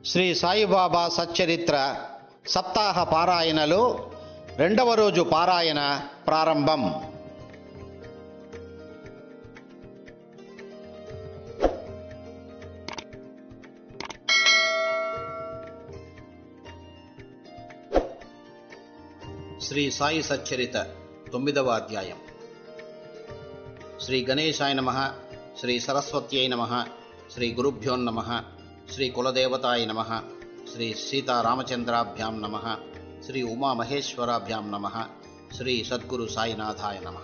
శ్రీ సాయిబాబా సచ్చరిత్ర సప్తాహ పారాయణలో రెండవ రోజు పారాయణ ప్రారంభం శ్రీ సాయి సచ్చరిత తొమ్మిదవ అధ్యాయం శ్రీ గణేశాయ నమ శ్రీ సరస్వత్యై నమ శ్రీ గురుభ్యో నమ శ్రీ కులదేవతాయ నమ శ్రీ సీతారామచంద్రాభ్యాం నమ శ్రీ ఉమామహేశ్వరాభ్యాం నమ శ్రీ సద్గురు సాయినాథాయ నమ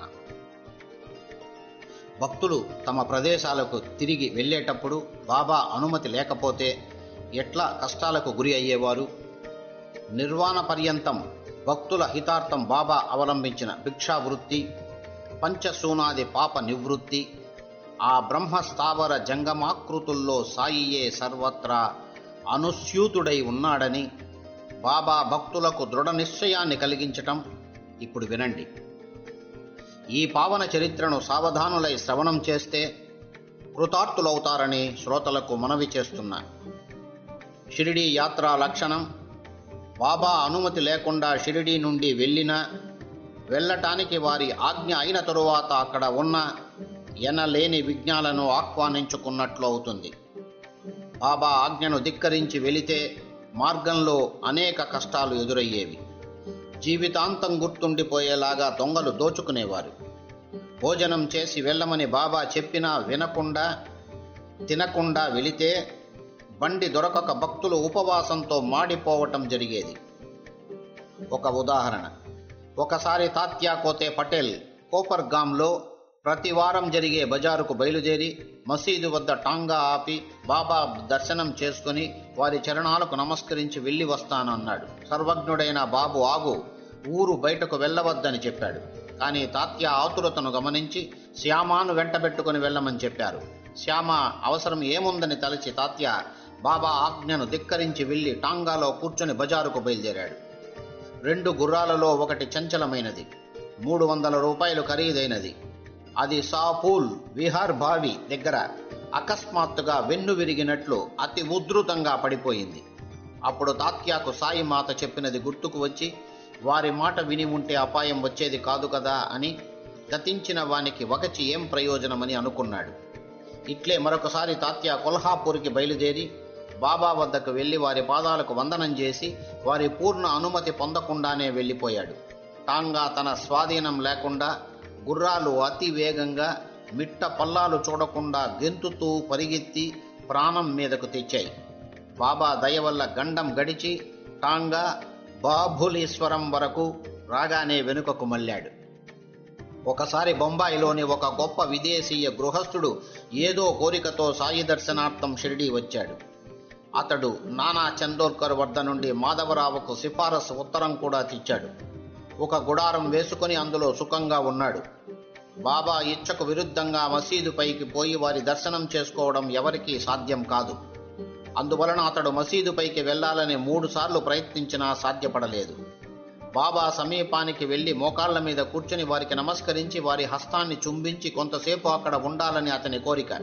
భక్తులు తమ ప్రదేశాలకు తిరిగి వెళ్ళేటప్పుడు బాబా అనుమతి లేకపోతే ఎట్లా కష్టాలకు గురి అయ్యేవారు నిర్వాణ పర్యంతం భక్తుల హితార్థం బాబా అవలంబించిన భిక్షావృత్తి పంచసూనాది పాప నివృత్తి ఆ బ్రహ్మ స్థావర జంగమాకృతుల్లో సాయియే సర్వత్రా అనుస్యూతుడై ఉన్నాడని బాబా భక్తులకు దృఢ నిశ్చయాన్ని కలిగించటం ఇప్పుడు వినండి ఈ పావన చరిత్రను సావధానులై శ్రవణం చేస్తే కృతార్థులవుతారని శ్రోతలకు మనవి చేస్తున్నా షిరిడీ యాత్రా లక్షణం బాబా అనుమతి లేకుండా షిరిడీ నుండి వెళ్ళినా వెళ్ళటానికి వారి ఆజ్ఞ అయిన తరువాత అక్కడ ఉన్న ఎనలేని విజ్ఞాలను ఆహ్వానించుకున్నట్లు అవుతుంది బాబా ఆజ్ఞను ధిక్కరించి వెళితే మార్గంలో అనేక కష్టాలు ఎదురయ్యేవి జీవితాంతం గుర్తుండిపోయేలాగా దొంగలు దోచుకునేవారు భోజనం చేసి వెళ్ళమని బాబా చెప్పినా వినకుండా తినకుండా వెళితే బండి దొరకక భక్తులు ఉపవాసంతో మాడిపోవటం జరిగేది ఒక ఉదాహరణ ఒకసారి తాత్యా కోతే పటేల్ కోపర్గాంలో ప్రతి వారం జరిగే బజారుకు బయలుదేరి మసీదు వద్ద టాంగా ఆపి బాబా దర్శనం చేసుకుని వారి చరణాలకు నమస్కరించి వెళ్ళి వస్తానన్నాడు సర్వజ్ఞుడైన బాబు ఆగు ఊరు బయటకు వెళ్ళవద్దని చెప్పాడు కానీ తాత్య ఆతురతను గమనించి శ్యామాను వెంటబెట్టుకుని వెళ్ళమని చెప్పారు శ్యామ అవసరం ఏముందని తలచి తాత్య బాబా ఆజ్ఞను ధిక్కరించి వెళ్ళి టాంగాలో కూర్చొని బజారుకు బయలుదేరాడు రెండు గుర్రాలలో ఒకటి చంచలమైనది మూడు వందల రూపాయలు ఖరీదైనది అది సాపూల్ విహార్ బావి దగ్గర అకస్మాత్తుగా వెన్ను విరిగినట్లు అతి ఉధృతంగా పడిపోయింది అప్పుడు తాత్యాకు సాయి మాత చెప్పినది గుర్తుకు వచ్చి వారి మాట విని ఉంటే అపాయం వచ్చేది కాదు కదా అని గతించిన వానికి వగచి ఏం ప్రయోజనమని అనుకున్నాడు ఇట్లే మరొకసారి తాత్య కొల్హాపూర్కి బయలుదేరి బాబా వద్దకు వెళ్ళి వారి పాదాలకు వందనం చేసి వారి పూర్ణ అనుమతి పొందకుండానే వెళ్ళిపోయాడు టాంగా తన స్వాధీనం లేకుండా గుర్రాలు అతి వేగంగా మిట్ట పల్లాలు చూడకుండా గెంతుతూ పరిగెత్తి ప్రాణం మీదకు తెచ్చాయి బాబా దయ వల్ల గండం గడిచి టాంగా బాభులీశ్వరం వరకు రాగానే వెనుకకు మళ్ళాడు ఒకసారి బొంబాయిలోని ఒక గొప్ప విదేశీయ గృహస్థుడు ఏదో కోరికతో సాయి దర్శనార్థం షిరిడీ వచ్చాడు అతడు నానా చందోర్కర్ వద్ద నుండి మాధవరావుకు సిఫారసు ఉత్తరం కూడా తెచ్చాడు ఒక గుడారం వేసుకుని అందులో సుఖంగా ఉన్నాడు బాబా ఇచ్చకు విరుద్ధంగా మసీదు పైకి పోయి వారి దర్శనం చేసుకోవడం ఎవరికీ సాధ్యం కాదు అందువలన అతడు మసీదు పైకి వెళ్లాలని మూడు సార్లు ప్రయత్నించినా సాధ్యపడలేదు బాబా సమీపానికి వెళ్లి మోకాళ్ల మీద కూర్చుని వారికి నమస్కరించి వారి హస్తాన్ని చుంబించి కొంతసేపు అక్కడ ఉండాలని అతని కోరిక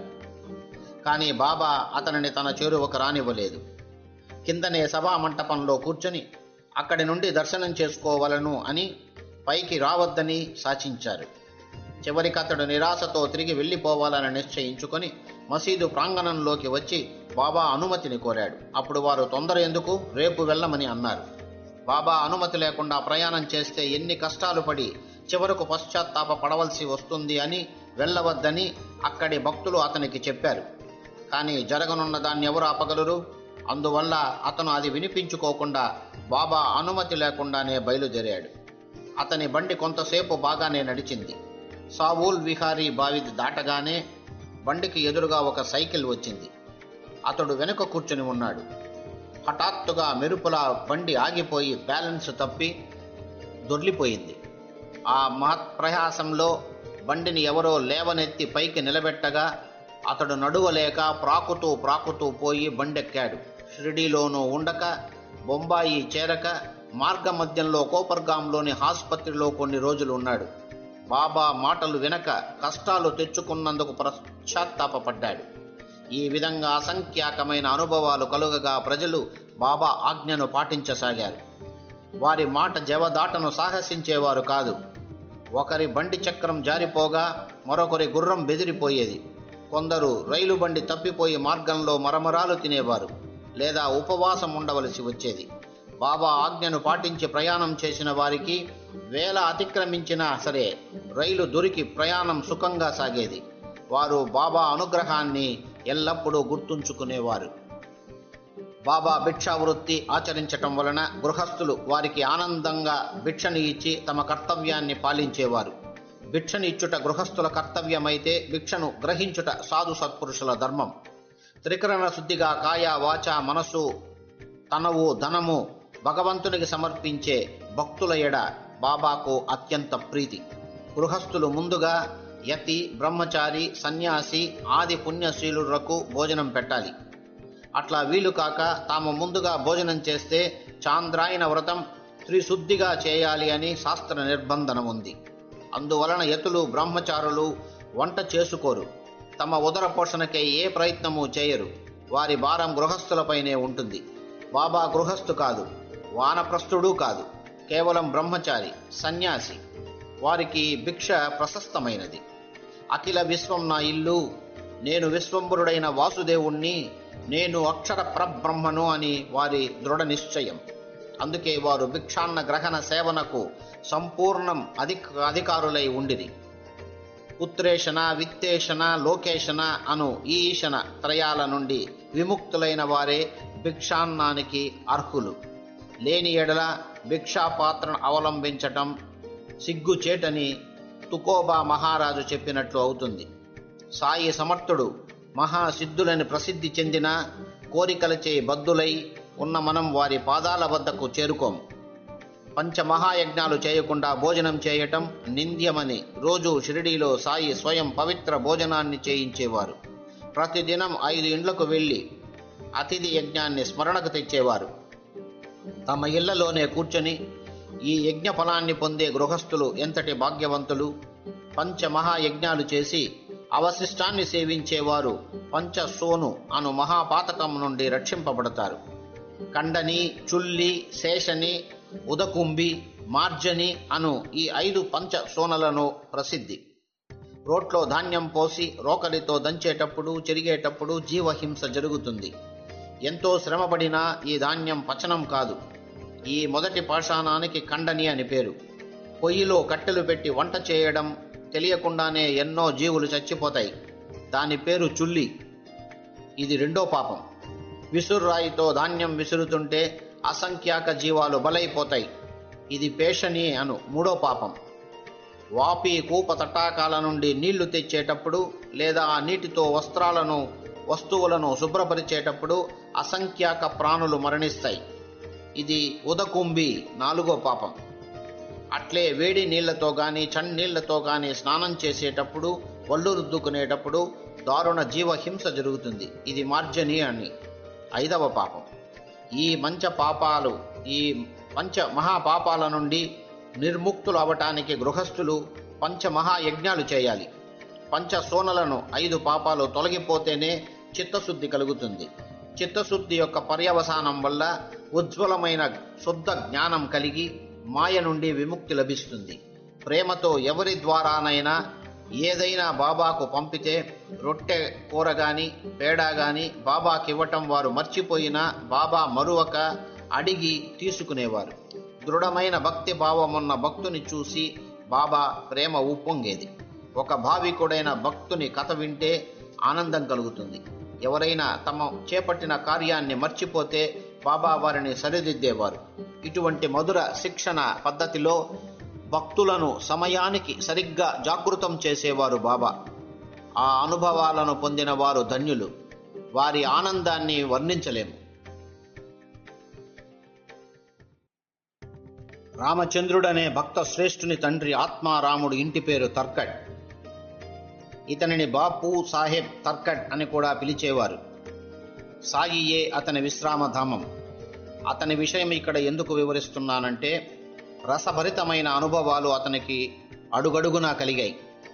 కానీ బాబా అతనిని తన చేరువకు రానివ్వలేదు కిందనే సభా మంటపంలో కూర్చొని అక్కడి నుండి దర్శనం చేసుకోవలను అని పైకి రావద్దని శాసించారు చివరికి అతడు నిరాశతో తిరిగి వెళ్ళిపోవాలని నిశ్చయించుకొని మసీదు ప్రాంగణంలోకి వచ్చి బాబా అనుమతిని కోరాడు అప్పుడు వారు తొందర ఎందుకు రేపు వెళ్ళమని అన్నారు బాబా అనుమతి లేకుండా ప్రయాణం చేస్తే ఎన్ని కష్టాలు పడి చివరకు పశ్చాత్తాప పడవలసి వస్తుంది అని వెళ్ళవద్దని అక్కడి భక్తులు అతనికి చెప్పారు కానీ జరగనున్న దాన్ని ఎవరు ఆపగలరు అందువల్ల అతను అది వినిపించుకోకుండా బాబా అనుమతి లేకుండానే బయలుదేరాడు అతని బండి కొంతసేపు బాగానే నడిచింది సావూల్ విహారీ బావి దాటగానే బండికి ఎదురుగా ఒక సైకిల్ వచ్చింది అతడు వెనుక కూర్చుని ఉన్నాడు హఠాత్తుగా మెరుపులా బండి ఆగిపోయి బ్యాలెన్స్ తప్పి దొర్లిపోయింది ఆ మహత్ప్రయాసంలో బండిని ఎవరో లేవనెత్తి పైకి నిలబెట్టగా అతడు నడువలేక ప్రాకుతూ ప్రాకుతూ పోయి బండెక్కాడు షిరిడీలోనూ ఉండక బొంబాయి చేరక మార్గమధ్యంలో కోపర్గాంలోని ఆసుపత్రిలో కొన్ని రోజులు ఉన్నాడు బాబా మాటలు వినక కష్టాలు తెచ్చుకున్నందుకు పశ్చాత్తాపపడ్డాడు ఈ విధంగా అసంఖ్యాకమైన అనుభవాలు కలుగగా ప్రజలు బాబా ఆజ్ఞను పాటించసాగారు వారి మాట జవదాటను సాహసించేవారు కాదు ఒకరి బండి చక్రం జారిపోగా మరొకరి గుర్రం బెదిరిపోయేది కొందరు రైలు బండి తప్పిపోయి మార్గంలో మరమరాలు తినేవారు లేదా ఉపవాసం ఉండవలసి వచ్చేది బాబా ఆజ్ఞను పాటించి ప్రయాణం చేసిన వారికి వేల అతిక్రమించినా సరే రైలు దొరికి ప్రయాణం సుఖంగా సాగేది వారు బాబా అనుగ్రహాన్ని ఎల్లప్పుడూ గుర్తుంచుకునేవారు బాబా భిక్షావృత్తి ఆచరించటం వలన గృహస్థులు వారికి ఆనందంగా భిక్షని ఇచ్చి తమ కర్తవ్యాన్ని పాలించేవారు భిక్షని ఇచ్చుట గృహస్థుల కర్తవ్యమైతే భిక్షను గ్రహించుట సాధు సత్పురుషుల ధర్మం త్రికరణ శుద్ధిగా కాయ వాచ మనసు తనవు ధనము భగవంతునికి సమర్పించే భక్తుల ఎడ బాబాకు అత్యంత ప్రీతి గృహస్థులు ముందుగా యతి బ్రహ్మచారి సన్యాసి ఆది పుణ్యశీలులకు భోజనం పెట్టాలి అట్లా వీలు కాక తాము ముందుగా భోజనం చేస్తే చాంద్రాయన వ్రతం త్రిశుద్ధిగా చేయాలి అని శాస్త్ర నిర్బంధన ఉంది అందువలన యతులు బ్రహ్మచారులు వంట చేసుకోరు తమ ఉదర పోషణకై ఏ ప్రయత్నము చేయరు వారి భారం గృహస్థులపైనే ఉంటుంది బాబా గృహస్థు కాదు వానప్రస్థుడు కాదు కేవలం బ్రహ్మచారి సన్యాసి వారికి భిక్ష ప్రశస్తమైనది అఖిల విశ్వం నా ఇల్లు నేను విశ్వంబరుడైన వాసుదేవుణ్ణి నేను అక్షర పరబ్రహ్మను అని వారి దృఢ నిశ్చయం అందుకే వారు భిక్షాన్న గ్రహణ సేవనకు సంపూర్ణం అధిక అధికారులై ఉండిరి పుత్రేషణ విత్తేషణ లోకేషణ అను ఈ ఈశన త్రయాల నుండి విముక్తులైన వారే భిక్షాన్నానికి అర్హులు లేని ఎడల భిక్షాపాత్రను అవలంబించటం సిగ్గుచేటని తుకోబా మహారాజు చెప్పినట్లు అవుతుంది సాయి సమర్థుడు మహాసిద్ధులని ప్రసిద్ధి చెందిన కోరికలచే బద్దులై ఉన్న మనం వారి పాదాల వద్దకు చేరుకోము పంచమహాయజ్ఞాలు చేయకుండా భోజనం చేయటం నింద్యమని రోజు షిరిడీలో సాయి స్వయం పవిత్ర భోజనాన్ని చేయించేవారు ప్రతిదినం ఐదు ఇండ్లకు వెళ్ళి అతిథి యజ్ఞాన్ని స్మరణకు తెచ్చేవారు తమ ఇళ్లలోనే కూర్చొని ఈ యజ్ఞ ఫలాన్ని పొందే గృహస్థులు ఎంతటి భాగ్యవంతులు పంచమహాయజ్ఞాలు చేసి అవశిష్టాన్ని సేవించేవారు పంచసోను అను మహాపాతకం నుండి రక్షింపబడతారు కండని చుల్లి శేషని ఉదకుంబి మార్జని అను ఈ ఐదు పంచ సోనలను ప్రసిద్ధి రోట్లో ధాన్యం పోసి రోకలితో దంచేటప్పుడు చెరిగేటప్పుడు జీవహింస జరుగుతుంది ఎంతో శ్రమపడినా ఈ ధాన్యం పచనం కాదు ఈ మొదటి పాషాణానికి కండని అని పేరు పొయ్యిలో కట్టెలు పెట్టి వంట చేయడం తెలియకుండానే ఎన్నో జీవులు చచ్చిపోతాయి దాని పేరు చుల్లి ఇది రెండో పాపం విసుర్రాయితో ధాన్యం విసురుతుంటే అసంఖ్యాక జీవాలు బలైపోతాయి ఇది పేషని అను మూడో పాపం వాపి కూప తటాకాల నుండి నీళ్లు తెచ్చేటప్పుడు లేదా ఆ నీటితో వస్త్రాలను వస్తువులను శుభ్రపరిచేటప్పుడు అసంఖ్యాక ప్రాణులు మరణిస్తాయి ఇది ఉదకుంబి నాలుగో పాపం అట్లే వేడి నీళ్లతో గాని చన్నీళ్లతో గాని స్నానం చేసేటప్పుడు ఒళ్ళు రుద్దుకునేటప్పుడు దారుణ జీవహింస జరుగుతుంది ఇది మార్జని అని ఐదవ పాపం ఈ మంచ పాపాలు ఈ పంచ మహాపాపాల నుండి నిర్ముక్తులు అవటానికి గృహస్థులు పంచ మహాయజ్ఞాలు చేయాలి పంచ సోనలను ఐదు పాపాలు తొలగిపోతేనే చిత్తశుద్ధి కలుగుతుంది చిత్తశుద్ధి యొక్క పర్యవసానం వల్ల ఉజ్వలమైన శుద్ధ జ్ఞానం కలిగి మాయ నుండి విముక్తి లభిస్తుంది ప్రేమతో ఎవరి ద్వారానైనా ఏదైనా బాబాకు పంపితే రొట్టె కూర గాని పేడ గాని బాబాకి ఇవ్వటం వారు మర్చిపోయినా బాబా మరువక అడిగి తీసుకునేవారు దృఢమైన భక్తి భావమున్న భక్తుని చూసి బాబా ప్రేమ ఉప్పొంగేది ఒక భావికుడైన భక్తుని కథ వింటే ఆనందం కలుగుతుంది ఎవరైనా తమ చేపట్టిన కార్యాన్ని మర్చిపోతే బాబా వారిని సరిదిద్దేవారు ఇటువంటి మధుర శిక్షణ పద్ధతిలో భక్తులను సమయానికి సరిగ్గా జాగృతం చేసేవారు బాబా ఆ అనుభవాలను పొందిన వారు ధన్యులు వారి ఆనందాన్ని వర్ణించలేము రామచంద్రుడనే భక్త శ్రేష్ఠుని తండ్రి ఆత్మారాముడు ఇంటి పేరు తర్కడ్ ఇతనిని బాపు సాహెబ్ తర్కడ్ అని కూడా పిలిచేవారు సాయియే అతని విశ్రామధామం అతని విషయం ఇక్కడ ఎందుకు వివరిస్తున్నానంటే రసభరితమైన అనుభవాలు అతనికి అడుగడుగునా కలిగాయి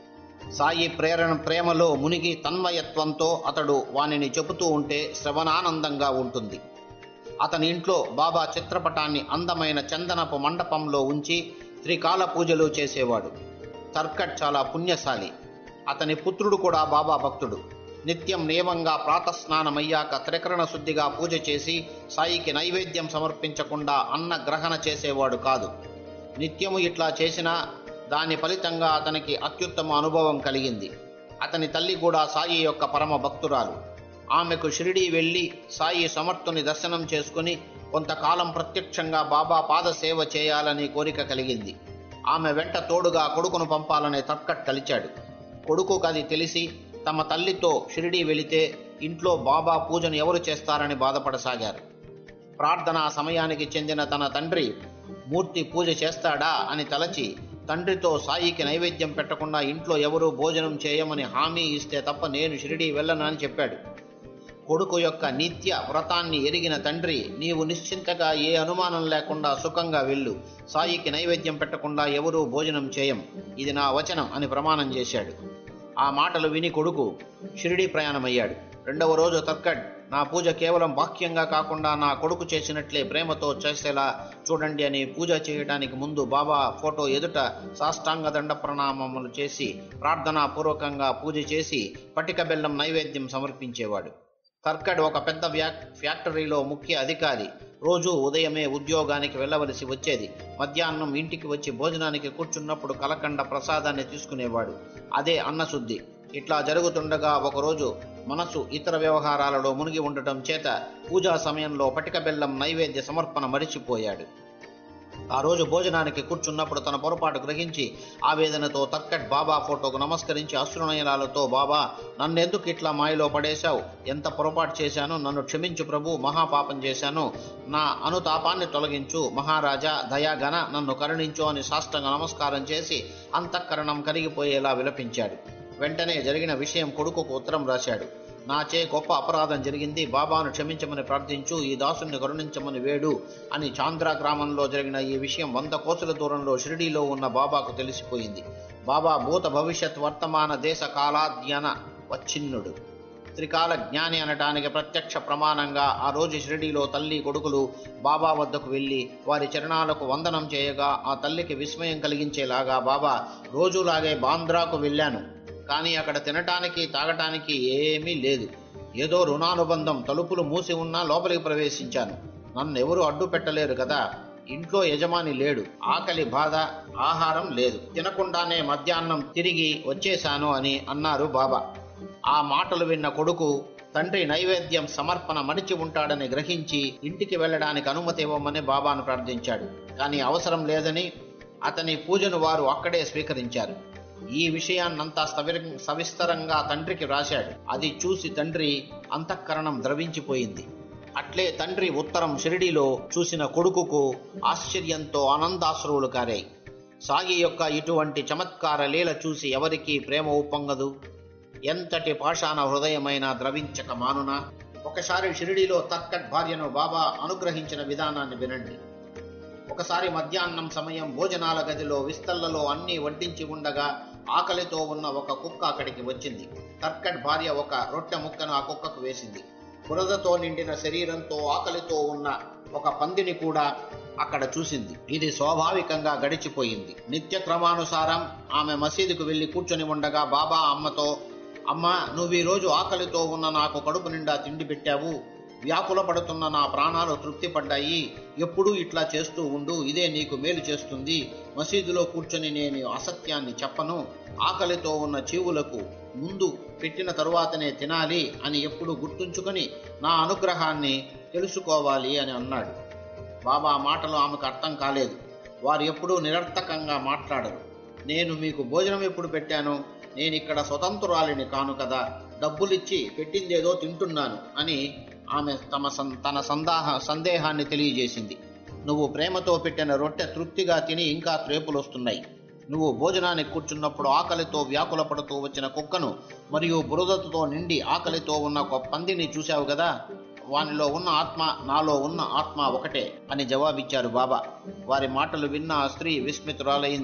సాయి ప్రేరణ ప్రేమలో మునిగి తన్మయత్వంతో అతడు వానిని చెబుతూ ఉంటే శ్రవణానందంగా ఉంటుంది అతని ఇంట్లో బాబా చిత్రపటాన్ని అందమైన చందనపు మండపంలో ఉంచి త్రికాల పూజలు చేసేవాడు తర్కట్ చాలా పుణ్యశాలి అతని పుత్రుడు కూడా బాబా భక్తుడు నిత్యం నియమంగా ప్రాతస్నానమయ్యాక త్రికరణ శుద్ధిగా పూజ చేసి సాయికి నైవేద్యం సమర్పించకుండా అన్న గ్రహణ చేసేవాడు కాదు నిత్యము ఇట్లా చేసినా దాని ఫలితంగా అతనికి అత్యుత్తమ అనుభవం కలిగింది అతని తల్లి కూడా సాయి యొక్క పరమ భక్తురాలు ఆమెకు షిరిడీ వెళ్ళి సాయి సమర్థుని దర్శనం చేసుకుని కొంతకాలం ప్రత్యక్షంగా బాబా పాద సేవ చేయాలని కోరిక కలిగింది ఆమె వెంట తోడుగా కొడుకును పంపాలనే తర్కట్ కలిచాడు కొడుకుకు అది తెలిసి తమ తల్లితో షిరిడీ వెళితే ఇంట్లో బాబా పూజను ఎవరు చేస్తారని బాధపడసాగారు ప్రార్థనా సమయానికి చెందిన తన తండ్రి మూర్తి పూజ చేస్తాడా అని తలచి తండ్రితో సాయికి నైవేద్యం పెట్టకుండా ఇంట్లో ఎవరూ భోజనం చేయమని హామీ ఇస్తే తప్ప నేను షిరిడీ వెళ్ళను అని చెప్పాడు కొడుకు యొక్క నిత్య వ్రతాన్ని ఎరిగిన తండ్రి నీవు నిశ్చింతగా ఏ అనుమానం లేకుండా సుఖంగా వెళ్ళు సాయికి నైవేద్యం పెట్టకుండా ఎవరూ భోజనం చేయం ఇది నా వచనం అని ప్రమాణం చేశాడు ఆ మాటలు విని కొడుకు షిరిడీ ప్రయాణమయ్యాడు రెండవ రోజు తర్కడ్ నా పూజ కేవలం బాహ్యంగా కాకుండా నా కొడుకు చేసినట్లే ప్రేమతో చేసేలా చూడండి అని పూజ చేయడానికి ముందు బాబా ఫోటో ఎదుట సాష్టాంగ దండ ప్రణామములు చేసి ప్రార్థనాపూర్వకంగా పూజ చేసి పటిక బెల్లం నైవేద్యం సమర్పించేవాడు కర్కడ్ ఒక పెద్ద వ్యా- ఫ్యాక్టరీలో ముఖ్య అధికారి రోజు ఉదయమే ఉద్యోగానికి వెళ్ళవలసి వచ్చేది మధ్యాహ్నం ఇంటికి వచ్చి భోజనానికి కూర్చున్నప్పుడు కలకండ ప్రసాదాన్ని తీసుకునేవాడు అదే అన్నశుద్ధి ఇట్లా జరుగుతుండగా ఒకరోజు మనసు ఇతర వ్యవహారాలలో మునిగి ఉండటం చేత పూజా సమయంలో పటిక బెల్లం నైవేద్య సమర్పణ మరిచిపోయాడు ఆ రోజు భోజనానికి కూర్చున్నప్పుడు తన పొరపాటు గ్రహించి ఆవేదనతో తక్కట్ బాబా ఫోటోకు నమస్కరించి అశ్రునయనాలతో బాబా నన్నెందుకు ఇట్లా మాయలో పడేశావు ఎంత పొరపాటు చేశాను నన్ను క్షమించు ప్రభు మహాపాపం చేశాను నా అనుతాపాన్ని తొలగించు మహారాజా దయాగన నన్ను కరుణించు అని సాష్టంగా నమస్కారం చేసి అంతఃకరణం కరిగిపోయేలా విలపించాడు వెంటనే జరిగిన విషయం కొడుకుకు ఉత్తరం రాశాడు నాచే గొప్ప అపరాధం జరిగింది బాబాను క్షమించమని ప్రార్థించు ఈ దాసుని కరుణించమని వేడు అని చాంద్రా గ్రామంలో జరిగిన ఈ విషయం వంద కోసుల దూరంలో షిరిడీలో ఉన్న బాబాకు తెలిసిపోయింది బాబా భూత భవిష్యత్ వర్తమాన దేశ కాలాధ్యన వచ్చిన్నుడు త్రికాల జ్ఞాని అనటానికి ప్రత్యక్ష ప్రమాణంగా ఆ రోజు షిరిడీలో తల్లి కొడుకులు బాబా వద్దకు వెళ్ళి వారి చరణాలకు వందనం చేయగా ఆ తల్లికి విస్మయం కలిగించేలాగా బాబా రోజులాగే బాంద్రాకు వెళ్ళాను కానీ అక్కడ తినటానికి తాగటానికి ఏమీ లేదు ఏదో రుణానుబంధం తలుపులు మూసి ఉన్నా లోపలికి ప్రవేశించాను నన్ను ఎవరు అడ్డు పెట్టలేరు కదా ఇంట్లో యజమాని లేడు ఆకలి బాధ ఆహారం లేదు తినకుండానే మధ్యాహ్నం తిరిగి వచ్చేశాను అని అన్నారు బాబా ఆ మాటలు విన్న కొడుకు తండ్రి నైవేద్యం సమర్పణ మడిచి ఉంటాడని గ్రహించి ఇంటికి వెళ్ళడానికి అనుమతి ఇవ్వమని బాబాను ప్రార్థించాడు కానీ అవసరం లేదని అతని పూజను వారు అక్కడే స్వీకరించారు ఈ విషయాన్నంతా స్థవిర సవిస్తరంగా తండ్రికి రాశాడు అది చూసి తండ్రి అంతఃకరణం ద్రవించిపోయింది అట్లే తండ్రి ఉత్తరం షిరిడీలో చూసిన కొడుకుకు ఆశ్చర్యంతో ఆనందాశ్రువులు కారాయి సాయి యొక్క ఇటువంటి చమత్కార లీల చూసి ఎవరికీ ప్రేమ ఉప్పొంగదు ఎంతటి పాషాణ హృదయమైన ద్రవించక మానునా ఒకసారి షిరిడీలో తర్కట్ భార్యను బాబా అనుగ్రహించిన విధానాన్ని వినండి ఒకసారి మధ్యాహ్నం సమయం భోజనాల గదిలో విస్తళ్లలో అన్నీ వడ్డించి ఉండగా ఆకలితో ఉన్న ఒక కుక్క అక్కడికి వచ్చింది తర్కట్ భార్య ఒక రొట్టె ముక్కను ఆ కుక్కకు వేసింది బురదతో నిండిన శరీరంతో ఆకలితో ఉన్న ఒక పందిని కూడా అక్కడ చూసింది ఇది స్వాభావికంగా గడిచిపోయింది నిత్య క్రమానుసారం ఆమె మసీదుకు వెళ్లి కూర్చొని ఉండగా బాబా అమ్మతో అమ్మ నువ్వు ఈ రోజు ఆకలితో ఉన్న నాకు కడుపు నిండా తిండి పెట్టావు వ్యాకుల పడుతున్న నా ప్రాణాలు తృప్తి పడ్డాయి ఎప్పుడూ ఇట్లా చేస్తూ ఉండు ఇదే నీకు మేలు చేస్తుంది మసీదులో కూర్చొని నేను అసత్యాన్ని చెప్పను ఆకలితో ఉన్న జీవులకు ముందు పెట్టిన తరువాతనే తినాలి అని ఎప్పుడు గుర్తుంచుకొని నా అనుగ్రహాన్ని తెలుసుకోవాలి అని అన్నాడు బాబా మాటలు ఆమెకు అర్థం కాలేదు వారు ఎప్పుడూ నిరర్థకంగా మాట్లాడరు నేను మీకు భోజనం ఎప్పుడు పెట్టాను నేను ఇక్కడ స్వతంత్రురాలిని కాను కదా డబ్బులిచ్చి పెట్టిందేదో తింటున్నాను అని ఆమె తమ సం- తన సందాహ సందేహాన్ని తెలియజేసింది నువ్వు ప్రేమతో పెట్టిన రొట్టె తృప్తిగా తిని ఇంకా త్రేపులు వస్తున్నాయి నువ్వు భోజనానికి కూర్చున్నప్పుడు ఆకలితో వ్యాకుల పడుతూ వచ్చిన కుక్కను మరియు బురదతో నిండి ఆకలితో ఉన్న ఒక పందిని చూశావు కదా వానిలో ఉన్న ఆత్మ నాలో ఉన్న ఆత్మ ఒకటే అని జవాబిచ్చారు బాబా వారి మాటలు విన్న ఆ స్త్రీ విస్మితురాలైంది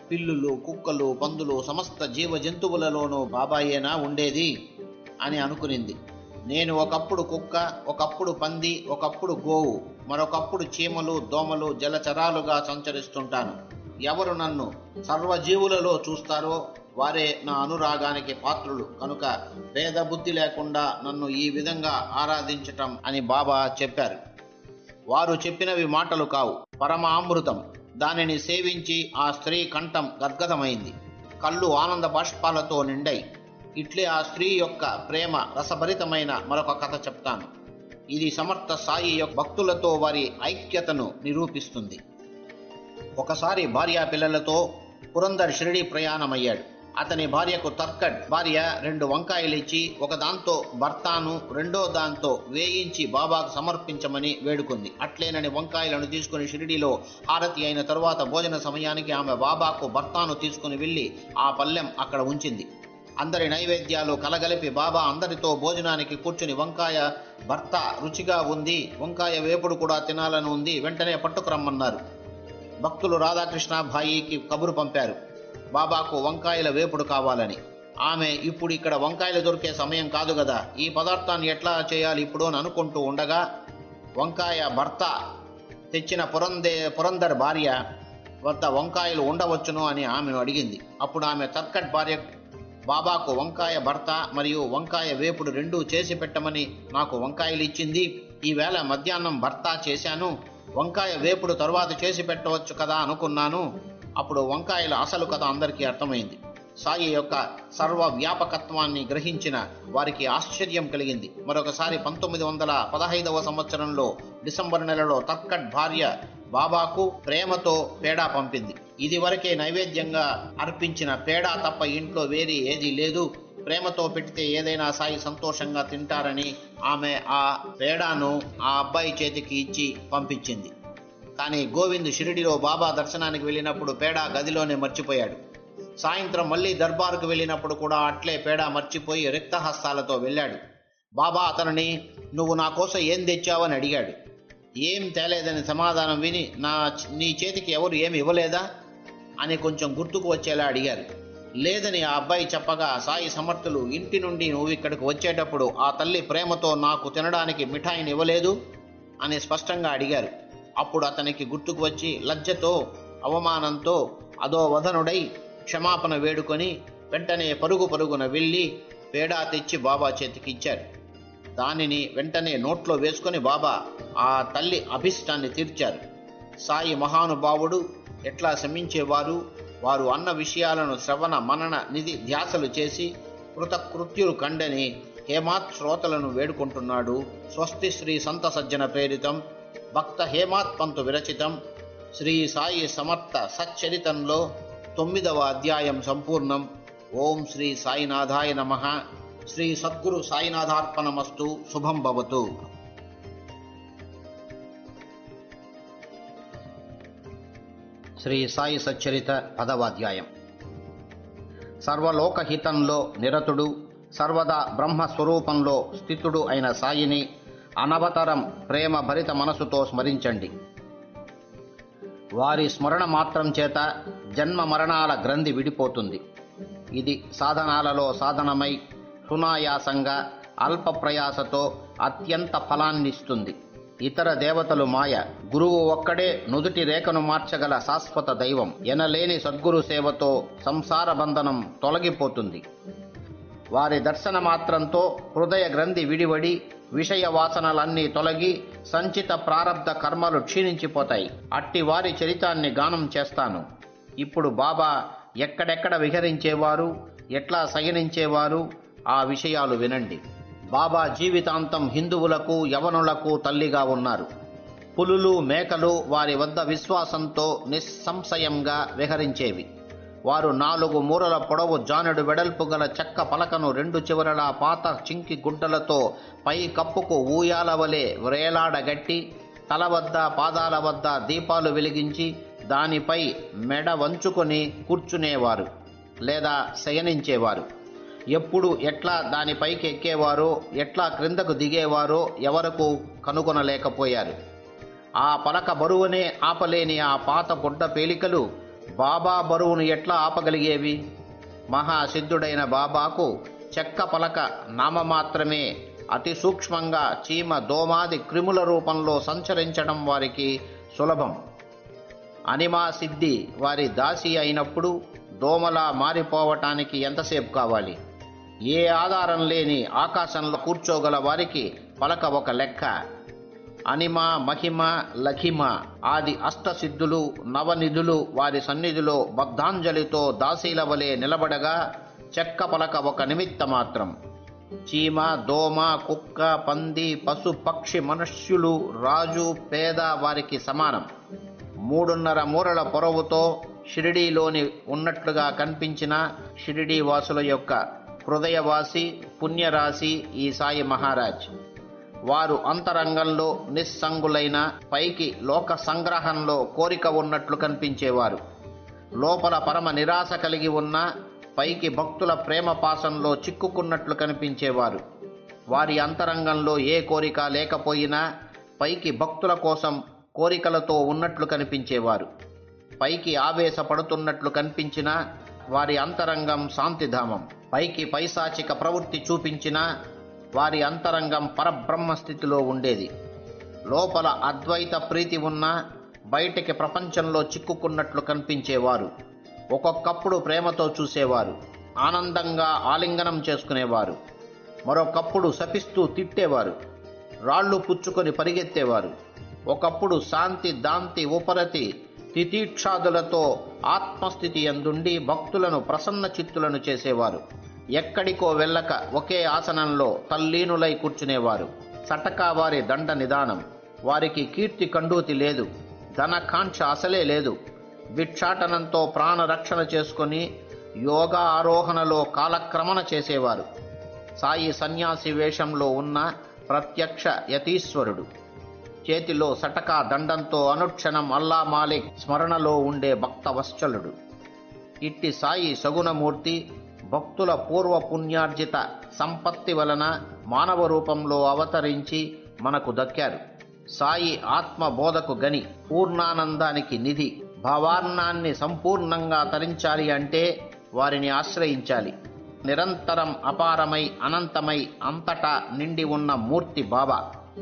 పిల్లులు కుక్కలు పందులు సమస్త జీవ జంతువులలోనూ బాబాయేనా ఉండేది అని అనుకునింది నేను ఒకప్పుడు కుక్క ఒకప్పుడు పంది ఒకప్పుడు గోవు మరొకప్పుడు చీమలు దోమలు జలచరాలుగా సంచరిస్తుంటాను ఎవరు నన్ను సర్వజీవులలో చూస్తారో వారే నా అనురాగానికి పాత్రులు కనుక భేద బుద్ధి లేకుండా నన్ను ఈ విధంగా ఆరాధించటం అని బాబా చెప్పారు వారు చెప్పినవి మాటలు కావు పరమామృతం దానిని సేవించి ఆ స్త్రీ కంఠం గద్గదమైంది కళ్ళు ఆనంద బాష్పాలతో నిండై ఇట్లే ఆ స్త్రీ యొక్క ప్రేమ రసభరితమైన మరొక కథ చెప్తాను ఇది సమర్థ సాయి యొక్క భక్తులతో వారి ఐక్యతను నిరూపిస్తుంది ఒకసారి భార్యా పిల్లలతో పురందర్ షిరిడి ప్రయాణమయ్యాడు అతని భార్యకు తర్కడ్ భార్య రెండు వంకాయలు ఇచ్చి ఒక దాంతో భర్తాను రెండో దాంతో వేయించి బాబాకు సమర్పించమని వేడుకుంది అట్లేనని వంకాయలను తీసుకుని షిరిడిలో హారతి అయిన తరువాత భోజన సమయానికి ఆమె బాబాకు భర్తాను తీసుకుని వెళ్ళి ఆ పల్లెం అక్కడ ఉంచింది అందరి నైవేద్యాలు కలగలిపి బాబా అందరితో భోజనానికి కూర్చుని వంకాయ భర్త రుచిగా ఉంది వంకాయ వేపుడు కూడా తినాలని ఉంది వెంటనే పట్టుకురమ్మన్నారు భక్తులు రాధాకృష్ణ భాయికి కబురు పంపారు బాబాకు వంకాయల వేపుడు కావాలని ఆమె ఇప్పుడు ఇక్కడ వంకాయలు దొరికే సమయం కాదు కదా ఈ పదార్థాన్ని ఎట్లా చేయాలి ఇప్పుడు అని అనుకుంటూ ఉండగా వంకాయ భర్త తెచ్చిన పురందే పురందర్ భార్య వద్ద వంకాయలు ఉండవచ్చును అని ఆమెను అడిగింది అప్పుడు ఆమె తర్కట్ భార్య బాబాకు వంకాయ భర్త మరియు వంకాయ వేపుడు రెండూ చేసి పెట్టమని నాకు వంకాయలు ఇచ్చింది ఈవేళ మధ్యాహ్నం భర్త చేశాను వంకాయ వేపుడు తరువాత చేసి పెట్టవచ్చు కదా అనుకున్నాను అప్పుడు వంకాయల అసలు కథ అందరికీ అర్థమైంది సాయి యొక్క సర్వ వ్యాపకత్వాన్ని గ్రహించిన వారికి ఆశ్చర్యం కలిగింది మరొకసారి పంతొమ్మిది వందల పదహైదవ సంవత్సరంలో డిసెంబర్ నెలలో తర్కట్ భార్య బాబాకు ప్రేమతో పేడా పంపింది ఇది వరకే నైవేద్యంగా అర్పించిన పేడా తప్ప ఇంట్లో వేరే ఏదీ లేదు ప్రేమతో పెడితే ఏదైనా సాయి సంతోషంగా తింటారని ఆమె ఆ పేడాను ఆ అబ్బాయి చేతికి ఇచ్చి పంపించింది కానీ గోవింద్ షిరిడిలో బాబా దర్శనానికి వెళ్ళినప్పుడు పేడా గదిలోనే మర్చిపోయాడు సాయంత్రం మళ్ళీ దర్బారుకు వెళ్ళినప్పుడు కూడా అట్లే పేడా మర్చిపోయి రిక్తహస్తాలతో వెళ్ళాడు బాబా అతనిని నువ్వు నా కోసం ఏం తెచ్చావని అడిగాడు ఏం తేలేదని సమాధానం విని నా నీ చేతికి ఎవరు ఏమి ఇవ్వలేదా అని కొంచెం గుర్తుకు వచ్చేలా అడిగారు లేదని ఆ అబ్బాయి చెప్పగా సాయి సమర్థులు ఇంటి నుండి నువ్వు ఇక్కడికి వచ్చేటప్పుడు ఆ తల్లి ప్రేమతో నాకు తినడానికి మిఠాయిని ఇవ్వలేదు అని స్పష్టంగా అడిగారు అప్పుడు అతనికి గుర్తుకు వచ్చి లజ్జతో అవమానంతో అదో వదనుడై క్షమాపణ వేడుకొని వెంటనే పరుగు పరుగున వెళ్ళి పేడా తెచ్చి బాబా చేతికి ఇచ్చారు దానిని వెంటనే నోట్లో వేసుకొని బాబా ఆ తల్లి అభిష్టాన్ని తీర్చారు సాయి మహానుభావుడు ఎట్లా శమించేవారు వారు అన్న విషయాలను శ్రవణ మనన నిధి ధ్యాసలు చేసి కృతకృత్యులు కండని హేమాత్ శ్రోతలను వేడుకుంటున్నాడు స్వస్తి శ్రీ సంత సజ్జన ప్రేరితం భక్త హేమాత్ పంతు విరచితం శ్రీ సాయి సమర్థ సచ్చరితంలో తొమ్మిదవ అధ్యాయం సంపూర్ణం ఓం శ్రీ సాయినాథాయ నమ శ్రీ సద్గురు సాయినాథార్పణమస్తు శుభం భవతు శ్రీ సాయి సచ్చరిత పదవాధ్యాయం సర్వలోకహితంలో నిరతుడు సర్వదా బ్రహ్మస్వరూపంలో స్థితుడు అయిన సాయిని అనవతరం ప్రేమ భరిత మనసుతో స్మరించండి వారి స్మరణ మాత్రం చేత జన్మ మరణాల గ్రంథి విడిపోతుంది ఇది సాధనాలలో సాధనమై సునాయాసంగా అల్ప ప్రయాసతో అత్యంత ఫలాన్నిస్తుంది ఇతర దేవతలు మాయ గురువు ఒక్కడే నుదుటి రేఖను మార్చగల శాశ్వత దైవం ఎనలేని సద్గురు సేవతో సంసార బంధనం తొలగిపోతుంది వారి దర్శన మాత్రంతో హృదయ గ్రంథి విడివడి విషయ వాసనలన్నీ తొలగి సంచిత ప్రారబ్ధ కర్మలు క్షీణించిపోతాయి అట్టి వారి చరితాన్ని గానం చేస్తాను ఇప్పుడు బాబా ఎక్కడెక్కడ విహరించేవారు ఎట్లా శయనించేవారు ఆ విషయాలు వినండి బాబా జీవితాంతం హిందువులకు యవనులకు తల్లిగా ఉన్నారు పులులు మేకలు వారి వద్ద విశ్వాసంతో నిస్సంశయంగా విహరించేవి వారు నాలుగు మూరల పొడవు జానెడు వెడల్పు గల చెక్క పలకను రెండు చివరలా పాత చింకి గుడ్డలతో పై కప్పుకు ఊయాల వలె వ్రేలాడగట్టి తల వద్ద పాదాల వద్ద దీపాలు వెలిగించి దానిపై మెడ వంచుకొని కూర్చునేవారు లేదా శయనించేవారు ఎప్పుడు ఎట్లా దానిపైకి ఎక్కేవారో ఎట్లా క్రిందకు దిగేవారో ఎవరకు కనుగొనలేకపోయారు ఆ పలక బరువునే ఆపలేని ఆ పాత గుడ్డ పేలికలు బాబా బరువును ఎట్లా ఆపగలిగేవి మహాసిద్ధుడైన బాబాకు చెక్క పలక నామమాత్రమే అతి సూక్ష్మంగా చీమ దోమాది క్రిముల రూపంలో సంచరించడం వారికి సులభం అనిమా సిద్ధి వారి దాసి అయినప్పుడు దోమలా మారిపోవటానికి ఎంతసేపు కావాలి ఏ ఆధారం లేని ఆకాశంలో కూర్చోగల వారికి పలక ఒక లెక్క అనిమ మహిమ లఖిమ ఆది అష్టసిద్ధులు నవనిధులు వారి సన్నిధిలో బద్ధాంజలితో దాసీల వలె నిలబడగా చెక్క పలక ఒక నిమిత్త మాత్రం చీమ దోమ కుక్క పంది పశు పక్షి మనుష్యులు రాజు పేద వారికి సమానం మూడున్నర మూరల పొడవుతో షిరిడీలోని ఉన్నట్లుగా కనిపించిన షిరిడీ వాసుల యొక్క హృదయవాసి పుణ్యరాశి ఈ సాయి మహారాజ్ వారు అంతరంగంలో నిస్సంగులైన పైకి లోక సంగ్రహంలో కోరిక ఉన్నట్లు కనిపించేవారు లోపల పరమ నిరాశ కలిగి ఉన్న పైకి భక్తుల ప్రేమ పాసంలో చిక్కుకున్నట్లు కనిపించేవారు వారి అంతరంగంలో ఏ కోరిక లేకపోయినా పైకి భక్తుల కోసం కోరికలతో ఉన్నట్లు కనిపించేవారు పైకి ఆవేశపడుతున్నట్లు కనిపించినా వారి అంతరంగం శాంతిధామం పైకి పైశాచిక ప్రవృత్తి చూపించినా వారి అంతరంగం పరబ్రహ్మ స్థితిలో ఉండేది లోపల అద్వైత ప్రీతి ఉన్నా బయటికి ప్రపంచంలో చిక్కుకున్నట్లు కనిపించేవారు ఒక్కొక్కప్పుడు ప్రేమతో చూసేవారు ఆనందంగా ఆలింగనం చేసుకునేవారు మరొకప్పుడు శపిస్తూ తిట్టేవారు రాళ్ళు పుచ్చుకొని పరిగెత్తేవారు ఒకప్పుడు శాంతి దాంతి ఉపరతి తితీక్షాదులతో ఆత్మస్థితి ఎందుండి భక్తులను ప్రసన్న చిత్తులను చేసేవారు ఎక్కడికో వెళ్ళక ఒకే ఆసనంలో తల్లీనులై కూర్చునేవారు సటకా వారి దండ నిదానం వారికి కీర్తి కండూతి లేదు ధనకాంక్ష అసలే లేదు భిక్షాటనంతో ప్రాణరక్షణ చేసుకొని యోగా ఆరోహణలో కాలక్రమణ చేసేవారు సాయి సన్యాసి వేషంలో ఉన్న ప్రత్యక్ష యతీశ్వరుడు చేతిలో సటకా దండంతో అనుక్షణం అల్లా మాలిక్ స్మరణలో ఉండే భక్తవశ్చలుడు ఇట్టి సాయి సగుణమూర్తి భక్తుల పూర్వ పుణ్యార్జిత సంపత్తి వలన మానవ రూపంలో అవతరించి మనకు దక్కారు సాయి ఆత్మ బోధకు గని పూర్ణానందానికి నిధి భావాన్నాన్ని సంపూర్ణంగా తరించాలి అంటే వారిని ఆశ్రయించాలి నిరంతరం అపారమై అనంతమై అంతటా నిండి ఉన్న మూర్తి బాబా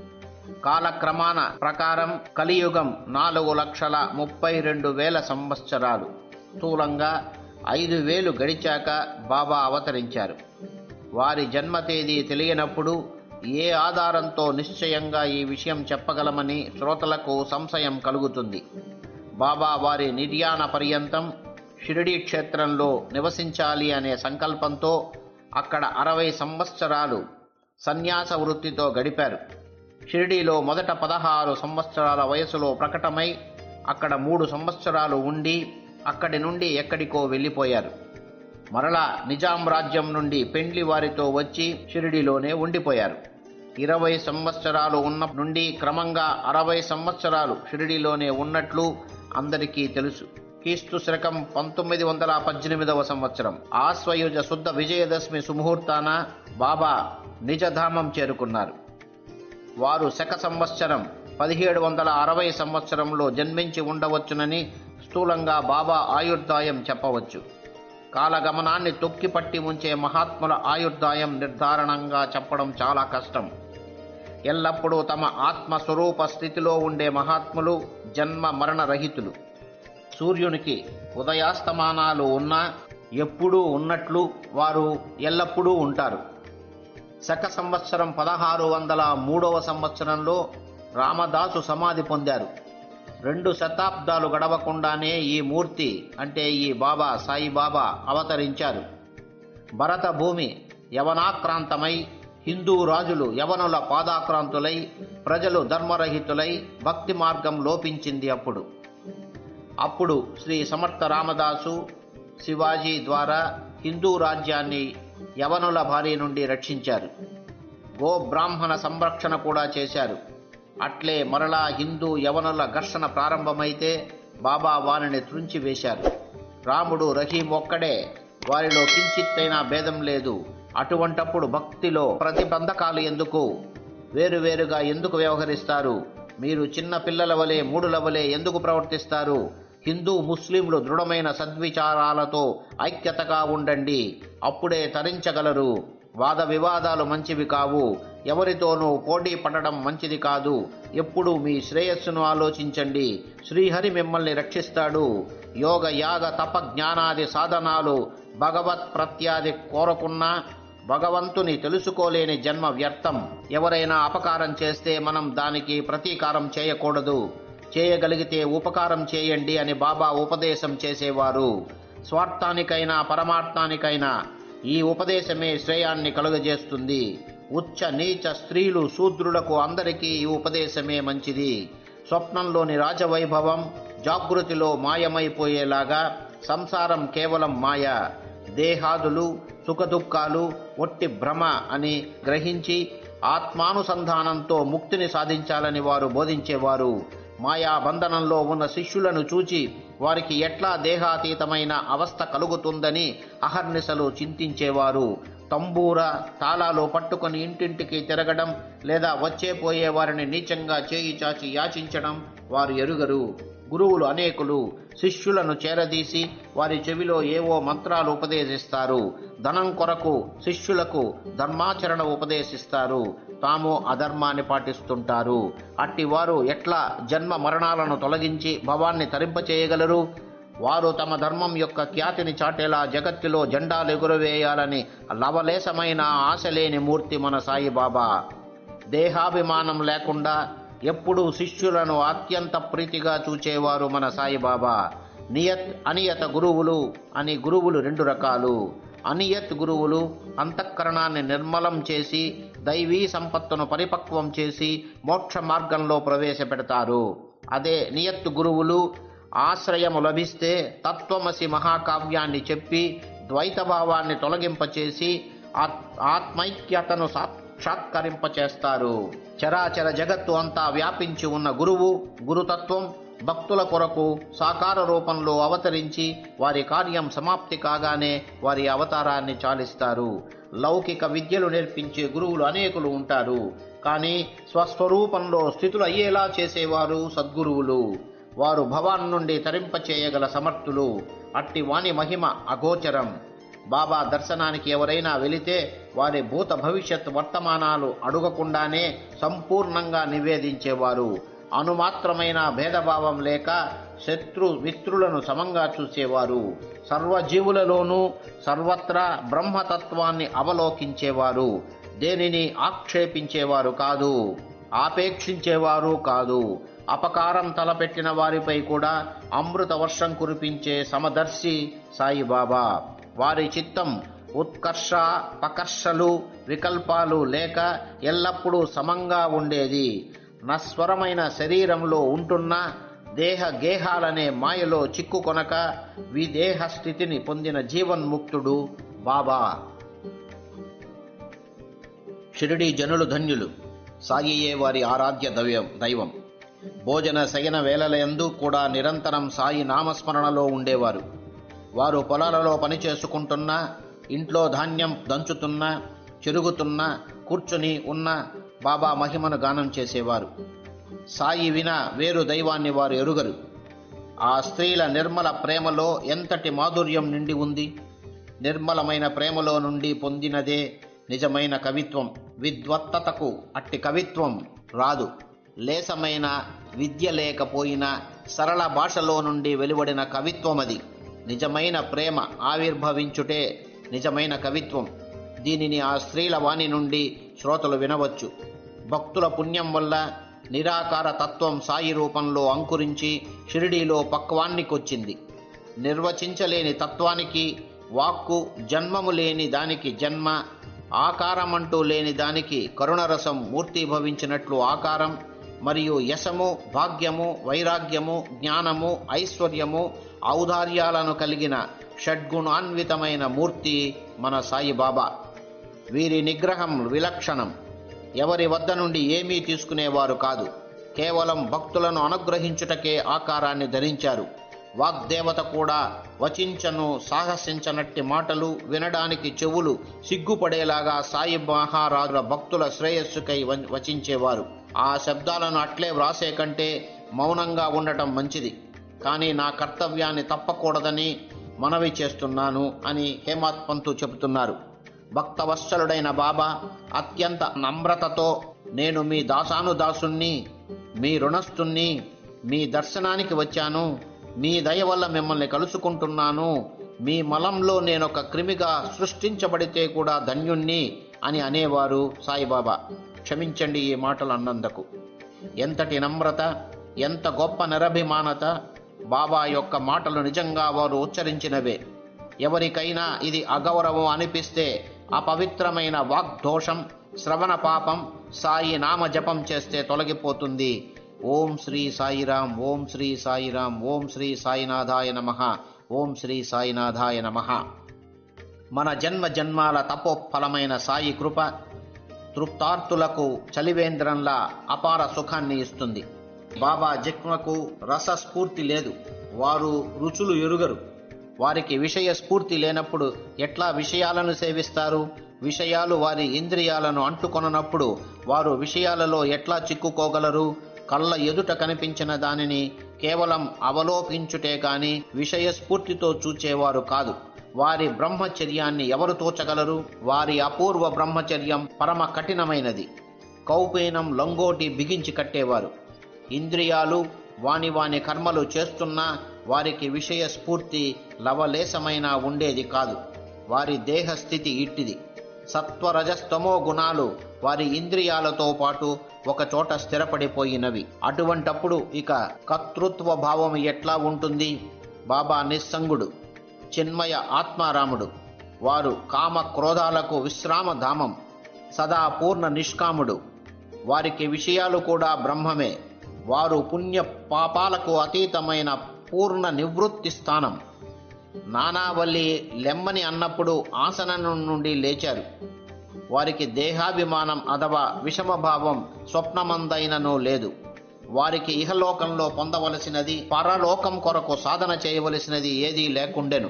కాలక్రమాన ప్రకారం కలియుగం నాలుగు లక్షల ముప్పై రెండు వేల సంవత్సరాలు స్థూలంగా ఐదు వేలు గడిచాక బాబా అవతరించారు వారి జన్మ తేదీ తెలియనప్పుడు ఏ ఆధారంతో నిశ్చయంగా ఈ విషయం చెప్పగలమని శ్రోతలకు సంశయం కలుగుతుంది బాబా వారి నిర్యాణ పర్యంతం షిరిడీ క్షేత్రంలో నివసించాలి అనే సంకల్పంతో అక్కడ అరవై సంవత్సరాలు సన్యాస వృత్తితో గడిపారు షిరిడీలో మొదట పదహారు సంవత్సరాల వయసులో ప్రకటమై అక్కడ మూడు సంవత్సరాలు ఉండి అక్కడి నుండి ఎక్కడికో వెళ్ళిపోయారు మరలా నిజాం రాజ్యం నుండి పెండ్లి వారితో వచ్చి షిరిడీలోనే ఉండిపోయారు ఇరవై సంవత్సరాలు ఉన్న నుండి క్రమంగా అరవై సంవత్సరాలు షిరిడీలోనే ఉన్నట్లు అందరికీ తెలుసు క్రీస్తు శకం పంతొమ్మిది వందల పద్దెనిమిదవ సంవత్సరం ఆశ్వయుజ శుద్ధ విజయదశమి సుముహూర్తాన బాబా నిజధామం చేరుకున్నారు వారు శక సంవత్సరం పదిహేడు వందల అరవై సంవత్సరంలో జన్మించి ఉండవచ్చునని స్థూలంగా బాబా ఆయుర్దాయం చెప్పవచ్చు కాలగమనాన్ని తొక్కిపట్టి ఉంచే మహాత్ముల ఆయుర్దాయం నిర్ధారణంగా చెప్పడం చాలా కష్టం ఎల్లప్పుడూ తమ ఆత్మస్వరూప స్థితిలో ఉండే మహాత్ములు జన్మ మరణ రహితులు సూర్యునికి ఉదయాస్తమానాలు ఉన్నా ఎప్పుడూ ఉన్నట్లు వారు ఎల్లప్పుడూ ఉంటారు శక సంవత్సరం పదహారు వందల మూడవ సంవత్సరంలో రామదాసు సమాధి పొందారు రెండు శతాబ్దాలు గడవకుండానే ఈ మూర్తి అంటే ఈ బాబా సాయిబాబా అవతరించారు భరత భూమి యవనాక్రాంతమై హిందూ రాజులు యవనుల పాదాక్రాంతులై ప్రజలు ధర్మరహితులై భక్తి మార్గం లోపించింది అప్పుడు అప్పుడు శ్రీ సమర్థ రామదాసు శివాజీ ద్వారా హిందూ రాజ్యాన్ని యవనుల భారీ నుండి రక్షించారు గో బ్రాహ్మణ సంరక్షణ కూడా చేశారు అట్లే మరలా హిందూ యవనుల ఘర్షణ ప్రారంభమైతే బాబా వారిని త్రుంచి వేశారు రాముడు రహీం ఒక్కడే వారిలో కించిత్తైనా భేదం లేదు అటువంటప్పుడు భక్తిలో ప్రతిబంధకాలు ఎందుకు వేరువేరుగా ఎందుకు వ్యవహరిస్తారు మీరు చిన్న పిల్లల వలె మూడుల వలె ఎందుకు ప్రవర్తిస్తారు హిందూ ముస్లింలు దృఢమైన సద్విచారాలతో ఐక్యతగా ఉండండి అప్పుడే తరించగలరు వాద వివాదాలు మంచివి కావు ఎవరితోనూ పోటీ పడడం మంచిది కాదు ఎప్పుడూ మీ శ్రేయస్సును ఆలోచించండి శ్రీహరి మిమ్మల్ని రక్షిస్తాడు యోగ యాగ తప జ్ఞానాది సాధనాలు భగవత్ ప్రత్యాది కోరకున్నా భగవంతుని తెలుసుకోలేని జన్మ వ్యర్థం ఎవరైనా అపకారం చేస్తే మనం దానికి ప్రతీకారం చేయకూడదు చేయగలిగితే ఉపకారం చేయండి అని బాబా ఉపదేశం చేసేవారు స్వార్థానికైనా పరమార్థానికైనా ఈ ఉపదేశమే శ్రేయాన్ని కలుగజేస్తుంది ఉచ్చ నీచ స్త్రీలు శూద్రులకు అందరికీ ఈ ఉపదేశమే మంచిది స్వప్నంలోని రాజవైభవం జాగృతిలో మాయమైపోయేలాగా సంసారం కేవలం మాయ దేహాదులు సుఖదుఖాలు ఒట్టి భ్రమ అని గ్రహించి ఆత్మానుసంధానంతో ముక్తిని సాధించాలని వారు బోధించేవారు మాయా బంధనంలో ఉన్న శిష్యులను చూచి వారికి ఎట్లా దేహాతీతమైన అవస్థ కలుగుతుందని అహర్నిశలు చింతించేవారు తంబూర తాళాలు పట్టుకొని ఇంటింటికి తిరగడం లేదా వచ్చే పోయే వారిని నీచంగా చేయి చాచి యాచించడం వారు ఎరుగరు గురువులు అనేకులు శిష్యులను చేరదీసి వారి చెవిలో ఏవో మంత్రాలు ఉపదేశిస్తారు ధనం కొరకు శిష్యులకు ధర్మాచరణ ఉపదేశిస్తారు తాము అధర్మాన్ని పాటిస్తుంటారు అట్టి వారు ఎట్లా జన్మ మరణాలను తొలగించి భవాన్ని తరింపచేయగలరు వారు తమ ధర్మం యొక్క ఖ్యాతిని చాటేలా జగత్తులో జెండాలు ఎగురవేయాలని లవలేశమైన ఆశ లేని మూర్తి మన సాయిబాబా దేహాభిమానం లేకుండా ఎప్పుడూ శిష్యులను అత్యంత ప్రీతిగా చూచేవారు మన సాయిబాబా నియత్ అనియత గురువులు అని గురువులు రెండు రకాలు అనియత్ గురువులు అంతఃకరణాన్ని నిర్మలం చేసి దైవీ సంపత్తును పరిపక్వం చేసి మోక్ష మార్గంలో ప్రవేశపెడతారు అదే నియత్ గురువులు ఆశ్రయము లభిస్తే తత్వమసి మహాకావ్యాన్ని చెప్పి ద్వైతభావాన్ని తొలగింపచేసి ఆత్- ఆత్మైక్యతను సాక్షాత్కరింపచేస్తారు చరాచర జగత్తు అంతా వ్యాపించి ఉన్న గురువు గురుతత్వం భక్తుల కొరకు సాకార రూపంలో అవతరించి వారి కార్యం సమాప్తి కాగానే వారి అవతారాన్ని చాలిస్తారు లౌకిక విద్యలు నేర్పించే గురువులు అనేకులు ఉంటారు కానీ స్వస్వరూపంలో స్థితులు అయ్యేలా చేసేవారు సద్గురువులు వారు భవాన్ నుండి తరింపచేయగల సమర్థులు అట్టి వాని మహిమ అగోచరం బాబా దర్శనానికి ఎవరైనా వెళితే వారి భూత భవిష్యత్ వర్తమానాలు అడుగకుండానే సంపూర్ణంగా నివేదించేవారు అణుమాత్రమైన భేదభావం లేక శత్రు మిత్రులను సమంగా చూసేవారు సర్వజీవులలోనూ సర్వత్రా బ్రహ్మతత్వాన్ని అవలోకించేవారు దేనిని ఆక్షేపించేవారు కాదు ఆపేక్షించేవారు కాదు అపకారం తలపెట్టిన వారిపై కూడా అమృత వర్షం కురిపించే సమదర్శి సాయిబాబా వారి చిత్తం ఉత్కర్ష పకర్షలు వికల్పాలు లేక ఎల్లప్పుడూ సమంగా ఉండేది నస్వరమైన శరీరంలో ఉంటున్న దేహ గేహాలనే మాయలో చిక్కుకొనక విదేహ స్థితిని పొందిన జీవన్ముక్తుడు బాబా షిరిడి జనులు ధన్యులు సాయియే వారి ఆరాధ్య దైవం దైవం భోజన శయన వేళలయందు కూడా నిరంతరం సాయి నామస్మరణలో ఉండేవారు వారు పొలాలలో పని చేసుకుంటున్నా ఇంట్లో ధాన్యం దంచుతున్నా చెరుగుతున్నా కూర్చుని ఉన్న బాబా మహిమను గానం చేసేవారు సాయి విన వేరు దైవాన్ని వారు ఎరుగరు ఆ స్త్రీల నిర్మల ప్రేమలో ఎంతటి మాధుర్యం నిండి ఉంది నిర్మలమైన ప్రేమలో నుండి పొందినదే నిజమైన కవిత్వం విద్వత్తతకు అట్టి కవిత్వం రాదు లేసమైన విద్య లేకపోయినా సరళ భాషలో నుండి వెలువడిన కవిత్వం అది నిజమైన ప్రేమ ఆవిర్భవించుటే నిజమైన కవిత్వం దీనిని ఆ స్త్రీల వాణి నుండి శ్రోతలు వినవచ్చు భక్తుల పుణ్యం వల్ల నిరాకార తత్వం సాయి రూపంలో అంకురించి షిరిడీలో పక్వాన్నికొచ్చింది నిర్వచించలేని తత్వానికి వాక్కు జన్మము లేని దానికి జన్మ ఆకారమంటూ లేని దానికి కరుణరసం మూర్తిభవించినట్లు ఆకారం మరియు యశము భాగ్యము వైరాగ్యము జ్ఞానము ఐశ్వర్యము ఔదార్యాలను కలిగిన షడ్గుణాన్వితమైన మూర్తి మన సాయిబాబా వీరి నిగ్రహం విలక్షణం ఎవరి వద్ద నుండి ఏమీ తీసుకునేవారు కాదు కేవలం భక్తులను అనుగ్రహించుటకే ఆకారాన్ని ధరించారు వాగ్దేవత కూడా వచించను సాహసించనట్టి మాటలు వినడానికి చెవులు సిగ్గుపడేలాగా సాయి మహారాజుల భక్తుల శ్రేయస్సుకై వ- వచించేవారు ఆ శబ్దాలను అట్లే వ్రాసే కంటే మౌనంగా ఉండటం మంచిది కానీ నా కర్తవ్యాన్ని తప్పకూడదని మనవి చేస్తున్నాను అని హేమాత్ పంతు చెబుతున్నారు భక్తవత్సలుడైన బాబా అత్యంత నమ్రతతో నేను మీ దాసానుదాసుణ్ణి మీ రుణస్థుణ్ణి మీ దర్శనానికి వచ్చాను మీ దయ వల్ల మిమ్మల్ని కలుసుకుంటున్నాను మీ మలంలో నేనొక క్రిమిగా సృష్టించబడితే కూడా ధన్యుణ్ణి అని అనేవారు సాయిబాబా క్షమించండి ఈ మాటలు అన్నందుకు ఎంతటి నమ్రత ఎంత గొప్ప నిరభిమానత బాబా యొక్క మాటలు నిజంగా వారు ఉచ్చరించినవే ఎవరికైనా ఇది అగౌరవం అనిపిస్తే అపవిత్రమైన వాగ్దోషం శ్రవణ పాపం సాయి నామ జపం చేస్తే తొలగిపోతుంది ఓం శ్రీ సాయిరాం ఓం శ్రీ సాయిరాం ఓం శ్రీ సాయినాథాయ నమ ఓం శ్రీ సాయినాథాయ నమ మన జన్మ జన్మాల తపోఫలమైన సాయి కృప తృప్తార్తులకు చలివేంద్రంలా అపార సుఖాన్ని ఇస్తుంది బాబా జిక్మకు రసస్ఫూర్తి లేదు వారు రుచులు ఎరుగరు వారికి విషయ స్ఫూర్తి లేనప్పుడు ఎట్లా విషయాలను సేవిస్తారు విషయాలు వారి ఇంద్రియాలను అంటుకొననప్పుడు వారు విషయాలలో ఎట్లా చిక్కుకోగలరు కళ్ళ ఎదుట కనిపించిన దానిని కేవలం అవలోకించుటే గాని విషయ స్ఫూర్తితో చూచేవారు కాదు వారి బ్రహ్మచర్యాన్ని ఎవరు తోచగలరు వారి అపూర్వ బ్రహ్మచర్యం పరమ కఠినమైనది కౌపీనం లొంగోటి బిగించి కట్టేవారు ఇంద్రియాలు వాని వాని కర్మలు చేస్తున్నా వారికి విషయ స్ఫూర్తి లవలేశమైన ఉండేది కాదు వారి దేహ స్థితి ఇట్టిది సత్వరజస్తమో గుణాలు వారి ఇంద్రియాలతో పాటు ఒక చోట స్థిరపడిపోయినవి అటువంటప్పుడు ఇక కర్తృత్వ భావం ఎట్లా ఉంటుంది బాబా నిస్సంగుడు చిన్మయ ఆత్మారాముడు వారు కామ క్రోధాలకు విశ్రామ ధామం సదా పూర్ణ నిష్కాముడు వారికి విషయాలు కూడా బ్రహ్మమే వారు పుణ్య పాపాలకు అతీతమైన పూర్ణ నివృత్తి స్థానం నానావల్లి లెమ్మని అన్నప్పుడు ఆసనం నుండి లేచారు వారికి దేహాభిమానం అథవా విషమభావం స్వప్నమందైనను లేదు వారికి ఇహలోకంలో పొందవలసినది పరలోకం కొరకు సాధన చేయవలసినది ఏదీ లేకుండెను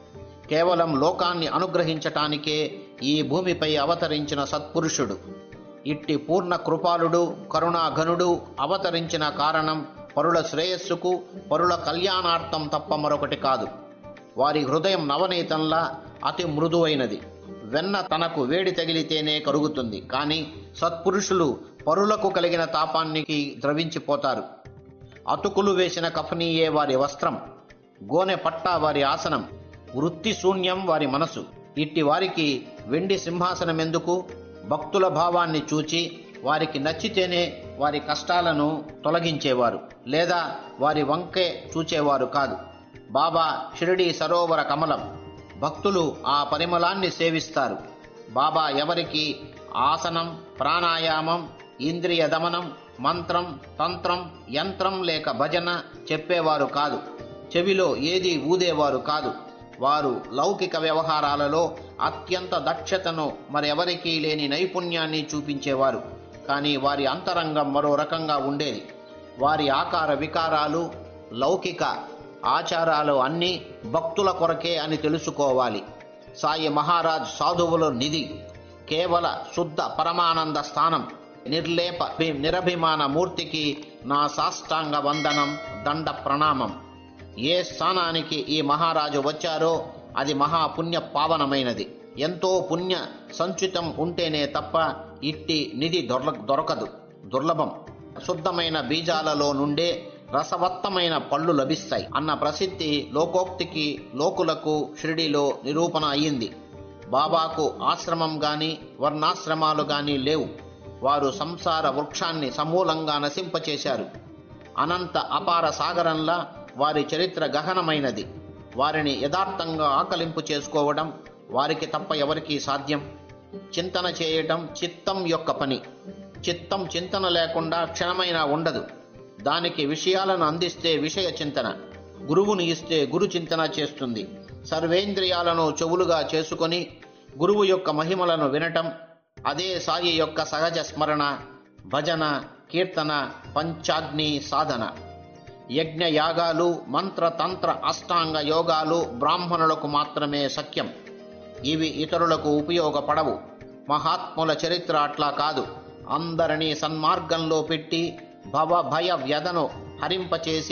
కేవలం లోకాన్ని అనుగ్రహించటానికే ఈ భూమిపై అవతరించిన సత్పురుషుడు ఇట్టి పూర్ణ కృపాలుడు కరుణాఘనుడు అవతరించిన కారణం పరుల శ్రేయస్సుకు పరుల కళ్యాణార్థం తప్ప మరొకటి కాదు వారి హృదయం నవనీతంలా అతి మృదువైనది వెన్న తనకు వేడి తగిలితేనే కరుగుతుంది కానీ సత్పురుషులు పరులకు కలిగిన తాపానికి ద్రవించిపోతారు అతుకులు వేసిన కఫనీయే వారి వస్త్రం గోనె పట్టా వారి ఆసనం వృత్తి శూన్యం వారి మనసు ఇట్టి వారికి వెండి సింహాసనం ఎందుకు భక్తుల భావాన్ని చూచి వారికి నచ్చితేనే వారి కష్టాలను తొలగించేవారు లేదా వారి వంకే చూచేవారు కాదు బాబా షిరిడి సరోవర కమలం భక్తులు ఆ పరిమళాన్ని సేవిస్తారు బాబా ఎవరికి ఆసనం ప్రాణాయామం ఇంద్రియ దమనం మంత్రం తంత్రం యంత్రం లేక భజన చెప్పేవారు కాదు చెవిలో ఏది ఊదేవారు కాదు వారు లౌకిక వ్యవహారాలలో అత్యంత దక్షతను మరెవరికీ లేని నైపుణ్యాన్ని చూపించేవారు కానీ వారి అంతరంగం మరో రకంగా ఉండేది వారి ఆకార వికారాలు లౌకిక ఆచారాలు అన్నీ భక్తుల కొరకే అని తెలుసుకోవాలి సాయి మహారాజ్ సాధువుల నిధి కేవల శుద్ధ పరమానంద స్థానం నిర్లేప భి- నిరభిమాన మూర్తికి నా సాష్టాంగ వందనం దండ ప్రణామం ఏ స్థానానికి ఈ మహారాజు వచ్చారో అది మహాపుణ్య పావనమైనది ఎంతో పుణ్య సంచితం ఉంటేనే తప్ప ఇట్టి నిధి దొర దొరకదు దుర్లభం శుద్ధమైన బీజాలలో నుండే రసవత్తమైన పళ్ళు లభిస్తాయి అన్న ప్రసిద్ధి లోకోక్తికి లోకులకు షిరిడిలో నిరూపణ అయ్యింది బాబాకు ఆశ్రమం గాని వర్ణాశ్రమాలు గాని లేవు వారు సంసార వృక్షాన్ని సమూలంగా నశింపచేశారు అనంత అపార సాగరంలా వారి చరిత్ర గహనమైనది వారిని యథార్థంగా ఆకలింపు చేసుకోవడం వారికి తప్ప ఎవరికీ సాధ్యం చింతన చేయటం చిత్తం యొక్క పని చిత్తం చింతన లేకుండా క్షణమైనా ఉండదు దానికి విషయాలను అందిస్తే విషయ చింతన గురువుని ఇస్తే గురు చింతన చేస్తుంది సర్వేంద్రియాలను చెవులుగా చేసుకొని గురువు యొక్క మహిమలను వినటం అదే సాయి యొక్క సహజ స్మరణ భజన కీర్తన పంచాగ్ని సాధన యజ్ఞ యాగాలు మంత్ర తంత్ర అష్టాంగ యోగాలు బ్రాహ్మణులకు మాత్రమే సఖ్యం ఇవి ఇతరులకు ఉపయోగపడవు మహాత్ముల చరిత్ర అట్లా కాదు అందరినీ సన్మార్గంలో పెట్టి భవ భయ వ్యధను హరింపచేసి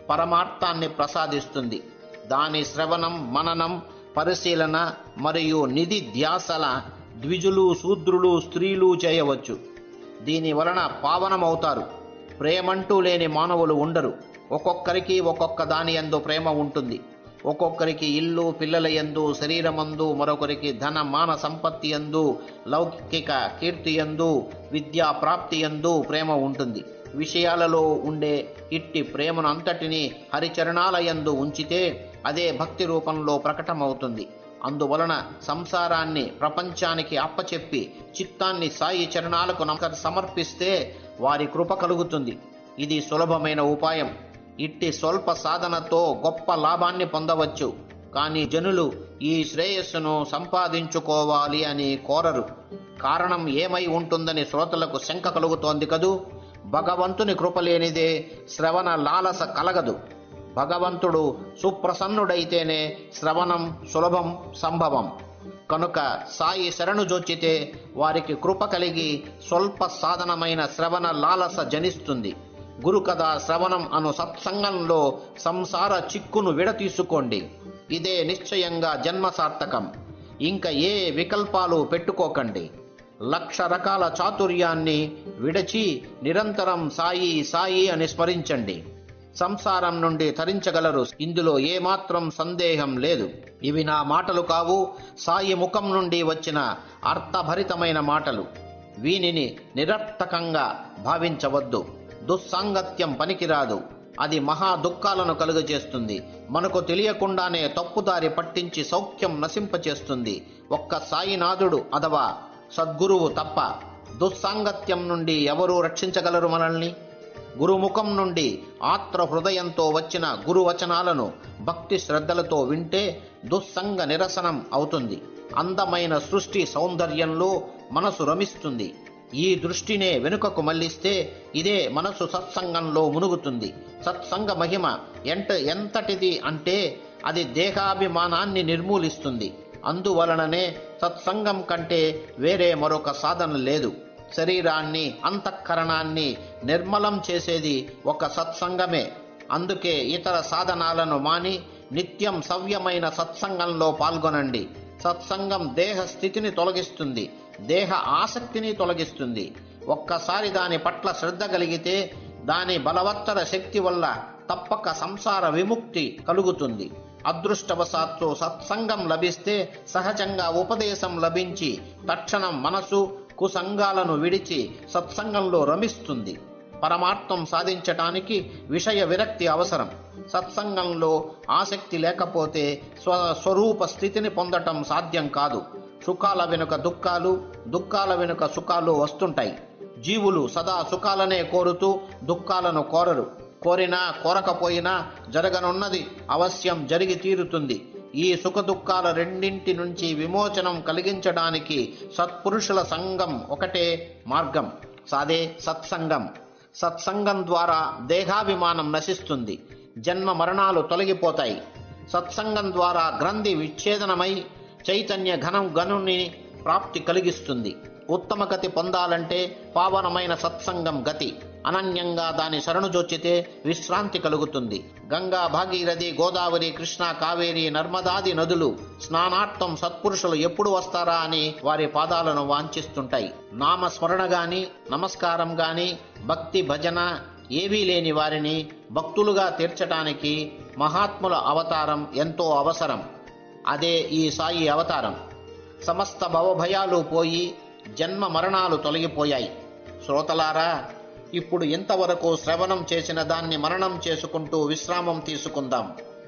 పరమార్థాన్ని ప్రసాదిస్తుంది దాని శ్రవణం మననం పరిశీలన మరియు నిధి ధ్యాసల ద్విజులు శూద్రులు స్త్రీలు చేయవచ్చు దీని వలన పావనమవుతారు ప్రేమంటూ లేని మానవులు ఉండరు ఒక్కొక్కరికి ఒక్కొక్క దాని యందు ప్రేమ ఉంటుంది ఒక్కొక్కరికి ఇల్లు పిల్లల యందు శరీరమందు మరొకరికి ధన మాన సంపత్తి యందు లౌకిక కీర్తి యందు విద్యా ప్రాప్తి యందు ప్రేమ ఉంటుంది విషయాలలో ఉండే ఇట్టి ప్రేమను అంతటిని హరిచరణాల యందు ఉంచితే అదే భక్తి రూపంలో ప్రకటమవుతుంది అందువలన సంసారాన్ని ప్రపంచానికి అప్పచెప్పి చిత్తాన్ని సాయి చరణాలకు నమక సమర్పిస్తే వారి కృప కలుగుతుంది ఇది సులభమైన ఉపాయం ఇట్టి స్వల్ప సాధనతో గొప్ప లాభాన్ని పొందవచ్చు కానీ జనులు ఈ శ్రేయస్సును సంపాదించుకోవాలి అని కోరరు కారణం ఏమై ఉంటుందని శ్రోతలకు శంక కలుగుతోంది కదూ భగవంతుని కృప లేనిదే శ్రవణ లాలస కలగదు భగవంతుడు సుప్రసన్నుడైతేనే శ్రవణం సులభం సంభవం కనుక సాయి శరణు జొచ్చితే వారికి కృప కలిగి స్వల్ప సాధనమైన శ్రవణ లాలస జనిస్తుంది గురుకథ శ్రవణం అను సత్సంగంలో సంసార చిక్కును విడతీసుకోండి ఇదే నిశ్చయంగా జన్మ సార్థకం ఇంకా ఏ వికల్పాలు పెట్టుకోకండి లక్ష రకాల చాతుర్యాన్ని విడచి నిరంతరం సాయి సాయి అని స్మరించండి సంసారం నుండి తరించగలరు ఇందులో ఏమాత్రం సందేహం లేదు ఇవి నా మాటలు కావు సాయి ముఖం నుండి వచ్చిన అర్థభరితమైన మాటలు వీనిని నిరర్థకంగా భావించవద్దు దుస్సాంగత్యం పనికిరాదు అది మహా దుఃఖాలను కలుగజేస్తుంది మనకు తెలియకుండానే తప్పుదారి పట్టించి సౌఖ్యం నశింపచేస్తుంది ఒక్క సాయినాథుడు అథవా సద్గురువు తప్ప దుస్సాంగత్యం నుండి ఎవరూ రక్షించగలరు మనల్ని గురుముఖం నుండి ఆత్ర హృదయంతో వచ్చిన గురువచనాలను భక్తి శ్రద్ధలతో వింటే దుస్సంగ నిరసనం అవుతుంది అందమైన సృష్టి సౌందర్యంలో మనసు రమిస్తుంది ఈ దృష్టినే వెనుకకు మళ్లిస్తే ఇదే మనసు సత్సంగంలో మునుగుతుంది సత్సంగ మహిమ ఎంత ఎంతటిది అంటే అది దేహాభిమానాన్ని నిర్మూలిస్తుంది అందువలననే సత్సంగం కంటే వేరే మరొక సాధన లేదు శరీరాన్ని అంతఃకరణాన్ని నిర్మలం చేసేది ఒక సత్సంగమే అందుకే ఇతర సాధనాలను మాని నిత్యం సవ్యమైన సత్సంగంలో పాల్గొనండి సత్సంగం దేహ స్థితిని తొలగిస్తుంది దేహ ఆసక్తిని తొలగిస్తుంది ఒక్కసారి దాని పట్ల శ్రద్ధ కలిగితే దాని బలవత్తర శక్తి వల్ల తప్పక సంసార విముక్తి కలుగుతుంది అదృష్టవశాత్తు సత్సంగం లభిస్తే సహజంగా ఉపదేశం లభించి తక్షణం మనసు కుసంగాలను విడిచి సత్సంగంలో రమిస్తుంది పరమార్థం సాధించటానికి విషయ విరక్తి అవసరం సత్సంగంలో ఆసక్తి లేకపోతే స్వ స్వరూప స్థితిని పొందటం సాధ్యం కాదు సుఖాల వెనుక దుఃఖాలు దుఃఖాల వెనుక సుఖాలు వస్తుంటాయి జీవులు సదా సుఖాలనే కోరుతూ దుఃఖాలను కోరరు కోరినా కోరకపోయినా జరగనున్నది అవశ్యం జరిగి తీరుతుంది ఈ సుఖ దుఃఖాల రెండింటి నుంచి విమోచనం కలిగించడానికి సత్పురుషుల సంఘం ఒకటే మార్గం సాదే సత్సంగం సత్సంగం ద్వారా దేహాభిమానం నశిస్తుంది జన్మ మరణాలు తొలగిపోతాయి సత్సంగం ద్వారా గ్రంథి విచ్ఛేదనమై చైతన్య ఘనం గనుని ప్రాప్తి కలిగిస్తుంది ఉత్తమ గతి పొందాలంటే పావనమైన సత్సంగం గతి అనన్యంగా దాని శరణుజొచ్చితే విశ్రాంతి కలుగుతుంది గంగా భాగీరథి గోదావరి కృష్ణ కావేరి నర్మదాది నదులు స్నానార్థం సత్పురుషులు ఎప్పుడు వస్తారా అని వారి పాదాలను వాంఛిస్తుంటాయి నామస్మరణ గాని నమస్కారం గాని భక్తి భజన ఏవీ లేని వారిని భక్తులుగా తీర్చటానికి మహాత్ముల అవతారం ఎంతో అవసరం అదే ఈ సాయి అవతారం సమస్త భవభయాలు పోయి జన్మ మరణాలు తొలగిపోయాయి శ్రోతలారా ఇప్పుడు ఇంతవరకు శ్రవణం చేసిన దాన్ని మననం చేసుకుంటూ విశ్రామం తీసుకుందాం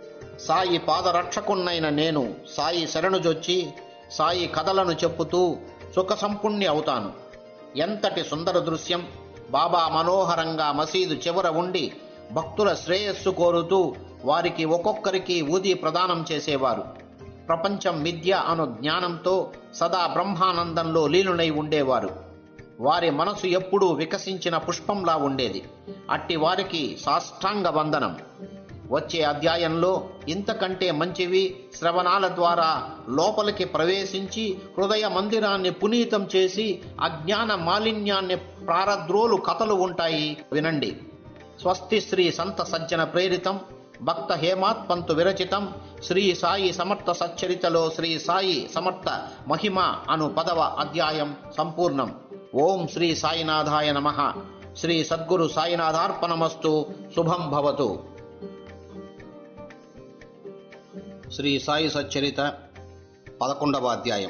సాయి పాదరక్షకున్నైన నేను సాయి శరణుజొచ్చి సాయి కథలను చెప్పుతూ సుఖ సంపుణ్ణి అవుతాను ఎంతటి సుందర దృశ్యం బాబా మనోహరంగా మసీదు చివర ఉండి భక్తుల శ్రేయస్సు కోరుతూ వారికి ఒక్కొక్కరికి ఊది ప్రదానం చేసేవారు ప్రపంచం విద్య అను జ్ఞానంతో సదా బ్రహ్మానందంలో లీనులై ఉండేవారు వారి మనసు ఎప్పుడూ వికసించిన పుష్పంలా ఉండేది అట్టి వారికి సాష్టాంగ వందనం వచ్చే అధ్యాయంలో ఇంతకంటే మంచివి శ్రవణాల ద్వారా లోపలికి ప్రవేశించి హృదయ మందిరాన్ని పునీతం చేసి అజ్ఞాన మాలిన్యాన్ని ప్రారద్రోలు కథలు ఉంటాయి వినండి స్వస్తి శ్రీ సంత సజ్జన ప్రేరితం భక్త హేమాత్ పంతు విరచితం శ్రీ సాయి సమర్థ సచ్చరితలో శ్రీ సాయి సమర్థ మహిమ అను పదవ అధ్యాయం సంపూర్ణం ఓం శ్రీ సాయినాథాయ నమ శ్రీ సద్గురు సాయినాథార్పణమస్తు శుభం భవతు శ్రీ సాయి సచ్చరిత పదకొండవ అధ్యాయం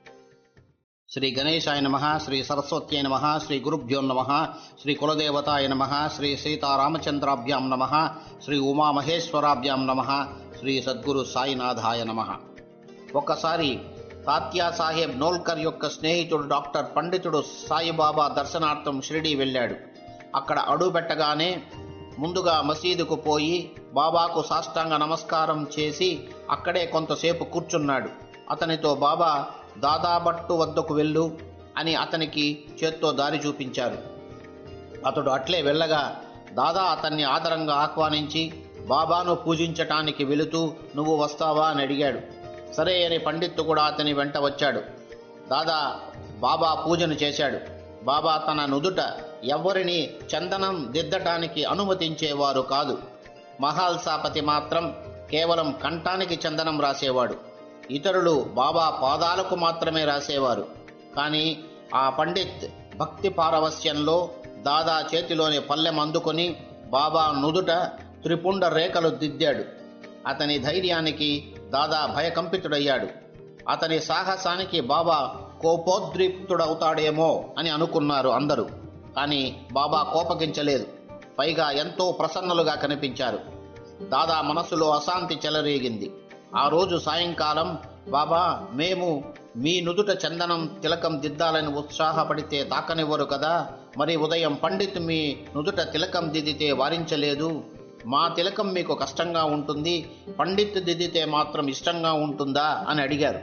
శ్రీ గణేశాయ నమ శ్రీ సరస్వత్యై నమ శ్రీ గురుభ్యో నమ శ్రీ కులదేవతాయ నమ శ్రీ సీతారామచంద్రాభ్యాం నమ శ్రీ ఉమామహేశ్వరాభ్యాం నమ శ్రీ సద్గురు సాయినాథాయ నమ ఒక్కసారి తాత్యా సాహెబ్ నోల్కర్ యొక్క స్నేహితుడు డాక్టర్ పండితుడు సాయిబాబా దర్శనార్థం షిరిడీ వెళ్ళాడు అక్కడ అడుగు పెట్టగానే ముందుగా మసీదుకు పోయి బాబాకు సాష్టాంగ నమస్కారం చేసి అక్కడే కొంతసేపు కూర్చున్నాడు అతనితో బాబా దాదాభట్టు వద్దకు వెళ్ళు అని అతనికి చేత్తో దారి చూపించారు అతడు అట్లే వెళ్ళగా దాదా అతన్ని ఆదరంగా ఆహ్వానించి బాబాను పూజించటానికి వెళుతూ నువ్వు వస్తావా అని అడిగాడు సరే అని పండిత్తు కూడా అతని వెంట వచ్చాడు దాదా బాబా పూజను చేశాడు బాబా తన నుదుట ఎవ్వరిని చందనం దిద్దటానికి అనుమతించేవారు కాదు మహాల్సాపతి మాత్రం కేవలం కంఠానికి చందనం రాసేవాడు ఇతరులు బాబా పాదాలకు మాత్రమే రాసేవారు కానీ ఆ పండిత్ భక్తి పారవస్యంలో దాదా చేతిలోని పల్లెం అందుకొని బాబా నుదుట త్రిపుండ రేఖలు దిద్దాడు అతని ధైర్యానికి దాదా భయకంపితుడయ్యాడు అతని సాహసానికి బాబా కోపోద్రిక్తుడవుతాడేమో అని అనుకున్నారు అందరూ కానీ బాబా కోపగించలేదు పైగా ఎంతో ప్రసన్నులుగా కనిపించారు దాదా మనసులో అశాంతి చెలరేగింది ఆ రోజు సాయంకాలం బాబా మేము మీ నుదుట చందనం తిలకం దిద్దాలని ఉత్సాహపడితే తాకనివ్వరు కదా మరి ఉదయం పండిత్ మీ నుదుట తిలకం దిద్దితే వారించలేదు మా తిలకం మీకు కష్టంగా ఉంటుంది పండిత్ దిద్దితే మాత్రం ఇష్టంగా ఉంటుందా అని అడిగారు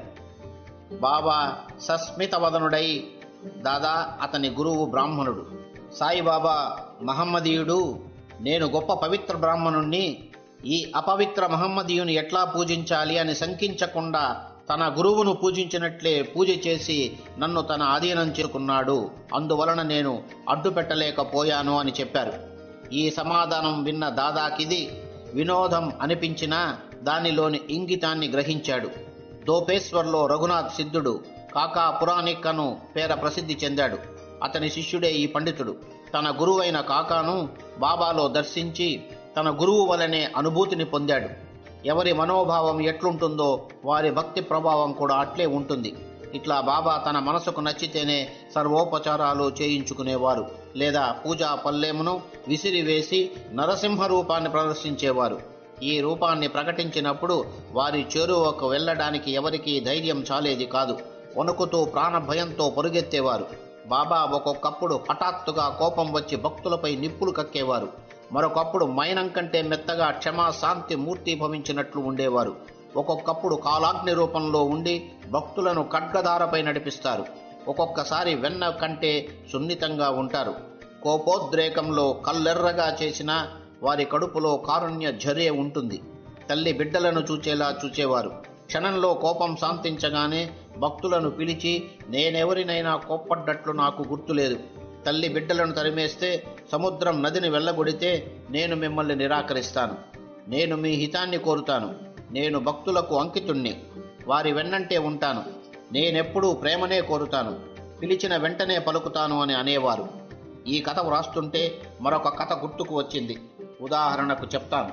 బాబా సస్మితవదనుడై దాదా అతని గురువు బ్రాహ్మణుడు సాయిబాబా మహమ్మదీయుడు నేను గొప్ప పవిత్ర బ్రాహ్మణుణ్ణి ఈ అపవిత్ర మహమ్మదీయుని ఎట్లా పూజించాలి అని శంకించకుండా తన గురువును పూజించినట్లే పూజ చేసి నన్ను తన ఆధీనం చేసుకున్నాడు అందువలన నేను అడ్డు పెట్టలేకపోయాను అని చెప్పారు ఈ సమాధానం విన్న దాదాకిది వినోదం అనిపించినా దానిలోని ఇంగితాన్ని గ్రహించాడు దోపేశ్వర్లో రఘునాథ్ సిద్ధుడు కాకా పురాణిక్ అను పేర ప్రసిద్ధి చెందాడు అతని శిష్యుడే ఈ పండితుడు తన గురువైన కాకాను బాబాలో దర్శించి తన గురువు వలనే అనుభూతిని పొందాడు ఎవరి మనోభావం ఎట్లుంటుందో వారి భక్తి ప్రభావం కూడా అట్లే ఉంటుంది ఇట్లా బాబా తన మనసుకు నచ్చితేనే సర్వోపచారాలు చేయించుకునేవారు లేదా పూజా పల్లెమును విసిరివేసి నరసింహ రూపాన్ని ప్రదర్శించేవారు ఈ రూపాన్ని ప్రకటించినప్పుడు వారి చేరువకు వెళ్ళడానికి ఎవరికీ ధైర్యం చాలేది కాదు వణుకుతూ ప్రాణభయంతో పొరుగెత్తేవారు బాబా ఒక్కొక్కప్పుడు హఠాత్తుగా కోపం వచ్చి భక్తులపై నిప్పులు కక్కేవారు మరొకప్పుడు మైనం కంటే మెత్తగా క్షమా శాంతి మూర్తి భవించినట్లు ఉండేవారు ఒక్కొక్కప్పుడు కాలాగ్ని రూపంలో ఉండి భక్తులను ఖడ్గదారపై నడిపిస్తారు ఒక్కొక్కసారి వెన్న కంటే సున్నితంగా ఉంటారు కోపోద్రేకంలో కల్లెర్రగా చేసిన వారి కడుపులో కారుణ్య ఝరే ఉంటుంది తల్లి బిడ్డలను చూచేలా చూచేవారు క్షణంలో కోపం శాంతించగానే భక్తులను పిలిచి నేనెవరినైనా కోప్పడ్డట్లు నాకు గుర్తులేదు తల్లి బిడ్డలను తరిమేస్తే సముద్రం నదిని వెళ్ళగొడితే నేను మిమ్మల్ని నిరాకరిస్తాను నేను మీ హితాన్ని కోరుతాను నేను భక్తులకు అంకితుణ్ణి వారి వెన్నంటే ఉంటాను నేనెప్పుడూ ప్రేమనే కోరుతాను పిలిచిన వెంటనే పలుకుతాను అని అనేవారు ఈ కథ వ్రాస్తుంటే మరొక కథ గుర్తుకు వచ్చింది ఉదాహరణకు చెప్తాను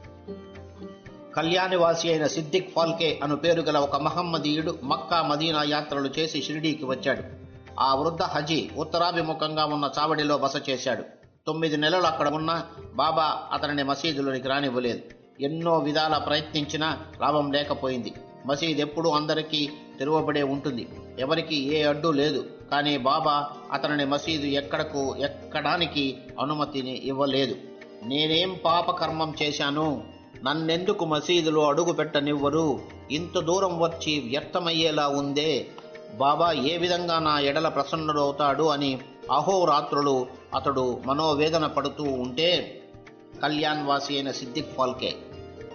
కళ్యాణివాసి అయిన సిద్దిక్ ఫాల్కే అను పేరు గల ఒక మహమ్మదీయుడు మక్కా మదీనా యాత్రలు చేసి షిరిడీకి వచ్చాడు ఆ వృద్ధ హజీ ఉత్తరాభిముఖంగా ఉన్న చావడిలో బస చేశాడు తొమ్మిది నెలలు అక్కడ ఉన్న బాబా అతనిని మసీదులోనికి రానివ్వలేదు ఎన్నో విధాల ప్రయత్నించినా లాభం లేకపోయింది మసీద్ ఎప్పుడూ అందరికీ తెరవబడే ఉంటుంది ఎవరికి ఏ అడ్డు లేదు కానీ బాబా అతనిని మసీదు ఎక్కడకు ఎక్కడానికి అనుమతిని ఇవ్వలేదు నేనేం పాపకర్మం చేశాను నన్నెందుకు మసీదులో అడుగు పెట్టనివ్వరు ఇంత దూరం వచ్చి వ్యర్థమయ్యేలా ఉందే బాబా ఏ విధంగా నా ఎడల ప్రసన్నుడవుతాడు అని అహోరాత్రులు అతడు మనోవేదన పడుతూ ఉంటే కళ్యాణ్ వాసి అయిన సిద్దిక్ ఫాల్కే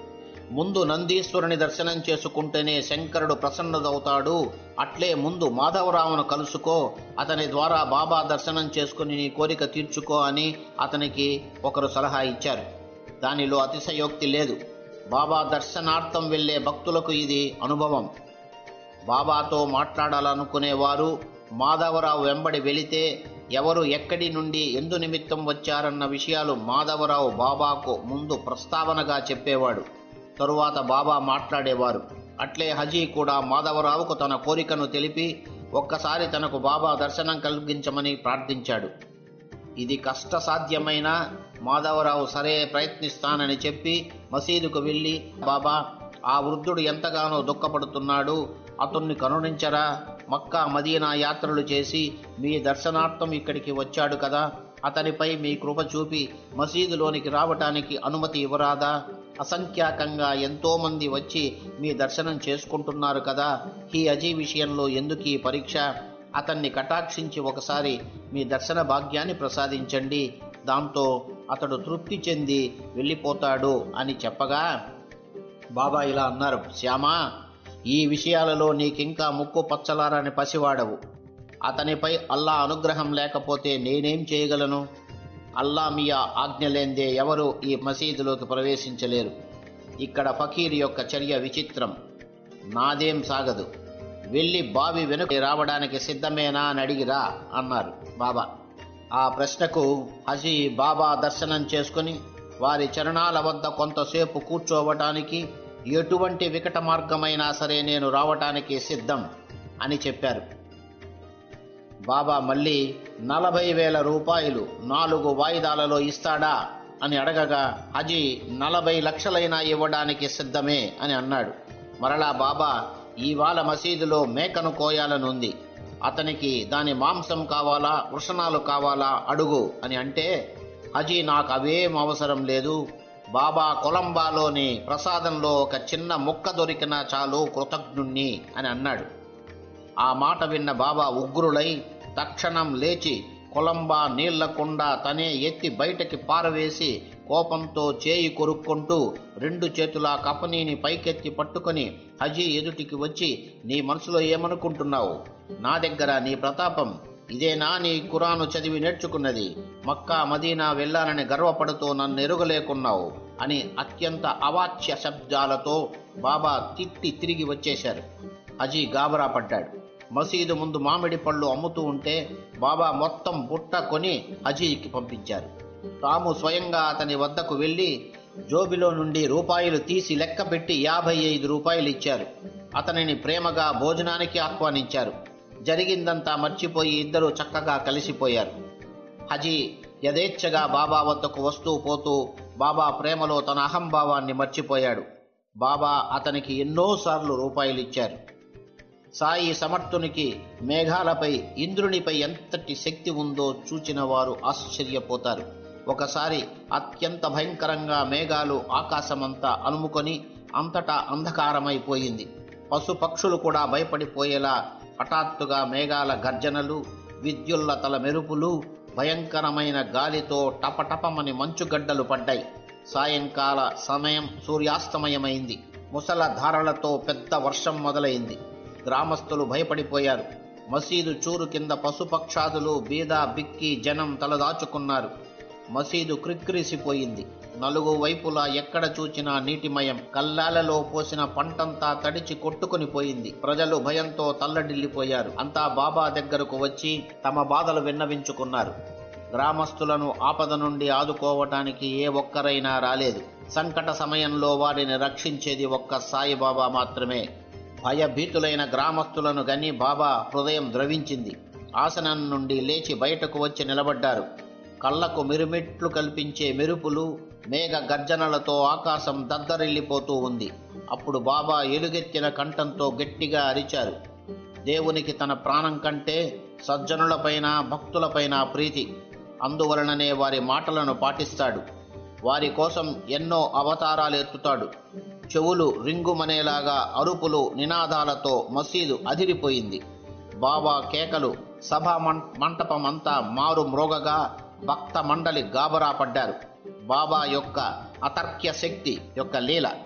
ముందు నందీశ్వరుని దర్శనం చేసుకుంటేనే శంకరుడు ప్రసన్నుడవుతాడు అట్లే ముందు మాధవరావును కలుసుకో అతని ద్వారా బాబా దర్శనం చేసుకుని నీ కోరిక తీర్చుకో అని అతనికి ఒకరు సలహా ఇచ్చారు దానిలో అతిశయోక్తి లేదు బాబా దర్శనార్థం వెళ్ళే భక్తులకు ఇది అనుభవం బాబాతో మాట్లాడాలనుకునేవారు మాధవరావు వెంబడి వెళితే ఎవరు ఎక్కడి నుండి ఎందు నిమిత్తం వచ్చారన్న విషయాలు మాధవరావు బాబాకు ముందు ప్రస్తావనగా చెప్పేవాడు తరువాత బాబా మాట్లాడేవారు అట్లే హజీ కూడా మాధవరావుకు తన కోరికను తెలిపి ఒక్కసారి తనకు బాబా దర్శనం కలిగించమని ప్రార్థించాడు ఇది కష్టసాధ్యమైన మాధవరావు సరే ప్రయత్నిస్తానని చెప్పి మసీదుకు వెళ్ళి బాబా ఆ వృద్ధుడు ఎంతగానో దుఃఖపడుతున్నాడు అతన్ని కరుణించరా మక్కా మదీనా యాత్రలు చేసి మీ దర్శనార్థం ఇక్కడికి వచ్చాడు కదా అతనిపై మీ కృప చూపి మసీదులోనికి రావటానికి అనుమతి ఇవ్వరాదా అసంఖ్యాకంగా ఎంతో మంది వచ్చి మీ దర్శనం చేసుకుంటున్నారు కదా ఈ అజీ విషయంలో ఎందుకు ఈ పరీక్ష అతన్ని కటాక్షించి ఒకసారి మీ దర్శన భాగ్యాన్ని ప్రసాదించండి దాంతో అతడు తృప్తి చెంది వెళ్ళిపోతాడు అని చెప్పగా బాబా ఇలా అన్నారు శ్యామా ఈ విషయాలలో నీకింకా ముక్కు పచ్చలారని పసివాడవు అతనిపై అల్లా అనుగ్రహం లేకపోతే నేనేం చేయగలను అల్లా మియా ఆజ్ఞ లేందే ఎవరు ఈ మసీదులోకి ప్రవేశించలేరు ఇక్కడ ఫకీర్ యొక్క చర్య విచిత్రం నాదేం సాగదు వెళ్ళి బావి వెనుక రావడానికి సిద్ధమేనా అని అడిగిరా అన్నారు బాబా ఆ ప్రశ్నకు హజీ బాబా దర్శనం చేసుకుని వారి చరణాల వద్ద కొంతసేపు కూర్చోవటానికి ఎటువంటి వికట మార్గమైనా సరే నేను రావటానికి సిద్ధం అని చెప్పారు బాబా మళ్ళీ నలభై వేల రూపాయలు నాలుగు వాయిదాలలో ఇస్తాడా అని అడగగా హజీ నలభై లక్షలైనా ఇవ్వడానికి సిద్ధమే అని అన్నాడు మరలా బాబా ఇవాళ మసీదులో మేకను కోయాలనుంది అతనికి దాని మాంసం కావాలా వృషణాలు కావాలా అడుగు అని అంటే హజీ నాకు అవేం అవసరం లేదు బాబా కొలంబాలోని ప్రసాదంలో ఒక చిన్న ముక్క దొరికినా చాలు కృతజ్ఞుణ్ణి అని అన్నాడు ఆ మాట విన్న బాబా ఉగ్రులై తక్షణం లేచి కొలంబా నీళ్లకుండా తనే ఎత్తి బయటకి పారవేసి కోపంతో చేయి కొరుక్కుంటూ రెండు చేతుల కపనీని పైకెత్తి పట్టుకొని హజీ ఎదుటికి వచ్చి నీ మనసులో ఏమనుకుంటున్నావు నా దగ్గర నీ ప్రతాపం ఇదేనా నీ కురాను చదివి నేర్చుకున్నది మక్కా మదీనా వెళ్ళాలని గర్వపడుతూ నన్ను ఎరుగలేకున్నావు అని అత్యంత అవాచ్య శబ్దాలతో బాబా తిట్టి తిరిగి వచ్చేశారు హజీ గాబరా పడ్డాడు మసీదు ముందు మామిడి పళ్ళు అమ్ముతూ ఉంటే బాబా మొత్తం బుట్ట కొని హజీకి పంపించారు తాము స్వయంగా అతని వద్దకు వెళ్ళి జోబిలో నుండి రూపాయలు తీసి లెక్క పెట్టి యాభై ఐదు రూపాయలు ఇచ్చారు అతనిని ప్రేమగా భోజనానికి ఆహ్వానించారు జరిగిందంతా మర్చిపోయి ఇద్దరూ చక్కగా కలిసిపోయారు హజీ యథేచ్ఛగా బాబా వద్దకు వస్తూ పోతూ బాబా ప్రేమలో తన అహంభావాన్ని మర్చిపోయాడు బాబా అతనికి ఎన్నోసార్లు రూపాయలు ఇచ్చారు సాయి సమర్థునికి మేఘాలపై ఇంద్రునిపై ఎంతటి శక్తి ఉందో చూచిన వారు ఆశ్చర్యపోతారు ఒకసారి అత్యంత భయంకరంగా మేఘాలు ఆకాశమంతా అలుముకొని అంతటా అంధకారమైపోయింది పశుపక్షులు కూడా భయపడిపోయేలా హఠాత్తుగా మేఘాల గర్జనలు విద్యుల్లతల మెరుపులు భయంకరమైన గాలితో టపటపమని మంచుగడ్డలు పడ్డాయి సాయంకాల సమయం సూర్యాస్తమయమైంది ముసల ధారలతో పెద్ద వర్షం మొదలైంది గ్రామస్తులు భయపడిపోయారు మసీదు చూరు కింద పశుపక్షాదులు బీద బిక్కి జనం తలదాచుకున్నారు మసీదు క్రిక్కిరిసిపోయింది నలుగు వైపులా ఎక్కడ చూచినా నీటిమయం కల్లాలలో పోసిన పంటంతా తడిచి కొట్టుకుని పోయింది ప్రజలు భయంతో తల్లడిల్లిపోయారు అంతా బాబా దగ్గరకు వచ్చి తమ బాధలు విన్నవించుకున్నారు గ్రామస్తులను ఆపద నుండి ఆదుకోవటానికి ఏ ఒక్కరైనా రాలేదు సంకట సమయంలో వారిని రక్షించేది ఒక్క సాయిబాబా మాత్రమే భయభీతులైన గ్రామస్తులను గని బాబా హృదయం ద్రవించింది ఆసనం నుండి లేచి బయటకు వచ్చి నిలబడ్డారు కళ్ళకు మిరుమిట్లు కల్పించే మెరుపులు మేఘ గర్జనలతో ఆకాశం దద్దరిల్లిపోతూ ఉంది అప్పుడు బాబా ఎలుగెత్తిన కంఠంతో గట్టిగా అరిచారు దేవునికి తన ప్రాణం కంటే సజ్జనులపైన భక్తులపైన ప్రీతి అందువలననే వారి మాటలను పాటిస్తాడు వారి కోసం ఎన్నో అవతారాలు ఎత్తుతాడు చెవులు రింగుమనేలాగా అరుపులు నినాదాలతో మసీదు అదిరిపోయింది బాబా కేకలు సభా మం- మంటపం అంతా మారు మ్రోగగా భక్త మండలి గాబరా పడ్డారు బాబా యొక్క అతర్క్య శక్తి యొక్క లీల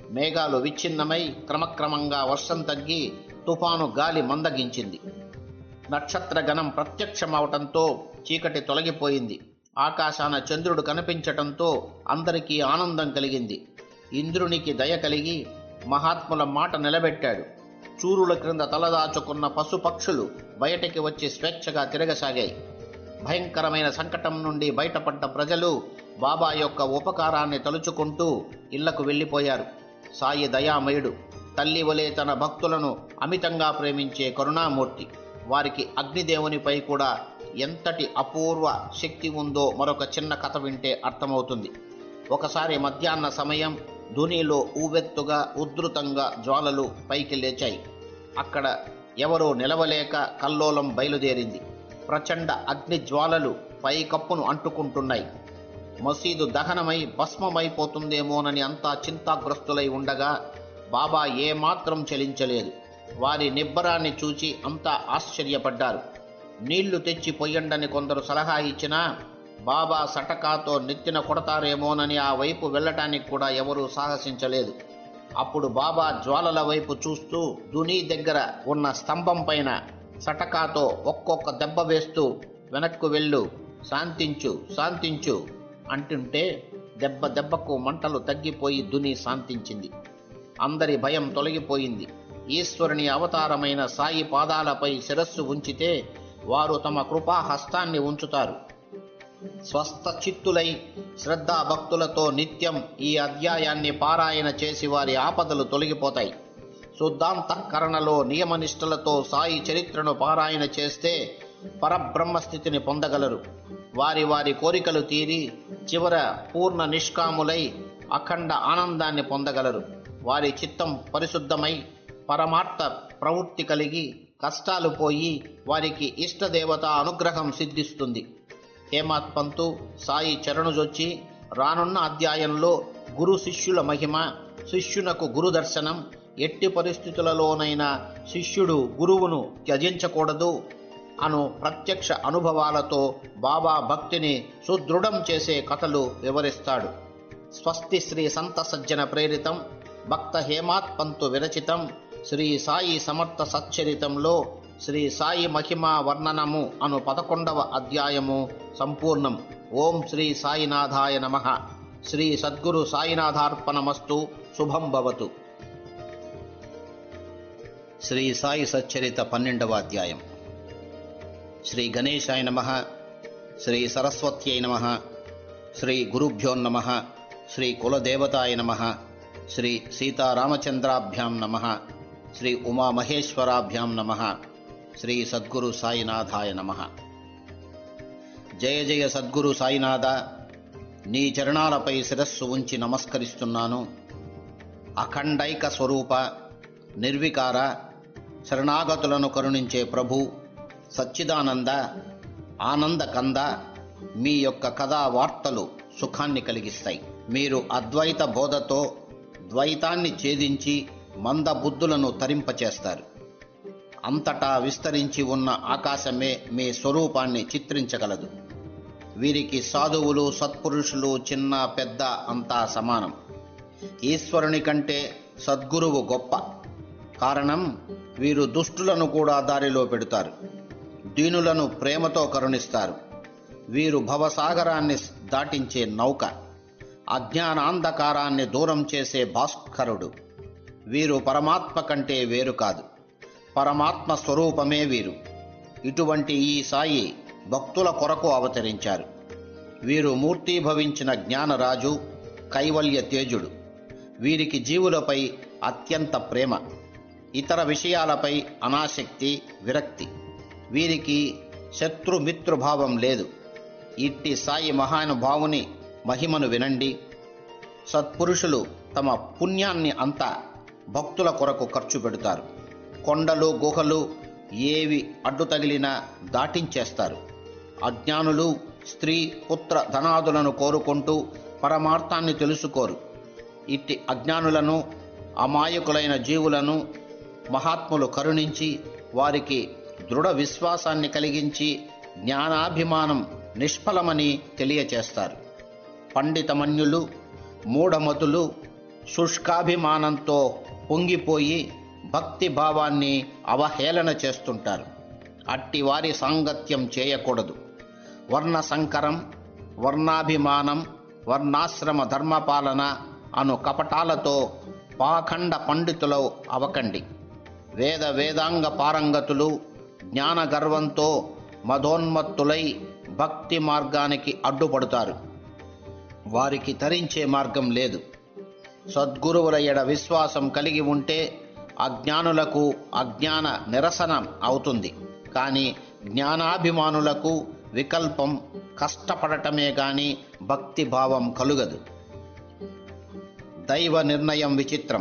మేఘాలు విచ్ఛిన్నమై క్రమక్రమంగా వర్షం తగ్గి తుఫాను గాలి మందగించింది నక్షత్ర గణం ప్రత్యక్షమవటంతో చీకటి తొలగిపోయింది ఆకాశాన చంద్రుడు కనిపించటంతో అందరికీ ఆనందం కలిగింది ఇంద్రునికి దయ కలిగి మహాత్ముల మాట నిలబెట్టాడు చూరుల క్రింద తలదాచుకున్న పశుపక్షులు బయటికి వచ్చి స్వేచ్ఛగా తిరగసాగాయి భయంకరమైన సంకటం నుండి బయటపడ్డ ప్రజలు బాబా యొక్క ఉపకారాన్ని తలుచుకుంటూ ఇళ్లకు వెళ్ళిపోయారు సాయి దయామయుడు తల్లి వలె తన భక్తులను అమితంగా ప్రేమించే కరుణామూర్తి వారికి అగ్నిదేవునిపై కూడా ఎంతటి అపూర్వ శక్తి ఉందో మరొక చిన్న కథ వింటే అర్థమవుతుంది ఒకసారి మధ్యాహ్న సమయం ధునిలో ఊవెత్తుగా ఉధృతంగా జ్వాలలు పైకి లేచాయి అక్కడ ఎవరో నిలవలేక కల్లోలం బయలుదేరింది ప్రచండ అగ్ని జ్వాలలు పైకప్పును అంటుకుంటున్నాయి మసీదు దహనమై భస్మమైపోతుందేమోనని అంతా చింతాగ్రస్తులై ఉండగా బాబా ఏమాత్రం చలించలేదు వారి నిబ్బరాన్ని చూచి అంతా ఆశ్చర్యపడ్డారు నీళ్లు తెచ్చి పొయ్యండని కొందరు సలహా ఇచ్చినా బాబా సటకాతో నెత్తిన కొడతారేమోనని ఆ వైపు వెళ్ళటానికి కూడా ఎవరూ సాహసించలేదు అప్పుడు బాబా జ్వాలల వైపు చూస్తూ దునీ దగ్గర ఉన్న స్తంభం పైన సటకాతో ఒక్కొక్క దెబ్బ వేస్తూ వెనక్కు వెళ్ళు శాంతించు శాంతించు అంటుంటే దెబ్బ దెబ్బకు మంటలు తగ్గిపోయి దుని శాంతించింది అందరి భయం తొలగిపోయింది ఈశ్వరుని అవతారమైన సాయి పాదాలపై శిరస్సు ఉంచితే వారు తమ కృపా హస్తాన్ని ఉంచుతారు స్వస్థ చిత్తులై శ్రద్ధా భక్తులతో నిత్యం ఈ అధ్యాయాన్ని పారాయణ చేసి వారి ఆపదలు తొలగిపోతాయి శుద్ధాంతఃకరణలో నియమనిష్టలతో సాయి చరిత్రను పారాయణ చేస్తే పరబ్రహ్మ స్థితిని పొందగలరు వారి వారి కోరికలు తీరి చివర పూర్ణ నిష్కాములై అఖండ ఆనందాన్ని పొందగలరు వారి చిత్తం పరిశుద్ధమై పరమార్థ ప్రవృత్తి కలిగి కష్టాలు పోయి వారికి ఇష్టదేవత అనుగ్రహం సిద్ధిస్తుంది హేమాత్ పంతు సాయి చరణుజొచ్చి రానున్న అధ్యాయంలో గురు శిష్యుల మహిమ శిష్యునకు గురు దర్శనం ఎట్టి పరిస్థితులలోనైనా శిష్యుడు గురువును త్యజించకూడదు అను ప్రత్యక్ష అనుభవాలతో బాబా భక్తిని సుదృఢం చేసే కథలు వివరిస్తాడు స్వస్తి శ్రీ సంత సజ్జన ప్రేరితం భక్త హేమాత్ పంతు విరచితం శ్రీ సాయి సమర్థ సచ్చరితంలో శ్రీ సాయి మహిమ వర్ణనము అను పదకొండవ అధ్యాయము సంపూర్ణం ఓం శ్రీ సాయినాథాయ నమ శ్రీ సద్గురు సాయినాథార్పణమస్తు శుభం భవతు శ్రీ సాయి సచ్చరిత పన్నెండవ అధ్యాయం శ్రీ గణేశాయ నమ శ్రీ సరస్వత్యై నమ శ్రీ గురుభ్యో నమ శ్రీ కులదేవతాయ నమ శ్రీ సీతారామచంద్రాభ్యాం నమ శ్రీ ఉమామహేశ్వరాభ్యాం నమ శ్రీ సద్గురు సాయినాథాయ నమ జయ జయ సద్గురు సాయినాథ నీ చరణాలపై శిరస్సు ఉంచి నమస్కరిస్తున్నాను అఖండైక స్వరూప నిర్వికార శరణాగతులను కరుణించే ప్రభు సచ్చిదానంద ఆనంద కంద మీ యొక్క కథా వార్తలు సుఖాన్ని కలిగిస్తాయి మీరు అద్వైత బోధతో ద్వైతాన్ని ఛేదించి మంద బుద్ధులను తరింపచేస్తారు అంతటా విస్తరించి ఉన్న ఆకాశమే మీ స్వరూపాన్ని చిత్రించగలదు వీరికి సాధువులు సత్పురుషులు చిన్న పెద్ద అంతా సమానం ఈశ్వరుని కంటే సద్గురువు గొప్ప కారణం వీరు దుష్టులను కూడా దారిలో పెడతారు దీనులను ప్రేమతో కరుణిస్తారు వీరు భవసాగరాన్ని దాటించే నౌక అజ్ఞానాంధకారాన్ని దూరం చేసే భాస్కరుడు వీరు పరమాత్మ కంటే వేరు కాదు పరమాత్మ స్వరూపమే వీరు ఇటువంటి ఈ సాయి భక్తుల కొరకు అవతరించారు వీరు మూర్తీభవించిన జ్ఞానరాజు కైవల్య తేజుడు వీరికి జీవులపై అత్యంత ప్రేమ ఇతర విషయాలపై అనాసక్తి విరక్తి వీరికి శత్రుమిత్రుభావం లేదు ఇట్టి సాయి మహానుభావుని మహిమను వినండి సత్పురుషులు తమ పుణ్యాన్ని అంతా భక్తుల కొరకు ఖర్చు పెడతారు కొండలు గుహలు ఏవి అడ్డు తగిలినా దాటించేస్తారు అజ్ఞానులు స్త్రీ పుత్ర ధనాదులను కోరుకుంటూ పరమార్థాన్ని తెలుసుకోరు ఇట్టి అజ్ఞానులను అమాయకులైన జీవులను మహాత్ములు కరుణించి వారికి దృఢ విశ్వాసాన్ని కలిగించి జ్ఞానాభిమానం నిష్ఫలమని తెలియచేస్తారు పండితమన్యులు మూఢమతులు శుష్కాభిమానంతో పొంగిపోయి భక్తి భావాన్ని అవహేళన చేస్తుంటారు అట్టి వారి సాంగత్యం చేయకూడదు వర్ణ సంకరం వర్ణాభిమానం వర్ణాశ్రమ ధర్మపాలన అను కపటాలతో పాఖండ పండితులు అవకండి వేద వేదాంగ పారంగతులు జ్ఞాన గర్వంతో మదోన్మత్తులై భక్తి మార్గానికి అడ్డుపడతారు వారికి తరించే మార్గం లేదు సద్గురువుల ఎడ విశ్వాసం కలిగి ఉంటే అజ్ఞానులకు అజ్ఞాన నిరసనం అవుతుంది కానీ జ్ఞానాభిమానులకు వికల్పం కష్టపడటమే గాని భక్తి భావం కలుగదు దైవ నిర్ణయం విచిత్రం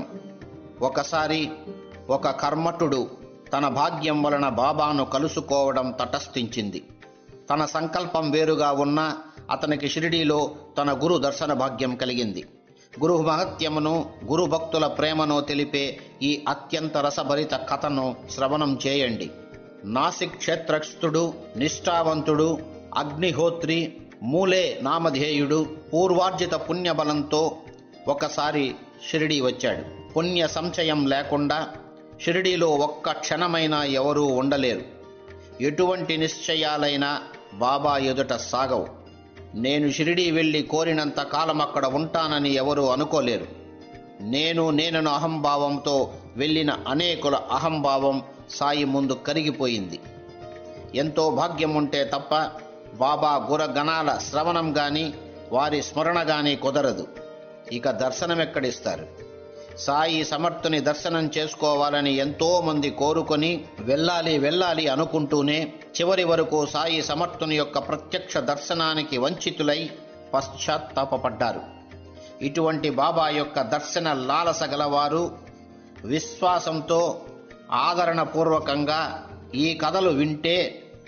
ఒకసారి ఒక కర్మఠుడు తన భాగ్యం వలన బాబాను కలుసుకోవడం తటస్థించింది తన సంకల్పం వేరుగా ఉన్నా అతనికి షిరిడీలో తన గురు దర్శన భాగ్యం కలిగింది గురు మహత్యమును గురు భక్తుల ప్రేమను తెలిపే ఈ అత్యంత రసభరిత కథను శ్రవణం చేయండి నాసిక్ క్షేత్రస్థుడు నిష్ఠావంతుడు అగ్నిహోత్రి మూలే నామధేయుడు పూర్వార్జిత పుణ్యబలంతో ఒకసారి షిరిడీ వచ్చాడు పుణ్య సంశయం లేకుండా షిరిడీలో ఒక్క క్షణమైనా ఎవరూ ఉండలేరు ఎటువంటి నిశ్చయాలైనా బాబా ఎదుట సాగవు నేను షిరిడీ వెళ్ళి కోరినంత కాలం అక్కడ ఉంటానని ఎవరూ అనుకోలేరు నేను నేనను అహంభావంతో వెళ్ళిన అనేకుల అహంభావం సాయి ముందు కరిగిపోయింది ఎంతో భాగ్యం ఉంటే తప్ప బాబా గురగణాల శ్రవణం గాని వారి స్మరణ గాని కుదరదు ఇక దర్శనం ఎక్కడిస్తారు సాయి సమర్థుని దర్శనం చేసుకోవాలని ఎంతో మంది కోరుకొని వెళ్ళాలి వెళ్ళాలి అనుకుంటూనే చివరి వరకు సాయి సమర్థుని యొక్క ప్రత్యక్ష దర్శనానికి వంచితులై పశ్చాత్తాపపడ్డారు ఇటువంటి బాబా యొక్క దర్శన లాలస గలవారు విశ్వాసంతో ఆదరణపూర్వకంగా ఈ కథలు వింటే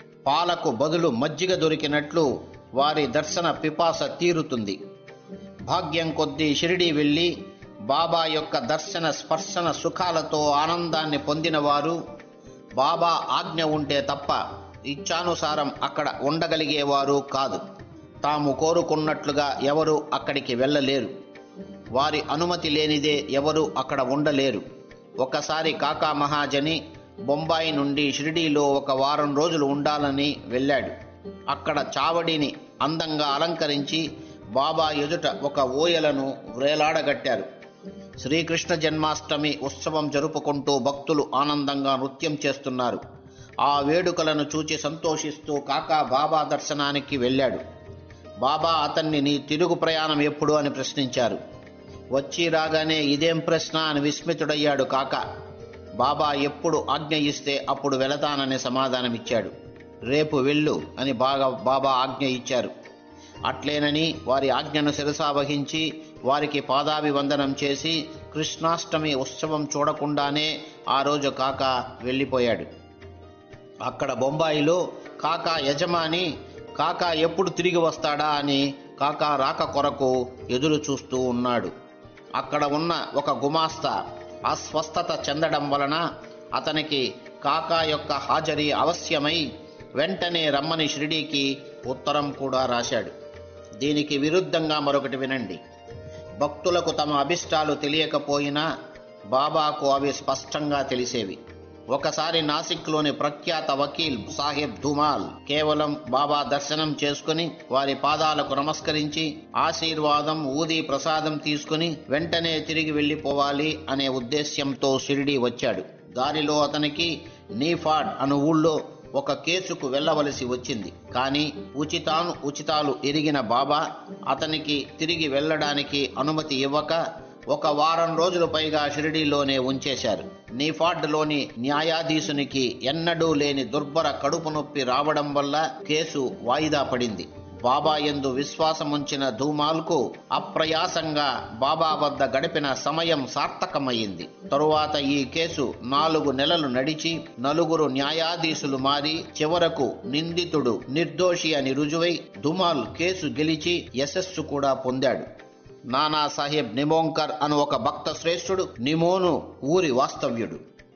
పాలకు బదులు మజ్జిగ దొరికినట్లు వారి దర్శన పిపాస తీరుతుంది భాగ్యం కొద్దీ షిరిడి వెళ్ళి బాబా యొక్క దర్శన స్పర్శన సుఖాలతో ఆనందాన్ని పొందినవారు బాబా ఆజ్ఞ ఉంటే తప్ప ఇచ్చానుసారం అక్కడ ఉండగలిగేవారు కాదు తాము కోరుకున్నట్లుగా ఎవరు అక్కడికి వెళ్ళలేరు వారి అనుమతి లేనిదే ఎవరు అక్కడ ఉండలేరు ఒకసారి కాకా మహాజని బొంబాయి నుండి షిరిడీలో ఒక వారం రోజులు ఉండాలని వెళ్ళాడు అక్కడ చావడిని అందంగా అలంకరించి బాబా ఎదుట ఒక ఊయలను వ్రేలాడగట్టారు శ్రీకృష్ణ జన్మాష్టమి ఉత్సవం జరుపుకుంటూ భక్తులు ఆనందంగా నృత్యం చేస్తున్నారు ఆ వేడుకలను చూచి సంతోషిస్తూ కాకా బాబా దర్శనానికి వెళ్ళాడు బాబా అతన్ని నీ తిరుగు ప్రయాణం ఎప్పుడు అని ప్రశ్నించారు వచ్చి రాగానే ఇదేం ప్రశ్న అని విస్మితుడయ్యాడు కాక బాబా ఎప్పుడు ఆజ్ఞ ఇస్తే అప్పుడు వెళతానని సమాధానమిచ్చాడు రేపు వెళ్ళు అని బాగా బాబా ఆజ్ఞ ఇచ్చారు అట్లేనని వారి ఆజ్ఞను శిరసావహించి వారికి పాదాభివందనం చేసి కృష్ణాష్టమి ఉత్సవం చూడకుండానే ఆ రోజు కాక వెళ్ళిపోయాడు అక్కడ బొంబాయిలో కాకా యజమాని కాకా ఎప్పుడు తిరిగి వస్తాడా అని కాకా రాక కొరకు ఎదురు చూస్తూ ఉన్నాడు అక్కడ ఉన్న ఒక గుమాస్తా అస్వస్థత చెందడం వలన అతనికి కాకా యొక్క హాజరీ అవశ్యమై వెంటనే రమ్మని షిరిడీకి ఉత్తరం కూడా రాశాడు దీనికి విరుద్ధంగా మరొకటి వినండి భక్తులకు తమ అభిష్టాలు తెలియకపోయినా బాబాకు అవి స్పష్టంగా తెలిసేవి ఒకసారి నాసిక్లోని ప్రఖ్యాత వకీల్ సాహెబ్ ధుమాల్ కేవలం బాబా దర్శనం చేసుకుని వారి పాదాలకు నమస్కరించి ఆశీర్వాదం ఊది ప్రసాదం తీసుకుని వెంటనే తిరిగి వెళ్ళిపోవాలి అనే ఉద్దేశ్యంతో షిరిడి వచ్చాడు దారిలో అతనికి నీఫాడ్ అను ఊళ్ళో ఒక కేసుకు వెళ్ళవలసి వచ్చింది కానీ ఉచితాను ఉచితాలు ఎరిగిన బాబా అతనికి తిరిగి వెళ్ళడానికి అనుమతి ఇవ్వక ఒక వారం రోజులు పైగా షిరిడీలోనే ఉంచేశారు నీఫాడ్లోని న్యాయాధీశునికి ఎన్నడూ లేని దుర్భర కడుపు నొప్పి రావడం వల్ల కేసు వాయిదా పడింది బాబా ఎందు విశ్వాసముంచిన ధూమాల్కు అప్రయాసంగా బాబా వద్ద గడిపిన సమయం సార్థకమయ్యింది తరువాత ఈ కేసు నాలుగు నెలలు నడిచి నలుగురు న్యాయాధీశులు మారి చివరకు నిందితుడు నిర్దోషి అని రుజువై ధుమాల్ కేసు గెలిచి యశస్సు కూడా పొందాడు నానా సాహెబ్ నిమోంకర్ అను ఒక భక్త శ్రేష్ఠుడు నిమోను ఊరి వాస్తవ్యుడు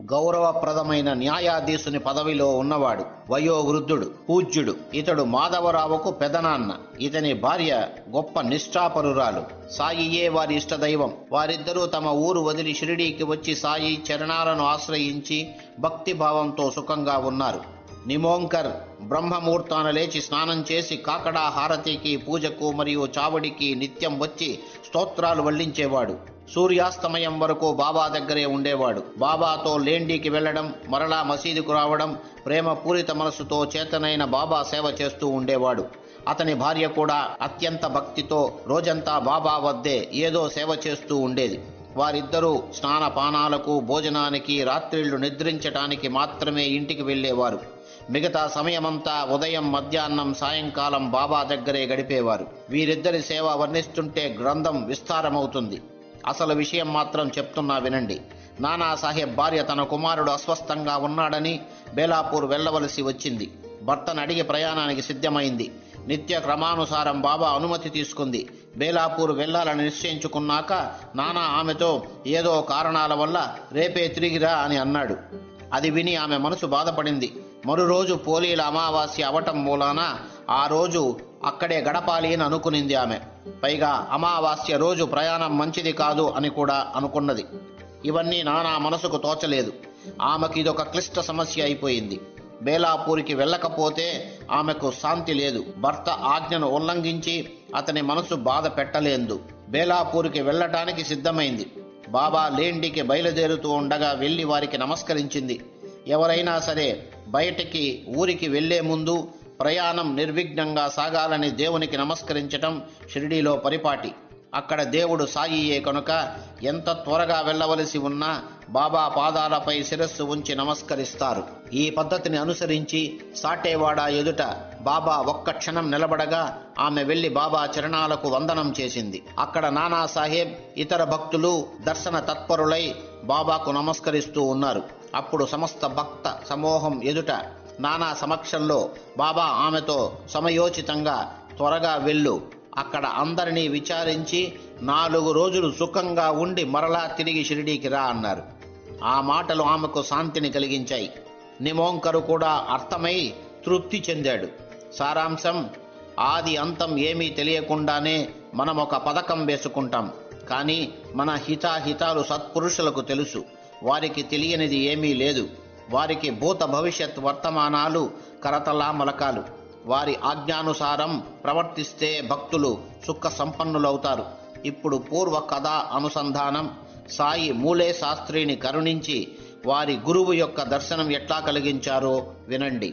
గౌరవప్రదమైన న్యాయాధీశుని పదవిలో ఉన్నవాడు వయోవృద్ధుడు పూజ్యుడు ఇతడు మాధవరావుకు పెదనాన్న ఇతని భార్య గొప్ప నిష్ఠాపరురాలు సాయియే వారి ఇష్టదైవం వారిద్దరూ తమ ఊరు వదిలి షిరిడీకి వచ్చి సాయి చరణాలను ఆశ్రయించి భక్తిభావంతో సుఖంగా ఉన్నారు నిమోంకర్ బ్రహ్మముహూర్తాన లేచి స్నానం చేసి కాకడా హారతికి పూజకు మరియు చావడికి నిత్యం వచ్చి స్తోత్రాలు వల్లించేవాడు సూర్యాస్తమయం వరకు బాబా దగ్గరే ఉండేవాడు బాబాతో లేండికి వెళ్ళడం మరలా మసీదుకు రావడం ప్రేమ పూరిత మనసుతో చేతనైన బాబా సేవ చేస్తూ ఉండేవాడు అతని భార్య కూడా అత్యంత భక్తితో రోజంతా బాబా వద్దే ఏదో సేవ చేస్తూ ఉండేది వారిద్దరూ స్నాన పానాలకు భోజనానికి రాత్రిళ్లు నిద్రించటానికి మాత్రమే ఇంటికి వెళ్ళేవారు మిగతా సమయమంతా ఉదయం మధ్యాహ్నం సాయంకాలం బాబా దగ్గరే గడిపేవారు వీరిద్దరి సేవ వర్ణిస్తుంటే గ్రంథం విస్తారమవుతుంది అసలు విషయం మాత్రం చెప్తున్నా వినండి నానా సాహెబ్ భార్య తన కుమారుడు అస్వస్థంగా ఉన్నాడని బేలాపూర్ వెళ్ళవలసి వచ్చింది భర్తను అడిగి ప్రయాణానికి సిద్ధమైంది నిత్య క్రమానుసారం బాబా అనుమతి తీసుకుంది బేలాపూర్ వెళ్ళాలని నిశ్చయించుకున్నాక నానా ఆమెతో ఏదో కారణాల వల్ల రేపే తిరిగిరా అని అన్నాడు అది విని ఆమె మనసు బాధపడింది మరో రోజు పోలీల అమావాస్య అవటం మూలాన ఆ రోజు అక్కడే గడపాలి అని అనుకునింది ఆమె పైగా అమావాస్య రోజు ప్రయాణం మంచిది కాదు అని కూడా అనుకున్నది ఇవన్నీ నానా మనసుకు తోచలేదు ఆమెకి ఇదొక క్లిష్ట సమస్య అయిపోయింది బేలాపూరికి వెళ్ళకపోతే ఆమెకు శాంతి లేదు భర్త ఆజ్ఞను ఉల్లంఘించి అతని మనసు బాధ పెట్టలేదు బేలాపూరికి వెళ్ళటానికి సిద్ధమైంది బాబా లేండికి బయలుదేరుతూ ఉండగా వెళ్ళి వారికి నమస్కరించింది ఎవరైనా సరే బయటికి ఊరికి వెళ్లే ముందు ప్రయాణం నిర్విఘ్నంగా సాగాలని దేవునికి నమస్కరించటం షిరిడీలో పరిపాటి అక్కడ దేవుడు సాయియే కనుక ఎంత త్వరగా వెళ్ళవలసి ఉన్నా బాబా పాదాలపై శిరస్సు ఉంచి నమస్కరిస్తారు ఈ పద్ధతిని అనుసరించి సాటేవాడ ఎదుట బాబా ఒక్క క్షణం నిలబడగా ఆమె వెళ్లి బాబా చరణాలకు వందనం చేసింది అక్కడ నానా సాహెబ్ ఇతర భక్తులు దర్శన తత్పరులై బాబాకు నమస్కరిస్తూ ఉన్నారు అప్పుడు సమస్త భక్త సమూహం ఎదుట నానా సమక్షంలో బాబా ఆమెతో సమయోచితంగా త్వరగా వెళ్ళు అక్కడ అందరినీ విచారించి నాలుగు రోజులు సుఖంగా ఉండి మరలా తిరిగి షిరిడీకి రా అన్నారు ఆ మాటలు ఆమెకు శాంతిని కలిగించాయి నిమోంకరు కూడా అర్థమై తృప్తి చెందాడు సారాంశం ఆది అంతం ఏమీ తెలియకుండానే మనం ఒక పథకం వేసుకుంటాం కానీ మన హితాహితాలు సత్పురుషులకు తెలుసు వారికి తెలియనిది ఏమీ లేదు వారికి భూత భవిష్యత్ వర్తమానాలు కరతలామలకాలు వారి ఆజ్ఞానుసారం ప్రవర్తిస్తే భక్తులు సుఖ సంపన్నులవుతారు ఇప్పుడు పూర్వ కథ అనుసంధానం సాయి మూలే శాస్త్రిని కరుణించి వారి గురువు యొక్క దర్శనం ఎట్లా కలిగించారో వినండి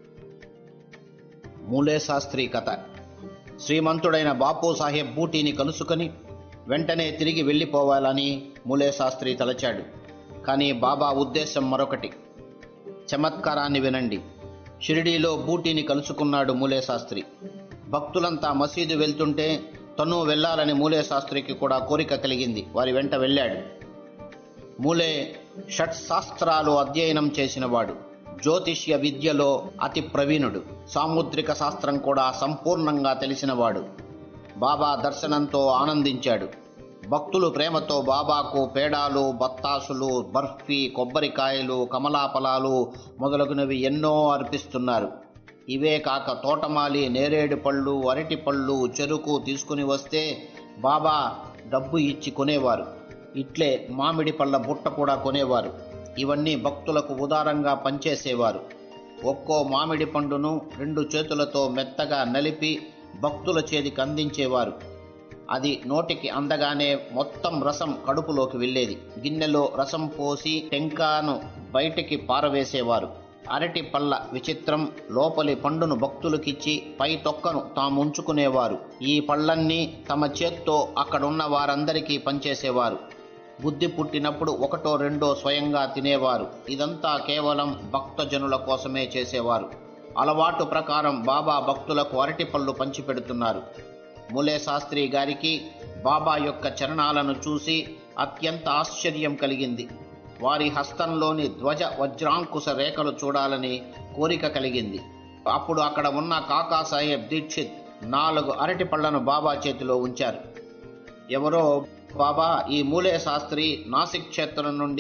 మూలే శాస్త్రి కథ శ్రీమంతుడైన బాపు సాహెబ్ బూటీని కలుసుకొని వెంటనే తిరిగి వెళ్ళిపోవాలని మూలే శాస్త్రి తలచాడు కానీ బాబా ఉద్దేశం మరొకటి చమత్కారాన్ని వినండి షిరిడీలో బూటీని కలుసుకున్నాడు మూలే శాస్త్రి భక్తులంతా మసీదు వెళ్తుంటే తను వెళ్ళాలని మూలే శాస్త్రికి కూడా కోరిక కలిగింది వారి వెంట వెళ్ళాడు మూలే షట్ శాస్త్రాలు అధ్యయనం చేసినవాడు జ్యోతిష్య విద్యలో అతి ప్రవీణుడు సాముద్రిక శాస్త్రం కూడా సంపూర్ణంగా తెలిసినవాడు బాబా దర్శనంతో ఆనందించాడు భక్తులు ప్రేమతో బాబాకు పేడాలు బత్తాసులు బర్ఫీ కొబ్బరికాయలు కమలాఫలాలు మొదలగునవి ఎన్నో అర్పిస్తున్నారు ఇవే కాక తోటమాలి నేరేడు పళ్ళు అరటి పళ్ళు చెరుకు తీసుకుని వస్తే బాబా డబ్బు ఇచ్చి కొనేవారు ఇట్లే మామిడి పళ్ళ బుట్ట కూడా కొనేవారు ఇవన్నీ భక్తులకు ఉదారంగా పంచేసేవారు ఒక్కో మామిడి పండును రెండు చేతులతో మెత్తగా నలిపి భక్తుల చేతికి అందించేవారు అది నోటికి అందగానే మొత్తం రసం కడుపులోకి వెళ్ళేది గిన్నెలో రసం పోసి టెంకాను బయటికి పారవేసేవారు అరటి పళ్ళ విచిత్రం లోపలి పండును భక్తులకిచ్చి పై తొక్కను తాము ఉంచుకునేవారు ఈ పళ్ళన్నీ తమ చేత్తో అక్కడున్న వారందరికీ పంచేసేవారు బుద్ధి పుట్టినప్పుడు ఒకటో రెండో స్వయంగా తినేవారు ఇదంతా కేవలం భక్తజనుల కోసమే చేసేవారు అలవాటు ప్రకారం బాబా భక్తులకు అరటిపళ్ళు పంచిపెడుతున్నారు మూలే శాస్త్రి గారికి బాబా యొక్క చరణాలను చూసి అత్యంత ఆశ్చర్యం కలిగింది వారి హస్తంలోని ధ్వజ వజ్రాంకుశ రేఖలు చూడాలని కోరిక కలిగింది అప్పుడు అక్కడ ఉన్న కాకా సాహెబ్ దీక్షిత్ నాలుగు అరటి పళ్లను బాబా చేతిలో ఉంచారు ఎవరో బాబా ఈ మూలే శాస్త్రి నాసిక్ క్షేత్రం నుండి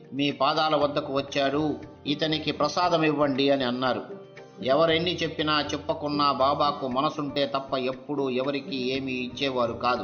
మీ పాదాల వద్దకు వచ్చాడు ఇతనికి ప్రసాదం ఇవ్వండి అని అన్నారు ఎవరెన్ని చెప్పినా చెప్పకున్నా బాబాకు మనసుంటే తప్ప ఎప్పుడూ ఎవరికి ఏమీ ఇచ్చేవారు కాదు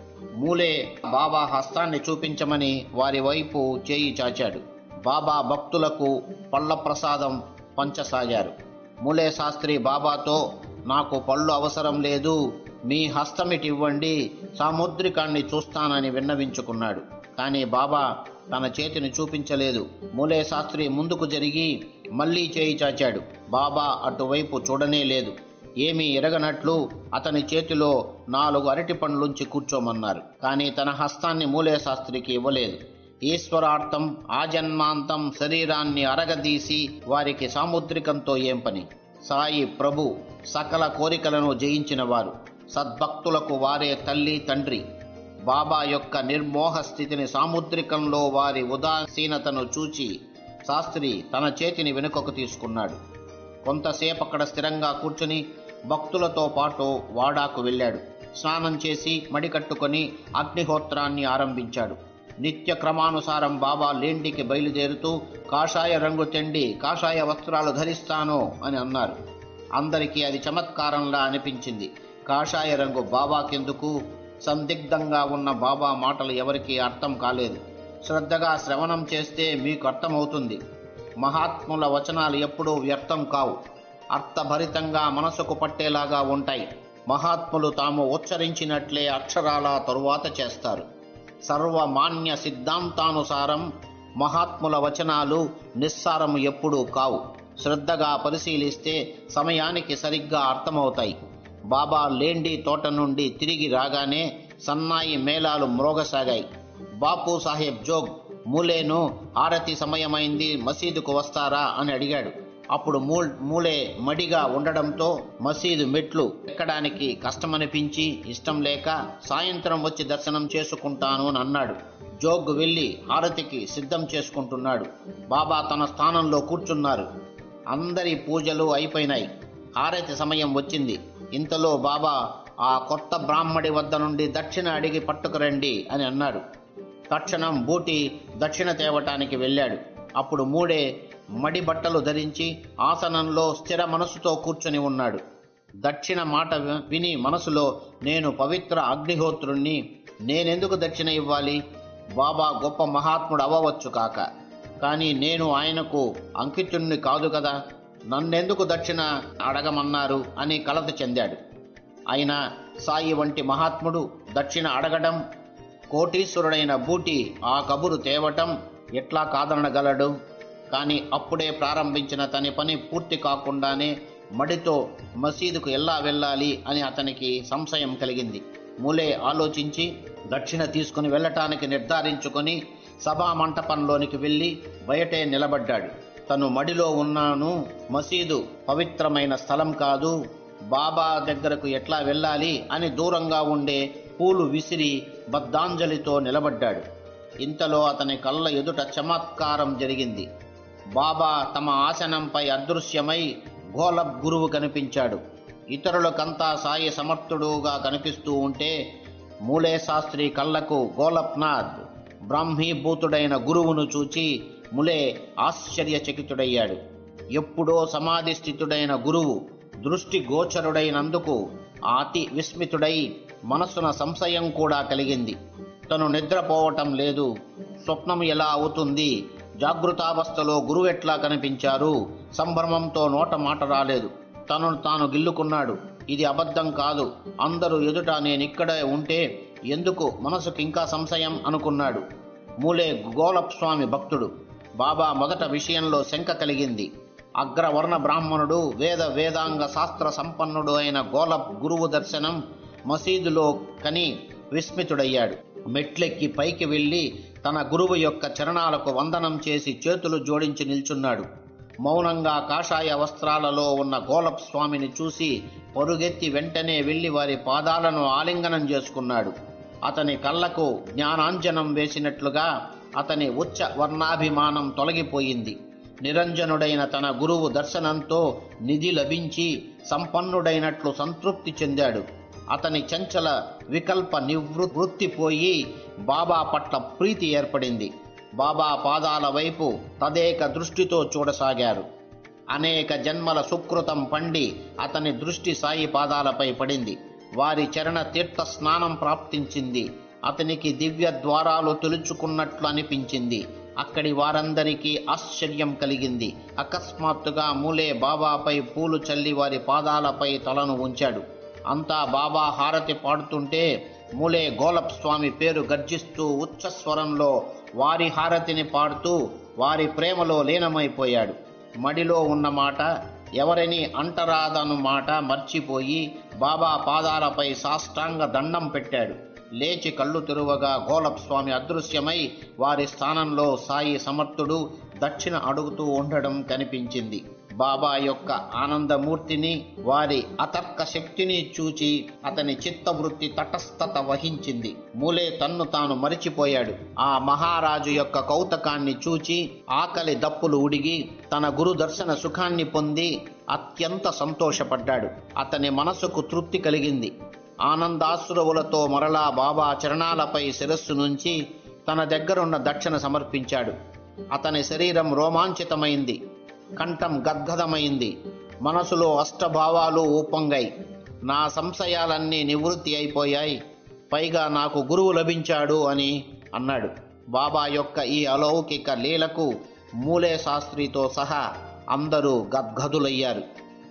మూలే బాబా హస్తాన్ని చూపించమని వారి వైపు చేయి చాచాడు బాబా భక్తులకు పళ్ళ ప్రసాదం పంచసాగారు మూలే శాస్త్రి బాబాతో నాకు పళ్ళు అవసరం లేదు మీ హస్తమిటివ్వండి సాముద్రికాన్ని చూస్తానని విన్నవించుకున్నాడు కానీ బాబా తన చేతిని చూపించలేదు మూలే శాస్త్రి ముందుకు జరిగి మళ్ళీ చేయి చాచాడు బాబా అటువైపు చూడనే లేదు ఏమీ ఎరగనట్లు అతని చేతిలో నాలుగు అరటి పండ్లుంచి కూర్చోమన్నారు కానీ తన హస్తాన్ని మూలే శాస్త్రికి ఇవ్వలేదు ఈశ్వరార్థం ఆజన్మాంతం శరీరాన్ని అరగదీసి వారికి సాముద్రికంతో ఏం పని సాయి ప్రభు సకల కోరికలను జయించినవారు సద్భక్తులకు వారే తల్లి తండ్రి బాబా యొక్క నిర్మోహ స్థితిని సాముద్రికంలో వారి ఉదాసీనతను చూచి శాస్త్రి తన చేతిని వెనుకకు తీసుకున్నాడు కొంతసేపు అక్కడ స్థిరంగా కూర్చుని భక్తులతో పాటు వాడాకు వెళ్ళాడు స్నానం చేసి మడి కట్టుకొని అగ్నిహోత్రాన్ని ఆరంభించాడు నిత్య క్రమానుసారం బాబా లేండికి బయలుదేరుతూ కాషాయ రంగు తెండి కాషాయ వస్త్రాలు ధరిస్తాను అని అన్నారు అందరికీ అది చమత్కారంలా అనిపించింది కాషాయ రంగు బాబాకెందుకు సందిగ్ధంగా ఉన్న బాబా మాటలు ఎవరికీ అర్థం కాలేదు శ్రద్ధగా శ్రవణం చేస్తే మీకు అర్థమవుతుంది మహాత్ముల వచనాలు ఎప్పుడూ వ్యర్థం కావు అర్థభరితంగా మనసుకు పట్టేలాగా ఉంటాయి మహాత్ములు తాము ఉచ్చరించినట్లే అక్షరాల తరువాత చేస్తారు సర్వమాన్య సిద్ధాంతానుసారం మహాత్ముల వచనాలు నిస్సారం ఎప్పుడూ కావు శ్రద్ధగా పరిశీలిస్తే సమయానికి సరిగ్గా అర్థమవుతాయి బాబా లేండి తోట నుండి తిరిగి రాగానే సన్నాయి మేళాలు మ్రోగసాగాయి బాపు సాహెబ్ జోగ్ మూలేను ఆరతి సమయమైంది మసీదుకు వస్తారా అని అడిగాడు అప్పుడు మూ మూలే మడిగా ఉండడంతో మసీదు మెట్లు ఎక్కడానికి కష్టమనిపించి ఇష్టం లేక సాయంత్రం వచ్చి దర్శనం చేసుకుంటాను అని అన్నాడు జోగ్ వెళ్ళి హారతికి సిద్ధం చేసుకుంటున్నాడు బాబా తన స్థానంలో కూర్చున్నారు అందరి పూజలు అయిపోయినాయి హారతి సమయం వచ్చింది ఇంతలో బాబా ఆ కొత్త బ్రాహ్మడి వద్ద నుండి దక్షిణ అడిగి పట్టుకురండి అని అన్నాడు తక్షణం బూటి దక్షిణ తేవటానికి వెళ్ళాడు అప్పుడు మూడే మడి బట్టలు ధరించి ఆసనంలో స్థిర మనసుతో కూర్చొని ఉన్నాడు దక్షిణ మాట వి- విని మనసులో నేను పవిత్ర అగ్నిహోత్రుణ్ణి నేనెందుకు దక్షిణ ఇవ్వాలి బాబా గొప్ప మహాత్ముడు అవ్వవచ్చు కాక కానీ నేను ఆయనకు అంకితుణ్ణి కాదు కదా నన్నెందుకు దక్షిణ అడగమన్నారు అని కలత చెందాడు అయినా సాయి వంటి మహాత్ముడు దక్షిణ అడగడం కోటీశ్వరుడైన బూటి ఆ కబురు తేవటం ఎట్లా కాదనగలడు కానీ అప్పుడే ప్రారంభించిన తన పని పూర్తి కాకుండానే మడితో మసీదుకు ఎలా వెళ్ళాలి అని అతనికి సంశయం కలిగింది మూలే ఆలోచించి దక్షిణ తీసుకుని వెళ్ళటానికి నిర్ధారించుకొని సభా మంటపంలోనికి వెళ్ళి బయటే నిలబడ్డాడు తను మడిలో ఉన్నాను మసీదు పవిత్రమైన స్థలం కాదు బాబా దగ్గరకు ఎట్లా వెళ్ళాలి అని దూరంగా ఉండే పూలు విసిరి బద్ధాంజలితో నిలబడ్డాడు ఇంతలో అతని కళ్ళ ఎదుట చమత్కారం జరిగింది బాబా తమ ఆసనంపై అదృశ్యమై గోలబ్ గురువు కనిపించాడు ఇతరులకంతా సాయి సమర్థుడుగా కనిపిస్తూ ఉంటే మూలే శాస్త్రి కళ్ళకు గోలప్నాథ్ బ్రాహ్మీభూతుడైన గురువును చూచి ములే ఆశ్చర్యచకితుడయ్యాడు ఎప్పుడో సమాధి స్థితుడైన గురువు దృష్టి గోచరుడైనందుకు అతి విస్మితుడై మనస్సున సంశయం కూడా కలిగింది తను నిద్రపోవటం లేదు స్వప్నం ఎలా అవుతుంది జాగృతావస్థలో గురువు ఎట్లా కనిపించారు సంభ్రమంతో నోట మాట రాలేదు తనను తాను గిల్లుకున్నాడు ఇది అబద్ధం కాదు అందరూ ఎదుట నేనిక్కడే ఉంటే ఎందుకు మనసుకు ఇంకా సంశయం అనుకున్నాడు మూలే గోలప్ స్వామి భక్తుడు బాబా మొదట విషయంలో శంక కలిగింది అగ్రవర్ణ బ్రాహ్మణుడు వేద వేదాంగ శాస్త్ర సంపన్నుడు అయిన గోలప్ గురువు దర్శనం మసీదులో కని విస్మితుడయ్యాడు మెట్లెక్కి పైకి వెళ్ళి తన గురువు యొక్క చరణాలకు వందనం చేసి చేతులు జోడించి నిల్చున్నాడు మౌనంగా కాషాయ వస్త్రాలలో ఉన్న గోలప్ స్వామిని చూసి పరుగెత్తి వెంటనే వెళ్ళి వారి పాదాలను ఆలింగనం చేసుకున్నాడు అతని కళ్ళకు జ్ఞానాంజనం వేసినట్లుగా అతని ఉచ్చ వర్ణాభిమానం తొలగిపోయింది నిరంజనుడైన తన గురువు దర్శనంతో నిధి లభించి సంపన్నుడైనట్లు సంతృప్తి చెందాడు అతని చంచల వికల్ప నివృత్తి పోయి బాబా పట్ల ప్రీతి ఏర్పడింది బాబా పాదాల వైపు తదేక దృష్టితో చూడసాగారు అనేక జన్మల సుకృతం పండి అతని దృష్టి సాయి పాదాలపై పడింది వారి చరణ తీర్థ స్నానం ప్రాప్తించింది అతనికి దివ్య ద్వారాలు తెలుచుకున్నట్లు అనిపించింది అక్కడి వారందరికీ ఆశ్చర్యం కలిగింది అకస్మాత్తుగా మూలే బాబాపై పూలు చల్లి వారి పాదాలపై తలను ఉంచాడు అంతా బాబా హారతి పాడుతుంటే మూలే గోలప్ స్వామి పేరు గర్జిస్తూ ఉచ్చస్వరంలో వారి హారతిని పాడుతూ వారి ప్రేమలో లీనమైపోయాడు మడిలో ఉన్న మాట ఎవరిని అంటరాదను మాట మర్చిపోయి బాబా పాదాలపై సాష్టాంగ దండం పెట్టాడు లేచి కళ్ళు తెరువగా గోలప్ స్వామి అదృశ్యమై వారి స్థానంలో సాయి సమర్థుడు దక్షిణ అడుగుతూ ఉండడం కనిపించింది బాబా యొక్క ఆనందమూర్తిని వారి అతర్క శక్తిని చూచి అతని చిత్తవృత్తి తటస్థత వహించింది మూలే తన్ను తాను మరిచిపోయాడు ఆ మహారాజు యొక్క కౌతకాన్ని చూచి ఆకలి దప్పులు ఉడిగి తన గురు దర్శన సుఖాన్ని పొంది అత్యంత సంతోషపడ్డాడు అతని మనసుకు తృప్తి కలిగింది ఆనందాశ్రువులతో మరలా బాబా చరణాలపై శిరస్సు నుంచి తన దగ్గరున్న దక్షిణ సమర్పించాడు అతని శరీరం రోమాంచితమైంది కంఠం గద్గదమైంది మనసులో అష్టభావాలు ఊపంగాయి నా సంశయాలన్నీ నివృత్తి అయిపోయాయి పైగా నాకు గురువు లభించాడు అని అన్నాడు బాబా యొక్క ఈ అలౌకిక లీలకు మూలే శాస్త్రితో సహా అందరూ గద్గదులయ్యారు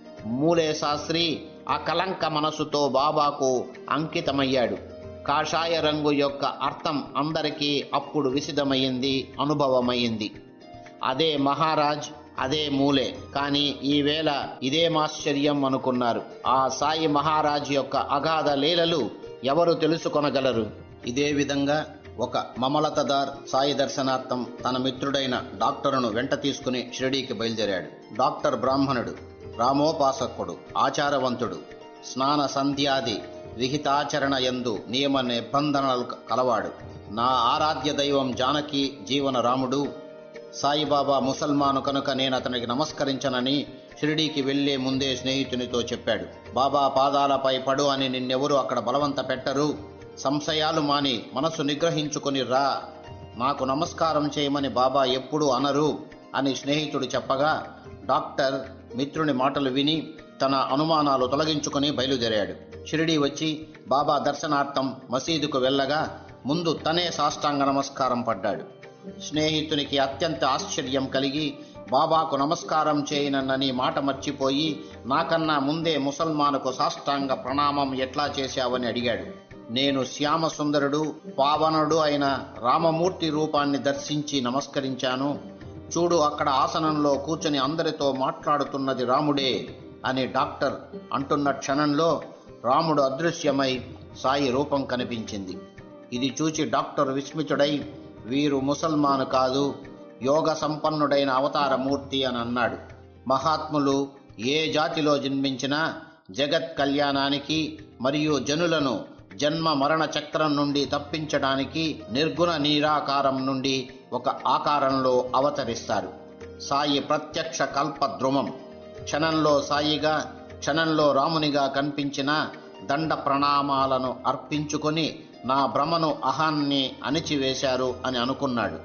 మూలే శాస్త్రి అకలంక మనసుతో బాబాకు అంకితమయ్యాడు కాషాయ రంగు యొక్క అర్థం అందరికీ అప్పుడు విసిదమైంది అనుభవమైంది అదే మహారాజ్ అదే మూలే కానీ ఈవేళ ఇదేమాశ్చర్యం అనుకున్నారు ఆ సాయి మహారాజ్ యొక్క అగాధ లీలలు ఎవరు తెలుసుకొనగలరు ఇదే విధంగా ఒక మమలతదార్ సాయి దర్శనార్థం తన మిత్రుడైన డాక్టరును వెంట తీసుకుని షిరిడీకి బయలుదేరాడు డాక్టర్ బ్రాహ్మణుడు రామోపాసకుడు ఆచారవంతుడు స్నాన సంధ్యాది విహితాచరణ యందు నియమ నిబంధనలు కలవాడు నా ఆరాధ్య దైవం జానకి జీవన రాముడు సాయిబాబా ముసల్మాను కనుక నేను అతనికి నమస్కరించనని షిరిడీకి వెళ్లే ముందే స్నేహితునితో చెప్పాడు బాబా పాదాలపై పడు అని నిన్నెవరు అక్కడ బలవంత పెట్టరు సంశయాలు మాని మనసు నిగ్రహించుకొని రా నాకు నమస్కారం చేయమని బాబా ఎప్పుడూ అనరు అని స్నేహితుడు చెప్పగా డాక్టర్ మిత్రుని మాటలు విని తన అనుమానాలు తొలగించుకొని బయలుదేరాడు షిరిడీ వచ్చి బాబా దర్శనార్థం మసీదుకు వెళ్ళగా ముందు తనే సాష్టాంగ నమస్కారం పడ్డాడు స్నేహితునికి అత్యంత ఆశ్చర్యం కలిగి బాబాకు నమస్కారం చేయనన్నని మాట మర్చిపోయి నాకన్నా ముందే ముసల్మానుకు సాష్టాంగ ప్రణామం ఎట్లా చేశావని అడిగాడు నేను శ్యామసుందరుడు పావనుడు అయిన రామమూర్తి రూపాన్ని దర్శించి నమస్కరించాను చూడు అక్కడ ఆసనంలో కూర్చొని అందరితో మాట్లాడుతున్నది రాముడే అని డాక్టర్ అంటున్న క్షణంలో రాముడు అదృశ్యమై సాయి రూపం కనిపించింది ఇది చూచి డాక్టర్ విస్మితుడై వీరు ముసల్మాను కాదు యోగ సంపన్నుడైన అవతార మూర్తి అని అన్నాడు మహాత్ములు ఏ జాతిలో జన్మించినా జగత్ కళ్యాణానికి మరియు జనులను జన్మ మరణ చక్రం నుండి తప్పించడానికి నిర్గుణ నిరాకారం నుండి ఒక ఆకారంలో అవతరిస్తారు సాయి ప్రత్యక్ష కల్ప ద్రుమం క్షణంలో సాయిగా క్షణంలో రామునిగా కనిపించిన దండ ప్రణామాలను అర్పించుకొని నా భ్రమను అహాన్ని అణిచివేశారు అని అనుకున్నాడు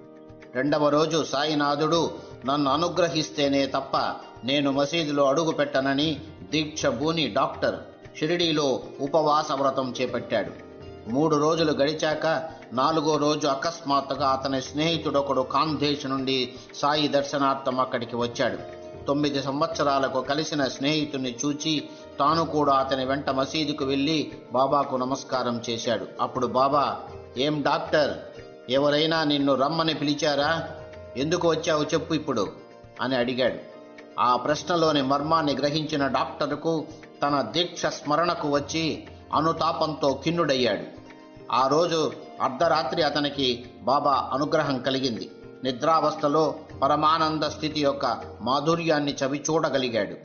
రెండవ రోజు సాయినాథుడు నన్ను అనుగ్రహిస్తేనే తప్ప నేను మసీదులో అడుగు పెట్టనని దీక్ష భూని డాక్టర్ షిరిడీలో ఉపవాస వ్రతం చేపట్టాడు మూడు రోజులు గడిచాక నాలుగో రోజు అకస్మాత్తుగా అతని స్నేహితుడొకడు కాంధేశ్ నుండి సాయి దర్శనార్థం అక్కడికి వచ్చాడు తొమ్మిది సంవత్సరాలకు కలిసిన స్నేహితుని చూచి తాను కూడా అతని వెంట మసీదుకు వెళ్ళి బాబాకు నమస్కారం చేశాడు అప్పుడు బాబా ఏం డాక్టర్ ఎవరైనా నిన్ను రమ్మని పిలిచారా ఎందుకు వచ్చావు చెప్పు ఇప్పుడు అని అడిగాడు ఆ ప్రశ్నలోని మర్మాన్ని గ్రహించిన డాక్టర్కు తన దీక్ష స్మరణకు వచ్చి అనుతాపంతో ఖిన్నుడయ్యాడు ఆ రోజు అర్ధరాత్రి అతనికి బాబా అనుగ్రహం కలిగింది నిద్రావస్థలో పరమానంద స్థితి యొక్క మాధుర్యాన్ని చవి చూడగలిగాడు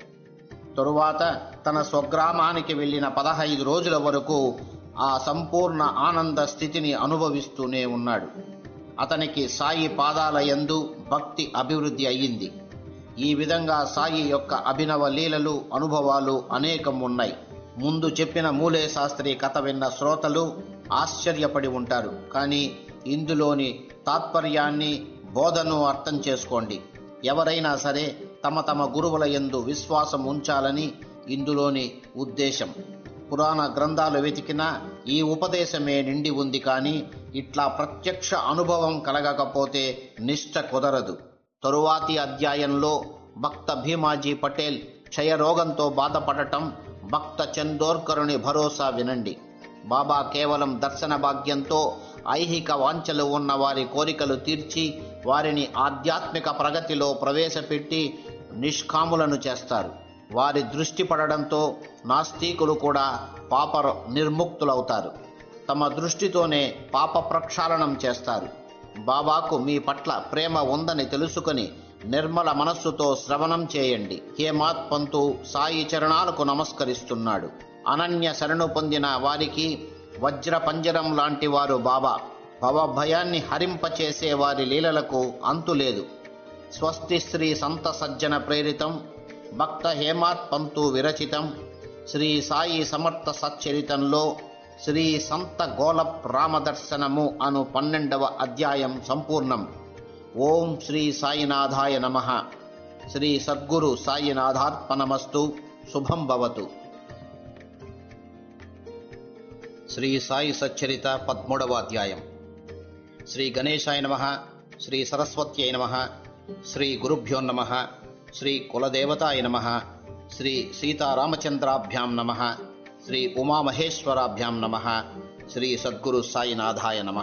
తరువాత తన స్వగ్రామానికి వెళ్ళిన పదహైదు రోజుల వరకు ఆ సంపూర్ణ ఆనంద స్థితిని అనుభవిస్తూనే ఉన్నాడు అతనికి సాయి పాదాల యందు భక్తి అభివృద్ధి అయ్యింది ఈ విధంగా సాయి యొక్క అభినవ లీలలు అనుభవాలు అనేకం ఉన్నాయి ముందు చెప్పిన మూలే శాస్త్రి కథ విన్న శ్రోతలు ఆశ్చర్యపడి ఉంటారు కానీ ఇందులోని తాత్పర్యాన్ని బోధను అర్థం చేసుకోండి ఎవరైనా సరే తమ తమ గురువుల యందు విశ్వాసం ఉంచాలని ఇందులోని ఉద్దేశం పురాణ గ్రంథాలు వెతికినా ఈ ఉపదేశమే నిండి ఉంది కానీ ఇట్లా ప్రత్యక్ష అనుభవం కలగకపోతే నిష్ట కుదరదు తరువాతి అధ్యాయంలో భక్త భీమాజీ పటేల్ క్షయరోగంతో బాధపడటం భక్త చందోర్కరుని భరోసా వినండి బాబా కేవలం దర్శన భాగ్యంతో ఐహిక వాంఛలు ఉన్న వారి కోరికలు తీర్చి వారిని ఆధ్యాత్మిక ప్రగతిలో ప్రవేశపెట్టి నిష్కాములను చేస్తారు వారి దృష్టి పడడంతో నాస్తికులు కూడా పాప నిర్ముక్తులవుతారు తమ దృష్టితోనే పాప ప్రక్షాళనం చేస్తారు బాబాకు మీ పట్ల ప్రేమ ఉందని తెలుసుకొని నిర్మల మనస్సుతో శ్రవణం చేయండి హేమాత్ పంతు సాయి చరణాలకు నమస్కరిస్తున్నాడు అనన్య శరణు పొందిన వారికి వజ్ర పంజరం లాంటి వారు బాబా భవభయాన్ని హరింపచేసే వారి లీలలకు అంతులేదు స్వస్తి శ్రీ సంత సజ్జన ప్రేరితం భక్త హేమాత్ పంతు విరచితం శ్రీ సాయి సమర్థ సచ్చరితంలో శ్రీ సంత గోలప్ రామదర్శనము అను పన్నెండవ అధ్యాయం సంపూర్ణం ఓం శ్రీ సాయినాథాయ నమ శ్రీ సద్గురు సాయినాథార్పణమస్తు శుభం భవతు శ్రీ సాయి సచ్చరిత పద్మూడవ అధ్యాయం శ్రీ గణేశాయ నమ శ్రీ సరస్వత్యై నమ శ్రీ గురుభ్యో నమ శ్రీ కులదేవతాయ నమ శ్రీ సీతారామచంద్రాభ్యాం నమ శ్రీ ఉమామహేశ్వరాభ్యాం నమ శ్రీ సద్గురు సాయినాథాయ నమ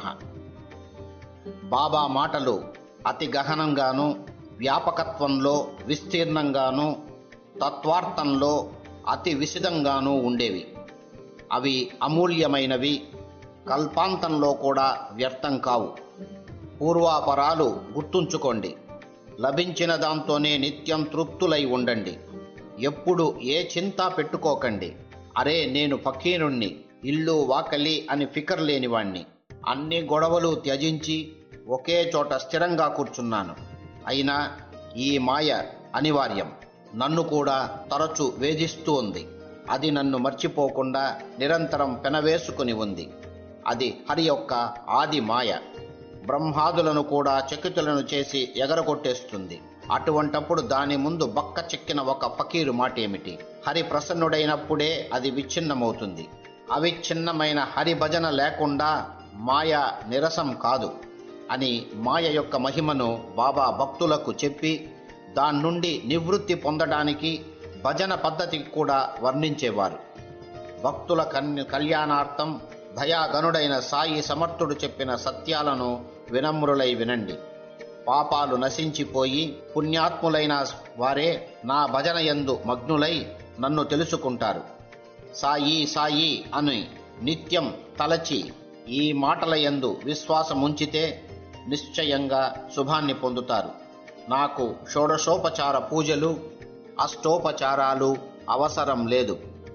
బాబా మాటలు అతి గహనంగాను వ్యాపకత్వంలో విస్తీర్ణంగాను తత్వార్థంలో అతి విశదంగానూ ఉండేవి అవి అమూల్యమైనవి కల్పాంతంలో కూడా వ్యర్థం కావు పూర్వాపరాలు గుర్తుంచుకోండి లభించిన దాంతోనే నిత్యం తృప్తులై ఉండండి ఎప్పుడు ఏ చింత పెట్టుకోకండి అరే నేను ఫకీరుణ్ణి ఇల్లు వాకలి అని ఫికర్ లేనివాణ్ణి అన్ని గొడవలు త్యజించి ఒకే చోట స్థిరంగా కూర్చున్నాను అయినా ఈ మాయ అనివార్యం నన్ను కూడా తరచు వేధిస్తూ ఉంది అది నన్ను మర్చిపోకుండా నిరంతరం పెనవేసుకుని ఉంది అది హరి యొక్క ఆది మాయ బ్రహ్మాదులను కూడా చకితులను చేసి ఎగరగొట్టేస్తుంది అటువంటప్పుడు దాని ముందు బక్క చెక్కిన ఒక ఫకీరు మాట ఏమిటి హరి ప్రసన్నుడైనప్పుడే అది విచ్ఛిన్నమవుతుంది అవిచ్ఛిన్నమైన హరి భజన లేకుండా మాయ నిరసం కాదు అని మాయ యొక్క మహిమను బాబా భక్తులకు చెప్పి దాని నుండి నివృత్తి పొందడానికి భజన పద్ధతి కూడా వర్ణించేవారు భక్తుల కన్య కళ్యాణార్థం దయాగనుడైన సాయి సమర్థుడు చెప్పిన సత్యాలను వినమ్రులై వినండి పాపాలు నశించిపోయి పుణ్యాత్ములైన వారే నా భజన యందు మగ్నులై నన్ను తెలుసుకుంటారు సాయి సాయి అని నిత్యం తలచి ఈ మాటల యందు విశ్వాసం ఉంచితే నిశ్చయంగా శుభాన్ని పొందుతారు నాకు షోడశోపచార పూజలు అష్టోపచారాలు అవసరం లేదు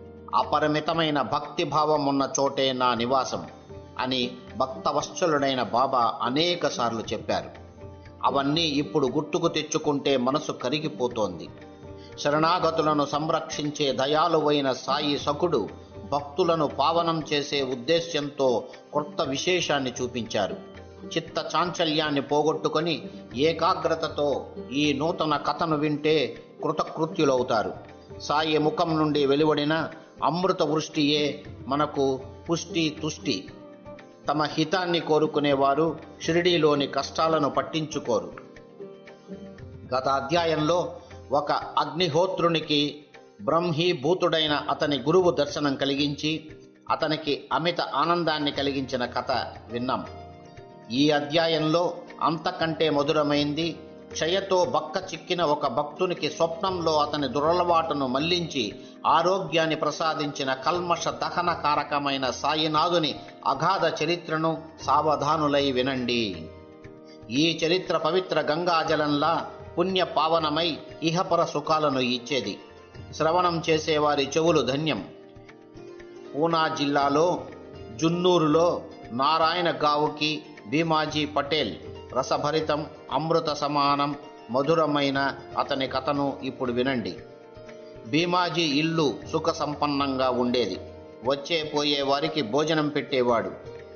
అపరిమితమైన భక్తి భావం ఉన్న చోటే నా నివాసం అని భక్తవత్సలుడైన బాబా అనేక సార్లు చెప్పారు అవన్నీ ఇప్పుడు గుర్తుకు తెచ్చుకుంటే మనసు కరిగిపోతోంది శరణాగతులను సంరక్షించే దయాలువైన సాయి సకుడు భక్తులను పావనం చేసే ఉద్దేశ్యంతో కొత్త విశేషాన్ని చూపించారు చిత్త చాంచల్యాన్ని పోగొట్టుకొని ఏకాగ్రతతో ఈ నూతన కథను వింటే కృతకృత్యులవుతారు సాయి ముఖం నుండి వెలువడిన అమృత వృష్టియే మనకు పుష్టి తుష్టి తమ హితాన్ని కోరుకునేవారు షిరిడీలోని కష్టాలను పట్టించుకోరు గత అధ్యాయంలో ఒక అగ్నిహోత్రునికి బ్రహ్మీభూతుడైన అతని గురువు దర్శనం కలిగించి అతనికి అమిత ఆనందాన్ని కలిగించిన కథ విన్నాం ఈ అధ్యాయంలో అంతకంటే మధురమైంది క్షయతో బక్క చిక్కిన ఒక భక్తునికి స్వప్నంలో అతని దురలవాటును మళ్లించి ఆరోగ్యాన్ని ప్రసాదించిన కల్మష దహన కారకమైన సాయినాథుని అగాధ చరిత్రను సావధానులై వినండి ఈ చరిత్ర పవిత్ర గంగాజలంలా పుణ్య పావనమై ఇహపర సుఖాలను ఇచ్చేది శ్రవణం చేసేవారి చెవులు ధన్యం పూనా జిల్లాలో జున్నూరులో నారాయణ గావుకి భీమాజీ పటేల్ రసభరితం అమృత సమానం మధురమైన అతని కథను ఇప్పుడు వినండి భీమాజీ ఇల్లు సుఖ సంపన్నంగా ఉండేది వచ్చే పోయే వారికి భోజనం పెట్టేవాడు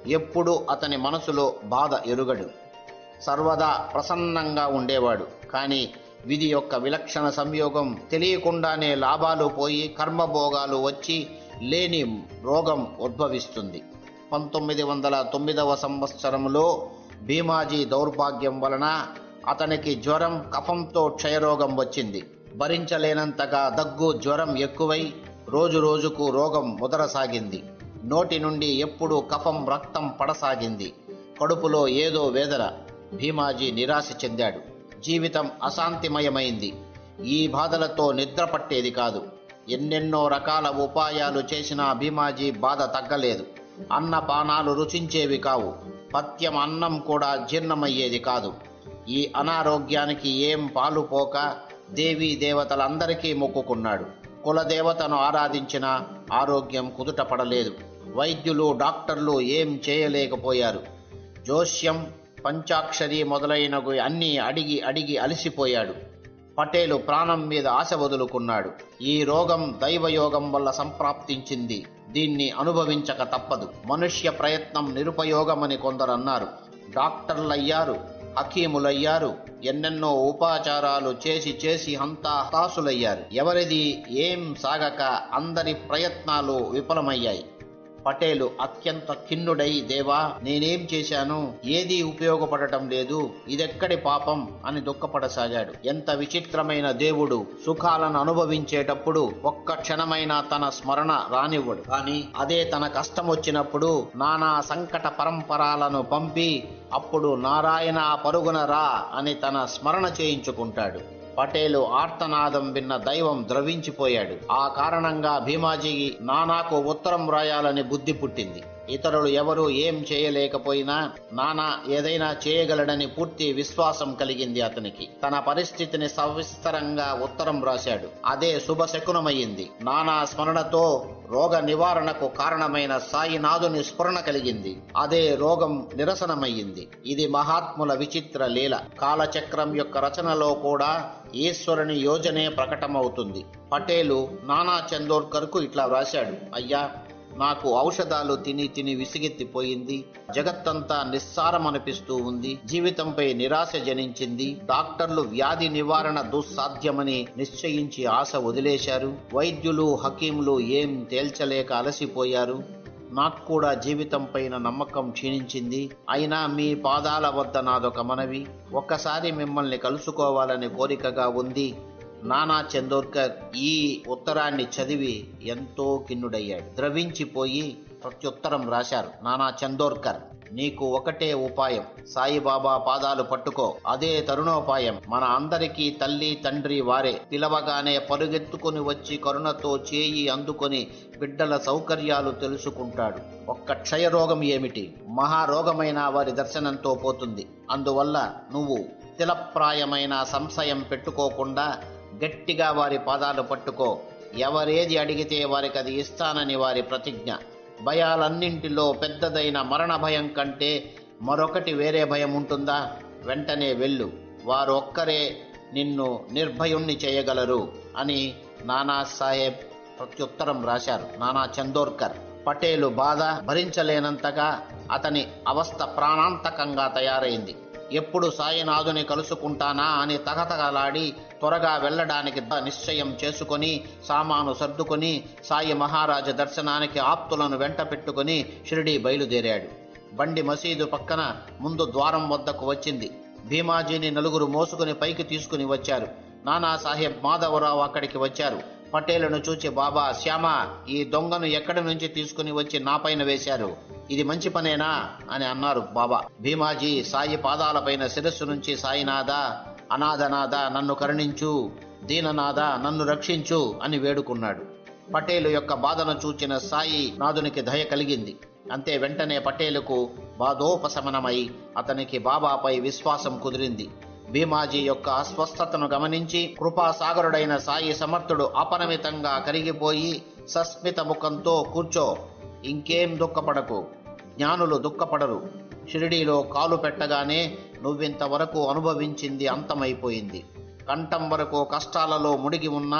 ఎప్పుడు అతని మనసులో బాధ ఎరుగడు సర్వదా ప్రసన్నంగా ఉండేవాడు కానీ విధి యొక్క విలక్షణ సంయోగం తెలియకుండానే లాభాలు పోయి కర్మభోగాలు వచ్చి లేని రోగం ఉద్భవిస్తుంది పంతొమ్మిది వందల తొమ్మిదవ సంవత్సరంలో భీమాజీ దౌర్భాగ్యం వలన అతనికి జ్వరం కఫంతో క్షయరోగం వచ్చింది భరించలేనంతగా దగ్గు జ్వరం ఎక్కువై రోజు రోజుకు రోగం ముదరసాగింది నోటి నుండి ఎప్పుడు కఫం రక్తం పడసాగింది కడుపులో ఏదో వేదన భీమాజీ నిరాశ చెందాడు జీవితం అశాంతిమయమైంది ఈ బాధలతో నిద్ర పట్టేది కాదు ఎన్నెన్నో రకాల ఉపాయాలు చేసినా భీమాజీ బాధ తగ్గలేదు అన్నపానాలు రుచించేవి కావు పత్యం అన్నం కూడా జీర్ణమయ్యేది కాదు ఈ అనారోగ్యానికి ఏం పాలు పోక దేవీ దేవతలందరికీ మొక్కుకున్నాడు కులదేవతను ఆరాధించిన ఆరోగ్యం కుదుట పడలేదు వైద్యులు డాక్టర్లు ఏం చేయలేకపోయారు జోస్యం పంచాక్షరి మొదలైనవి అన్నీ అడిగి అడిగి అలసిపోయాడు పటేలు ప్రాణం మీద ఆశ వదులుకున్నాడు ఈ రోగం దైవయోగం వల్ల సంప్రాప్తించింది దీన్ని అనుభవించక తప్పదు మనుష్య ప్రయత్నం నిరుపయోగమని కొందరన్నారు డాక్టర్లయ్యారు హకీములయ్యారు ఎన్నెన్నో ఉపాచారాలు చేసి చేసి అంతా హతాశులయ్యారు ఎవరిది ఏం సాగక అందరి ప్రయత్నాలు విఫలమయ్యాయి పటేలు అత్యంత ఖిన్నుడై దేవా నేనేం చేశాను ఏదీ ఉపయోగపడటం లేదు ఇదెక్కడి పాపం అని దుఃఖపడసాగాడు ఎంత విచిత్రమైన దేవుడు సుఖాలను అనుభవించేటప్పుడు ఒక్క క్షణమైన తన స్మరణ రానివ్వడు కానీ అదే తన కష్టం వచ్చినప్పుడు నానా సంకట పరంపరాలను పంపి అప్పుడు నారాయణ పరుగున రా అని తన స్మరణ చేయించుకుంటాడు పటేలు ఆర్తనాదం విన్న దైవం ద్రవించిపోయాడు ఆ కారణంగా భీమాజీకి నానాకు ఉత్తరం రాయాలని బుద్ధి పుట్టింది ఇతరులు ఎవరు ఏం చేయలేకపోయినా నానా ఏదైనా చేయగలడని పూర్తి విశ్వాసం కలిగింది అతనికి తన పరిస్థితిని సవిస్తరంగా ఉత్తరం రాశాడు అదే శుభశకునమయ్యింది నానా స్మరణతో రోగ నివారణకు కారణమైన సాయినాథుని స్ఫురణ కలిగింది అదే రోగం నిరసనమయ్యింది ఇది మహాత్ముల విచిత్ర లీల కాలచక్రం యొక్క రచనలో కూడా ఈశ్వరుని యోజనే ప్రకటమవుతుంది పటేలు నానా చందోర్కర్కు ఇట్లా వ్రాశాడు అయ్యా నాకు ఔషధాలు తిని తిని విసిగెత్తిపోయింది జగత్తంతా నిస్సారం అనిపిస్తూ ఉంది జీవితంపై నిరాశ జనించింది డాక్టర్లు వ్యాధి నివారణ దుస్సాధ్యమని నిశ్చయించి ఆశ వదిలేశారు వైద్యులు హకీములు ఏం తేల్చలేక అలసిపోయారు నాకు కూడా జీవితం పైన నమ్మకం క్షీణించింది అయినా మీ పాదాల వద్ద నాదొక మనవి ఒక్కసారి మిమ్మల్ని కలుసుకోవాలని కోరికగా ఉంది నానా చందోర్కర్ ఈ ఉత్తరాన్ని చదివి ఎంతో కిన్నుడయ్యాడు ద్రవించిపోయి ప్రత్యుత్తరం రాశారు నానా చందోర్కర్ నీకు ఒకటే ఉపాయం సాయిబాబా పాదాలు పట్టుకో అదే తరుణోపాయం మన అందరికీ తల్లి తండ్రి వారే పిలవగానే పరుగెత్తుకుని వచ్చి కరుణతో చేయి అందుకొని బిడ్డల సౌకర్యాలు తెలుసుకుంటాడు ఒక్క క్షయరోగం ఏమిటి మహారోగమైన వారి దర్శనంతో పోతుంది అందువల్ల నువ్వు తిలప్రాయమైన సంశయం పెట్టుకోకుండా గట్టిగా వారి పాదాలు పట్టుకో ఎవరేది అడిగితే వారికి అది ఇస్తానని వారి ప్రతిజ్ఞ భయాలన్నింటిలో పెద్దదైన మరణ భయం కంటే మరొకటి వేరే భయం ఉంటుందా వెంటనే వెళ్ళు వారు ఒక్కరే నిన్ను నిర్భయుణ్ణి చేయగలరు అని నానా సాహెబ్ ప్రత్యుత్తరం రాశారు నానా చందోర్కర్ పటేలు బాధ భరించలేనంతగా అతని అవస్థ ప్రాణాంతకంగా తయారైంది ఎప్పుడు సాయినాథుని కలుసుకుంటానా అని తగతగలాడి త్వరగా వెళ్ళడానికి ద- నిశ్చయం చేసుకొని సామాను సర్దుకొని సాయి మహారాజ దర్శనానికి ఆప్తులను వెంట పెట్టుకుని షిరిడి బయలుదేరాడు బండి మసీదు పక్కన ముందు ద్వారం వద్దకు వచ్చింది భీమాజీని నలుగురు మోసుకుని పైకి తీసుకుని వచ్చారు నానాసాహెబ్ మాధవరావు అక్కడికి వచ్చారు పటేలును చూచి బాబా శ్యామ ఈ దొంగను ఎక్కడి నుంచి తీసుకుని వచ్చి నాపైన వేశారు ఇది మంచి పనేనా అని అన్నారు బాబా భీమాజీ సాయి పాదాలపైన శిరస్సు నుంచి సాయినాథ అనాథనాథ నన్ను కరుణించు దీననాథ నన్ను రక్షించు అని వేడుకున్నాడు పటేలు యొక్క బాధను చూచిన సాయి నాథునికి దయ కలిగింది అంతే వెంటనే పటేలుకు బాధోపశమనమై అతనికి బాబాపై విశ్వాసం కుదిరింది భీమాజీ యొక్క అస్వస్థతను గమనించి కృపాసాగరుడైన సాయి సమర్థుడు అపరిమితంగా కరిగిపోయి సస్మిత ముఖంతో కూర్చో ఇంకేం దుఃఖపడకు జ్ఞానులు దుఃఖపడరు షిరిడీలో కాలు పెట్టగానే నువ్వింతవరకు అనుభవించింది అంతమైపోయింది కంఠం వరకు కష్టాలలో మునిగి ఉన్నా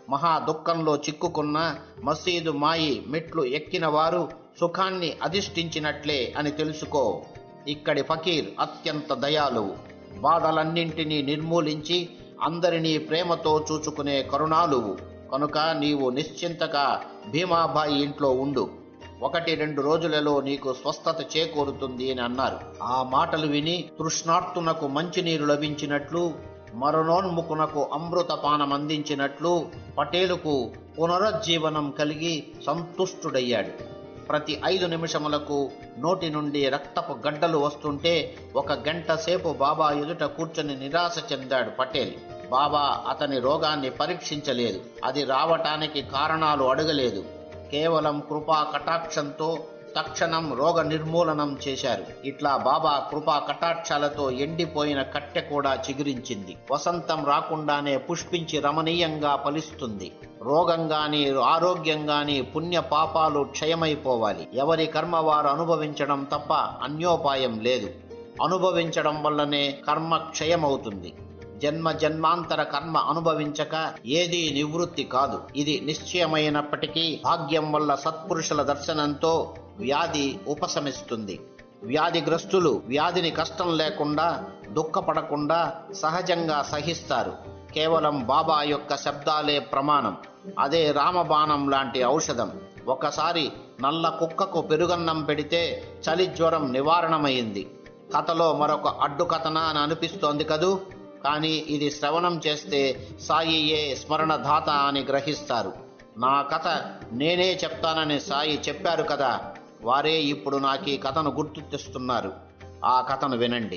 మహా దుఃఖంలో చిక్కుకున్న మసీదు మాయి మెట్లు ఎక్కిన వారు సుఖాన్ని అధిష్ఠించినట్లే అని తెలుసుకో ఇక్కడి ఫకీర్ అత్యంత దయాలువు బాధలన్నింటినీ నిర్మూలించి అందరినీ ప్రేమతో చూచుకునే కరుణాలువు కనుక నీవు నిశ్చింతగా భీమాబాయి ఇంట్లో ఉండు ఒకటి రెండు రోజులలో నీకు స్వస్థత చేకూరుతుంది అని అన్నారు ఆ మాటలు విని తృష్ణార్తునకు మంచినీరు లభించినట్లు మరణోన్ముఖునకు అమృతపానం అందించినట్లు పటేలుకు పునరుజ్జీవనం కలిగి సంతుష్టుడయ్యాడు ప్రతి ఐదు నిమిషములకు నోటి నుండి రక్తపు గడ్డలు వస్తుంటే ఒక గంట సేపు బాబా ఎదుట కూర్చొని నిరాశ చెందాడు పటేల్ బాబా అతని రోగాన్ని పరీక్షించలేదు అది రావటానికి కారణాలు అడగలేదు కేవలం కృపా కటాక్షంతో తక్షణం రోగ నిర్మూలనం చేశారు ఇట్లా బాబా కృపా కటాక్షాలతో ఎండిపోయిన కట్టె కూడా చిగురించింది వసంతం రాకుండానే పుష్పించి రమణీయంగా ఫలిస్తుంది రోగం గాని ఆరోగ్యం గాని పుణ్య పాపాలు క్షయమైపోవాలి ఎవరి కర్మ వారు అనుభవించడం తప్ప అన్యోపాయం లేదు అనుభవించడం వల్లనే కర్మ క్షయమవుతుంది జన్మ జన్మాంతర కర్మ అనుభవించక ఏదీ నివృత్తి కాదు ఇది నిశ్చయమైనప్పటికీ భాగ్యం వల్ల సత్పురుషుల దర్శనంతో వ్యాధి ఉపశమిస్తుంది వ్యాధిగ్రస్తులు వ్యాధిని కష్టం లేకుండా దుఃఖపడకుండా సహజంగా సహిస్తారు కేవలం బాబా యొక్క శబ్దాలే ప్రమాణం అదే రామబాణం లాంటి ఔషధం ఒకసారి నల్ల కుక్కకు పెరుగన్నం పెడితే చలి జ్వరం నివారణమైంది కథలో మరొక అడ్డుకథన అని అనిపిస్తోంది కదూ కానీ ఇది శ్రవణం చేస్తే సాయియే స్మరణధాత అని గ్రహిస్తారు నా కథ నేనే చెప్తానని సాయి చెప్పారు కదా వారే ఇప్పుడు నాకు ఈ కథను గుర్తు తెస్తున్నారు ఆ కథను వినండి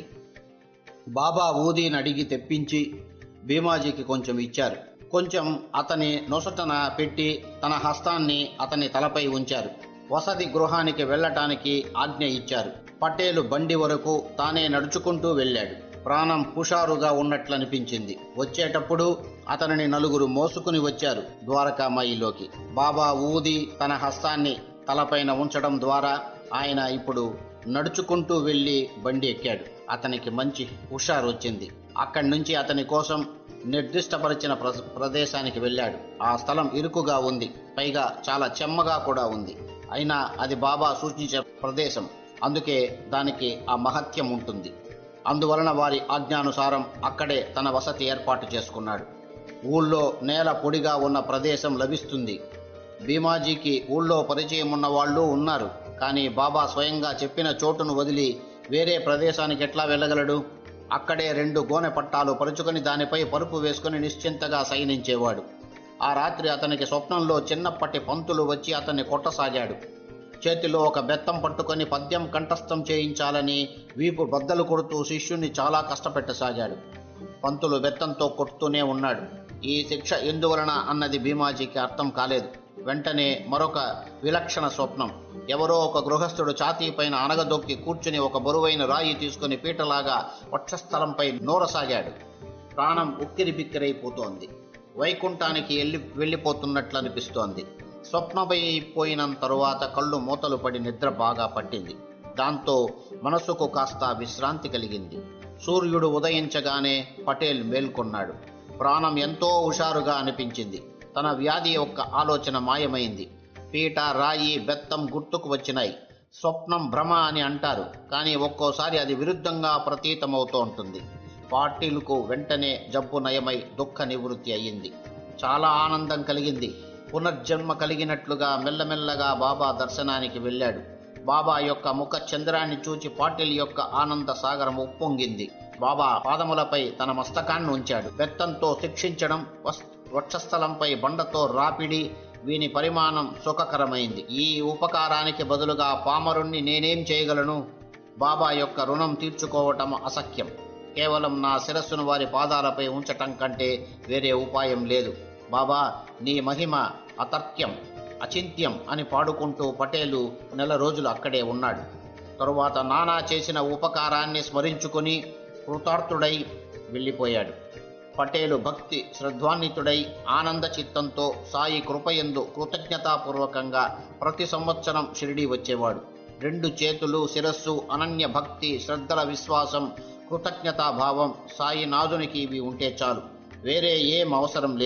బాబా ఊదీని అడిగి తెప్పించి భీమాజీకి కొంచెం ఇచ్చారు కొంచెం అతని నొసటన పెట్టి తన హస్తాన్ని అతని తలపై ఉంచారు వసతి గృహానికి వెళ్ళటానికి ఆజ్ఞ ఇచ్చారు పటేలు బండి వరకు తానే నడుచుకుంటూ వెళ్ళాడు ప్రాణం హుషారుగా ఉన్నట్లనిపించింది వచ్చేటప్పుడు అతనిని నలుగురు మోసుకుని వచ్చారు ద్వారకామాయిలోకి బాబా ఊది తన హస్తాన్ని తలపైన ఉంచడం ద్వారా ఆయన ఇప్పుడు నడుచుకుంటూ వెళ్ళి బండి ఎక్కాడు అతనికి మంచి హుషారు వచ్చింది అక్కడి నుంచి అతని కోసం నిర్దిష్టపరిచిన ప్ర- ప్రదేశానికి వెళ్ళాడు ఆ స్థలం ఇరుకుగా ఉంది పైగా చాలా చెమ్మగా కూడా ఉంది అయినా అది బాబా సూచించే ప్రదేశం అందుకే దానికి ఆ మహత్యం ఉంటుంది అందువలన వారి ఆజ్ఞానుసారం అక్కడే తన వసతి ఏర్పాటు చేసుకున్నాడు ఊళ్ళో నేల పొడిగా ఉన్న ప్రదేశం లభిస్తుంది భీమాజీకి ఊళ్ళో పరిచయం ఉన్న వాళ్ళు ఉన్నారు కానీ బాబా స్వయంగా చెప్పిన చోటును వదిలి వేరే ప్రదేశానికి ఎట్లా వెళ్ళగలడు అక్కడే రెండు గోనె పట్టాలు పరుచుకొని దానిపై పరుపు వేసుకుని నిశ్చింతగా శయనించేవాడు ఆ రాత్రి అతనికి స్వప్నంలో చిన్నప్పటి పంతులు వచ్చి అతన్ని కొట్టసాగాడు చేతిలో ఒక బెత్తం పట్టుకొని పద్యం కంఠస్థం చేయించాలని వీపు బద్దలు కొడుతూ శిష్యుణ్ణి చాలా కష్టపెట్టసాగాడు పంతులు బెత్తంతో కొడుతూనే ఉన్నాడు ఈ శిక్ష ఎందువలన అన్నది భీమాజీకి అర్థం కాలేదు వెంటనే మరొక విలక్షణ స్వప్నం ఎవరో ఒక గృహస్థుడు ఛాతీ పైన అనగదొక్కి కూర్చుని ఒక బరువైన రాయి తీసుకుని పీటలాగా వక్షస్థలంపై నూరసాగాడు ప్రాణం ఉక్కిరి బిక్కిరైపోతోంది వైకుంఠానికి వెళ్ళి వెళ్ళిపోతున్నట్లు అనిపిస్తోంది స్వప్నమైపోయిన తరువాత కళ్ళు మూతలు పడి నిద్ర బాగా పట్టింది దాంతో మనసుకు కాస్త విశ్రాంతి కలిగింది సూర్యుడు ఉదయించగానే పటేల్ మేల్కొన్నాడు ప్రాణం ఎంతో హుషారుగా అనిపించింది తన వ్యాధి యొక్క ఆలోచన మాయమైంది పీట రాయి బెత్తం గుర్తుకు వచ్చినాయి స్వప్నం భ్రమ అని అంటారు కానీ ఒక్కోసారి అది విరుద్ధంగా ప్రతీతమవుతూ ఉంటుంది పాటిల్కు వెంటనే జబ్బు నయమై దుఃఖ నివృత్తి అయ్యింది చాలా ఆనందం కలిగింది పునర్జన్మ కలిగినట్లుగా మెల్లమెల్లగా బాబా దర్శనానికి వెళ్ళాడు బాబా యొక్క ముఖ చంద్రాన్ని చూచి పాటిల్ యొక్క ఆనంద సాగరం ఉప్పొంగింది బాబా పాదములపై తన మస్తకాన్ని ఉంచాడు బెత్తంతో శిక్షించడం వస్- వక్షస్థలంపై బండతో రాపిడి వీని పరిమాణం సుఖకరమైంది ఈ ఉపకారానికి బదులుగా పామరుణ్ణి నేనేం చేయగలను బాబా యొక్క రుణం తీర్చుకోవటం అసఖ్యం కేవలం నా శిరస్సును వారి పాదాలపై ఉంచటం కంటే వేరే ఉపాయం లేదు బాబా నీ మహిమ అతర్క్యం అచింత్యం అని పాడుకుంటూ పటేలు నెల రోజులు అక్కడే ఉన్నాడు తరువాత నానా చేసిన ఉపకారాన్ని స్మరించుకుని కృతార్థుడై వెళ్ళిపోయాడు పటేలు భక్తి శ్రద్ధాన్వితుడై ఆనంద చిత్తంతో సాయి కృపయందు కృతజ్ఞతాపూర్వకంగా ప్రతి సంవత్సరం షిరిడి వచ్చేవాడు రెండు చేతులు శిరస్సు అనన్య భక్తి శ్రద్ధల విశ్వాసం కృతజ్ఞతాభావం సాయి నాదునికి ఇవి ఉంటే చాలు వేరే ఏం అవసరం లేదు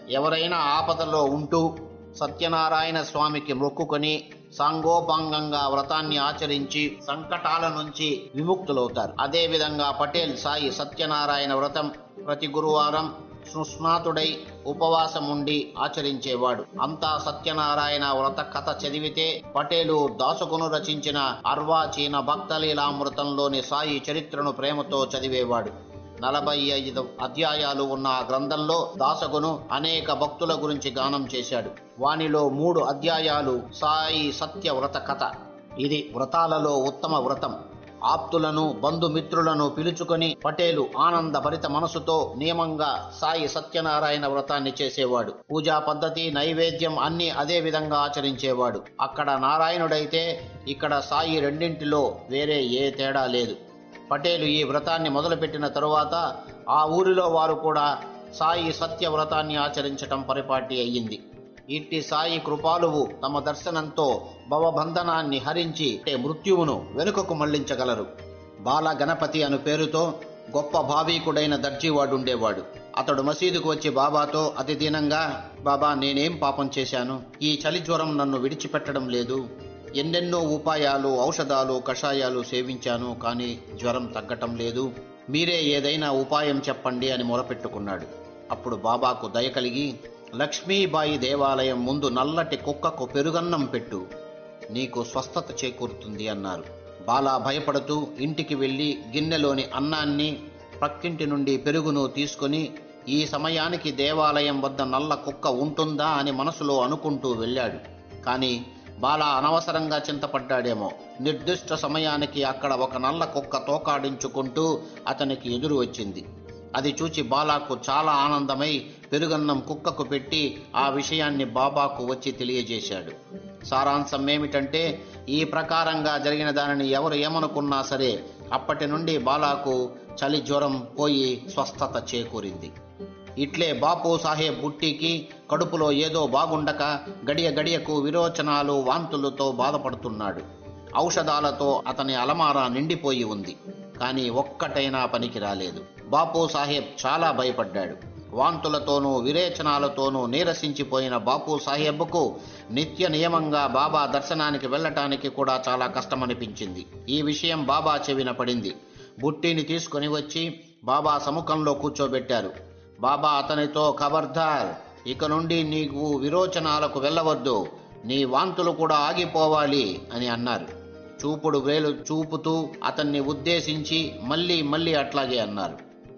ఎవరైనా ఆపదలో ఉంటూ సత్యనారాయణ స్వామికి మొక్కుకొని సాంగోపాంగంగా వ్రతాన్ని ఆచరించి సంకటాల నుంచి విముక్తులవుతారు అదేవిధంగా పటేల్ సాయి సత్యనారాయణ వ్రతం ప్రతి గురువారం సుస్నాతుడై ఉపవాసం ఉండి ఆచరించేవాడు అంతా సత్యనారాయణ వ్రత కథ చదివితే పటేలు దాసుకును రచించిన అర్వాచీన భక్తలీలామృతంలోని సాయి చరిత్రను ప్రేమతో చదివేవాడు నలభై ఐదు అధ్యాయాలు ఉన్న ఆ గ్రంథంలో దాసగును అనేక భక్తుల గురించి గానం చేశాడు వానిలో మూడు అధ్యాయాలు సాయి సత్య వ్రత కథ ఇది వ్రతాలలో ఉత్తమ వ్రతం ఆప్తులను బంధుమిత్రులను పిలుచుకొని పటేలు ఆనందభరిత మనసుతో నియమంగా సాయి సత్యనారాయణ వ్రతాన్ని చేసేవాడు పూజా పద్ధతి నైవేద్యం అన్ని అదే విధంగా ఆచరించేవాడు అక్కడ నారాయణుడైతే ఇక్కడ సాయి రెండింటిలో వేరే ఏ తేడా లేదు పటేలు ఈ వ్రతాన్ని మొదలుపెట్టిన తరువాత ఆ ఊరిలో వారు కూడా సాయి సత్య వ్రతాన్ని ఆచరించటం పరిపాటి అయ్యింది ఇట్టి సాయి కృపాలువు తమ దర్శనంతో భవబంధనాన్ని హరించి అంటే మృత్యువును వెనుకకు మళ్లించగలరు బాల గణపతి అను పేరుతో గొప్ప భావీకుడైన దర్జీవాడుండేవాడు అతడు మసీదుకు వచ్చి బాబాతో అతి దీనంగా బాబా నేనేం పాపం చేశాను ఈ చలి జ్వరం నన్ను విడిచిపెట్టడం లేదు ఎన్నెన్నో ఉపాయాలు ఔషధాలు కషాయాలు సేవించాను కానీ జ్వరం తగ్గటం లేదు మీరే ఏదైనా ఉపాయం చెప్పండి అని మొరపెట్టుకున్నాడు అప్పుడు బాబాకు దయ కలిగి లక్ష్మీబాయి దేవాలయం ముందు నల్లటి కుక్కకు పెరుగన్నం పెట్టు నీకు స్వస్థత చేకూరుతుంది అన్నారు బాలా భయపడుతూ ఇంటికి వెళ్ళి గిన్నెలోని అన్నాన్ని ప్రక్కింటి నుండి పెరుగును తీసుకొని ఈ సమయానికి దేవాలయం వద్ద నల్ల కుక్క ఉంటుందా అని మనసులో అనుకుంటూ వెళ్ళాడు కానీ బాలా అనవసరంగా చింతపడ్డాడేమో నిర్దిష్ట సమయానికి అక్కడ ఒక నల్ల కుక్క తోకాడించుకుంటూ అతనికి ఎదురు వచ్చింది అది చూచి బాలాకు చాలా ఆనందమై పెరుగన్నం కుక్కకు పెట్టి ఆ విషయాన్ని బాబాకు వచ్చి తెలియజేశాడు సారాంశం ఏమిటంటే ఈ ప్రకారంగా జరిగిన దానిని ఎవరు ఏమనుకున్నా సరే అప్పటి నుండి బాలాకు చలి జ్వరం పోయి స్వస్థత చేకూరింది ఇట్లే బాపు సాహెబ్ బుట్టికి కడుపులో ఏదో బాగుండక గడియ గడియకు విరోచనాలు వాంతులతో బాధపడుతున్నాడు ఔషధాలతో అతని అలమారా నిండిపోయి ఉంది కానీ ఒక్కటైనా పనికి రాలేదు బాపు సాహెబ్ చాలా భయపడ్డాడు వాంతులతోనూ విరేచనాలతోనూ నీరసించిపోయిన బాపు సాహెబ్కు నిత్య నియమంగా బాబా దర్శనానికి వెళ్ళటానికి కూడా చాలా కష్టమనిపించింది ఈ విషయం బాబా చెవిన పడింది బుట్టిని తీసుకొని వచ్చి బాబా సముఖంలో కూర్చోబెట్టారు బాబా అతనితో ఖబర్దార్ ఇక నుండి నీకు విరోచనాలకు వెళ్ళవద్దు నీ వాంతులు కూడా ఆగిపోవాలి అని అన్నారు చూపుడు వేలు చూపుతూ అతన్ని ఉద్దేశించి మళ్ళీ మళ్ళీ అట్లాగే అన్నారు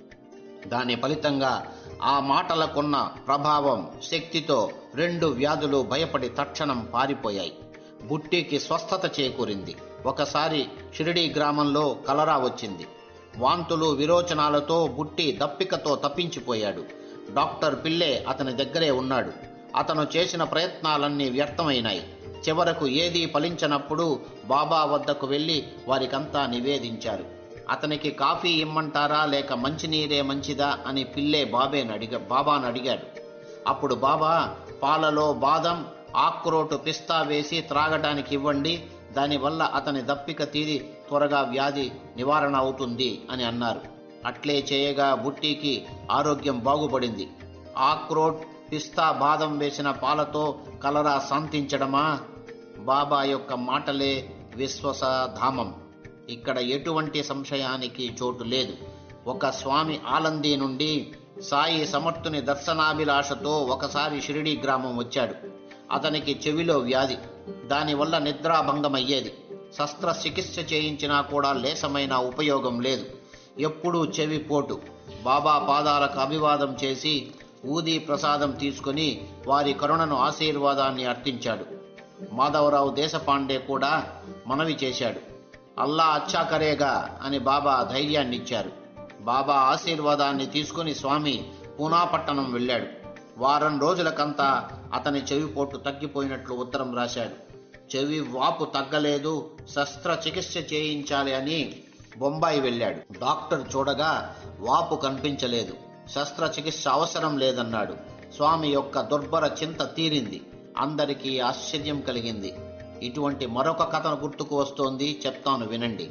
దాని ఫలితంగా ఆ మాటలకున్న ప్రభావం శక్తితో రెండు వ్యాధులు భయపడి తక్షణం పారిపోయాయి బుట్టికి స్వస్థత చేకూరింది ఒకసారి షిరిడి గ్రామంలో కలరా వచ్చింది వాంతులు విరోచనాలతో బుట్టి దప్పికతో తప్పించిపోయాడు డాక్టర్ పిల్లే అతని దగ్గరే ఉన్నాడు అతను చేసిన ప్రయత్నాలన్నీ వ్యర్థమైనాయి చివరకు ఏదీ ఫలించనప్పుడు బాబా వద్దకు వెళ్ళి వారికంతా నివేదించారు అతనికి కాఫీ ఇమ్మంటారా లేక మంచినీరే మంచిదా అని పిల్లే బాబేని అడిగ బాబాను అడిగాడు అప్పుడు బాబా పాలలో బాదం ఆక్రోటు పిస్తా వేసి త్రాగటానికి ఇవ్వండి దానివల్ల అతని దప్పిక తీరి త్వరగా వ్యాధి నివారణ అవుతుంది అని అన్నారు అట్లే చేయగా బుట్టికి ఆరోగ్యం బాగుపడింది ఆక్రోట్ పిస్తా బాదం వేసిన పాలతో కలరా శాంతించడమా బాబా యొక్క మాటలే విశ్వస ధామం ఇక్కడ ఎటువంటి సంశయానికి చోటు లేదు ఒక స్వామి ఆలందీ నుండి సాయి సమర్థుని దర్శనాభిలాషతో ఒకసారి షిరిడి గ్రామం వచ్చాడు అతనికి చెవిలో వ్యాధి దానివల్ల నిద్రాభంగమయ్యేది శస్త్రచికిత్స చేయించినా కూడా లేసమైన ఉపయోగం లేదు ఎప్పుడూ చెవి పోటు బాబా పాదాలకు అభివాదం చేసి ఊది ప్రసాదం తీసుకుని వారి కరుణను ఆశీర్వాదాన్ని అర్థించాడు మాధవరావు దేశపాండే కూడా మనవి చేశాడు అల్లా అచ్చా కరేగా అని బాబా ధైర్యాన్నిచ్చారు బాబా ఆశీర్వాదాన్ని తీసుకుని స్వామి పూనాపట్టణం వెళ్ళాడు వారం రోజులకంతా అతని చెవిపోటు తగ్గిపోయినట్లు ఉత్తరం రాశాడు చెవి వాపు తగ్గలేదు శస్త్రచికిత్స చేయించాలి అని బొంబాయి వెళ్ళాడు డాక్టర్ చూడగా వాపు కనిపించలేదు శస్త్రచికిత్స అవసరం లేదన్నాడు స్వామి యొక్క దుర్భర చింత తీరింది అందరికీ ఆశ్చర్యం కలిగింది ఇటువంటి మరొక కథను గుర్తుకు వస్తోంది చెప్తాను వినండి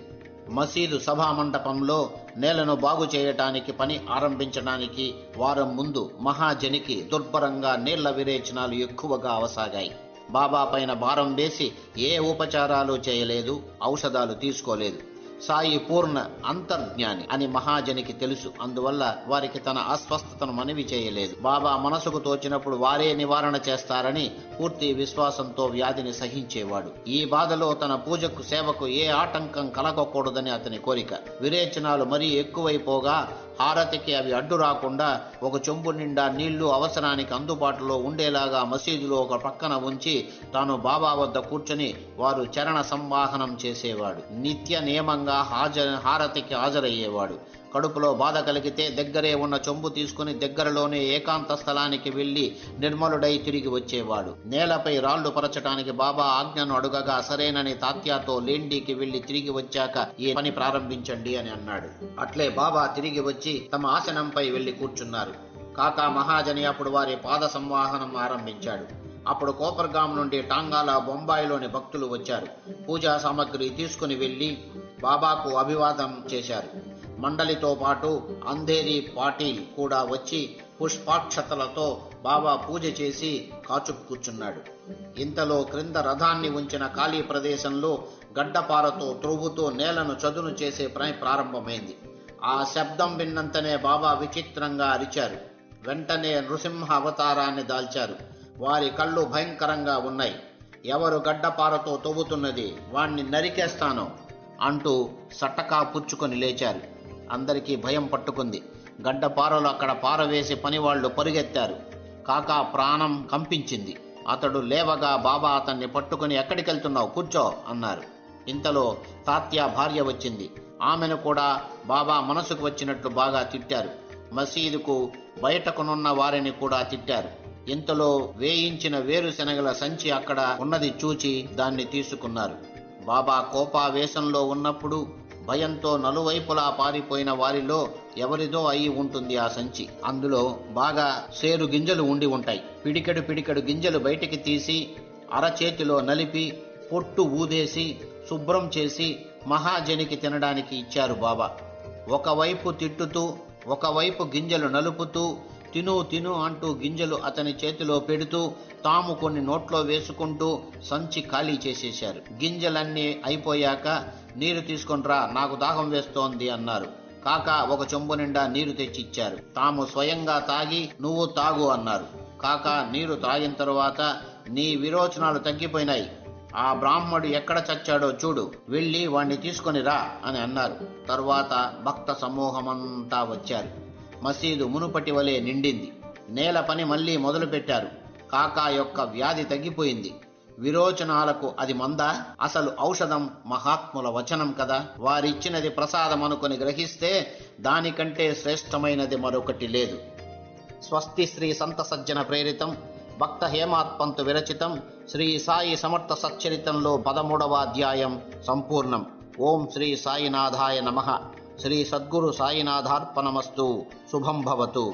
మసీదు సభా మండపంలో నేలను బాగు చేయటానికి పని ఆరంభించడానికి వారం ముందు మహాజనికి దుర్భరంగా నీళ్ల విరేచనాలు ఎక్కువగా అవసాగాయి బాబా పైన భారం వేసి ఏ ఉపచారాలు చేయలేదు ఔషధాలు తీసుకోలేదు సాయి పూర్ణ అంతర్జ్ఞాని అని మహాజనికి తెలుసు అందువల్ల వారికి తన అస్వస్థతను మనవి చేయలేదు బాబా మనసుకు తోచినప్పుడు వారే నివారణ చేస్తారని పూర్తి విశ్వాసంతో వ్యాధిని సహించేవాడు ఈ బాధలో తన పూజకు సేవకు ఏ ఆటంకం కలగకూడదని అతని కోరిక విరేచనాలు మరీ ఎక్కువైపోగా హారతికి అవి అడ్డు రాకుండా ఒక చెంబు నిండా నీళ్లు అవసరానికి అందుబాటులో ఉండేలాగా మసీదులో ఒక పక్కన ఉంచి తాను బాబా వద్ద కూర్చొని వారు చరణ సంవాహనం చేసేవాడు నిత్య నియమంగా హాజ హారతికి హాజరయ్యేవాడు కడుపులో బాధ కలిగితే దగ్గరే ఉన్న చెంబు తీసుకుని దగ్గరలోనే ఏకాంత స్థలానికి వెళ్లి నిర్మలుడై తిరిగి వచ్చేవాడు నేలపై రాళ్లు పరచటానికి బాబా ఆజ్ఞను అడుగగా సరేనని తాత్యాతో లేండికి వెళ్లి తిరిగి వచ్చాక ఈ పని ప్రారంభించండి అని అన్నాడు అట్లే బాబా తిరిగి వచ్చి తమ ఆసనంపై వెళ్లి కూర్చున్నారు కాకా మహాజని అప్పుడు వారి పాద సంవాహనం ఆరంభించాడు అప్పుడు కోపర్గాం నుండి టాంగాల బొంబాయిలోని భక్తులు వచ్చారు పూజా సామగ్రి తీసుకుని వెళ్లి బాబాకు అభివాదం చేశారు మండలితో పాటు అంధేరి పాటిల్ కూడా వచ్చి పుష్పాక్షతలతో బాబా పూజ చేసి కాచుకు కూర్చున్నాడు ఇంతలో క్రింద రథాన్ని ఉంచిన ఖాళీ ప్రదేశంలో గడ్డపారతో త్రువ్వుతూ నేలను చదును చేసే పని ప్రారంభమైంది ఆ శబ్దం విన్నంతనే బాబా విచిత్రంగా అరిచారు వెంటనే నృసింహ అవతారాన్ని దాల్చారు వారి కళ్ళు భయంకరంగా ఉన్నాయి ఎవరు గడ్డపారతో తవ్వుతున్నది వాణ్ణి నరికేస్తాను అంటూ సట్టకా పుచ్చుకొని లేచారు అందరికీ భయం పట్టుకుంది గడ్డపారలు అక్కడ పారవేసి పనివాళ్లు పరుగెత్తారు కాకా ప్రాణం కంపించింది అతడు లేవగా బాబా అతన్ని పట్టుకుని ఎక్కడికెళ్తున్నావు కూర్చో అన్నారు ఇంతలో తాత్య భార్య వచ్చింది ఆమెను కూడా బాబా మనసుకు వచ్చినట్లు బాగా తిట్టారు మసీదుకు బయటకునున్న వారిని కూడా తిట్టారు ఇంతలో వేయించిన వేరుశనగల సంచి అక్కడ ఉన్నది చూచి దాన్ని తీసుకున్నారు బాబా కోపావేశంలో ఉన్నప్పుడు భయంతో నలువైపులా పారిపోయిన వారిలో ఎవరిదో అయి ఉంటుంది ఆ సంచి అందులో బాగా సేరు గింజలు ఉండి ఉంటాయి పిడికెడు పిడికెడు గింజలు బయటికి తీసి అరచేతిలో నలిపి పొట్టు ఊదేసి శుభ్రం చేసి మహాజనికి తినడానికి ఇచ్చారు బాబా ఒకవైపు తిట్టుతూ ఒకవైపు గింజలు నలుపుతూ తిను తిను అంటూ గింజలు అతని చేతిలో పెడుతూ తాము కొన్ని నోట్లో వేసుకుంటూ సంచి ఖాళీ చేసేశారు గింజలన్నీ అయిపోయాక నీరు తీసుకొనిరా నాకు దాహం వేస్తోంది అన్నారు కాక ఒక చెంబు నిండా నీరు తెచ్చి ఇచ్చారు తాము స్వయంగా తాగి నువ్వు తాగు అన్నారు కాక నీరు తాగిన తరువాత నీ విరోచనాలు తగ్గిపోయినాయి ఆ బ్రాహ్మడు ఎక్కడ చచ్చాడో చూడు వెళ్ళి వాణ్ణి తీసుకొని రా అని అన్నారు తరువాత భక్త సమూహమంతా వచ్చారు మసీదు మునుపటి వలె నిండింది నేల పని మళ్ళీ మొదలుపెట్టారు కాకా యొక్క వ్యాధి తగ్గిపోయింది విరోచనాలకు అది మందా అసలు ఔషధం మహాత్ముల వచనం కదా వారిచ్చినది ప్రసాదం అనుకుని గ్రహిస్తే దానికంటే శ్రేష్టమైనది మరొకటి లేదు స్వస్తి శ్రీ సంత సజ్జన ప్రేరితం భక్త హేమాత్ పంతు విరచితం శ్రీ సాయి సమర్థ సచ్చరితంలో పదమూడవ అధ్యాయం సంపూర్ణం ఓం శ్రీ సాయినాథాయ నమ శ్రీ సద్గురు సాయినాథార్పణమస్తు శుభం భవతు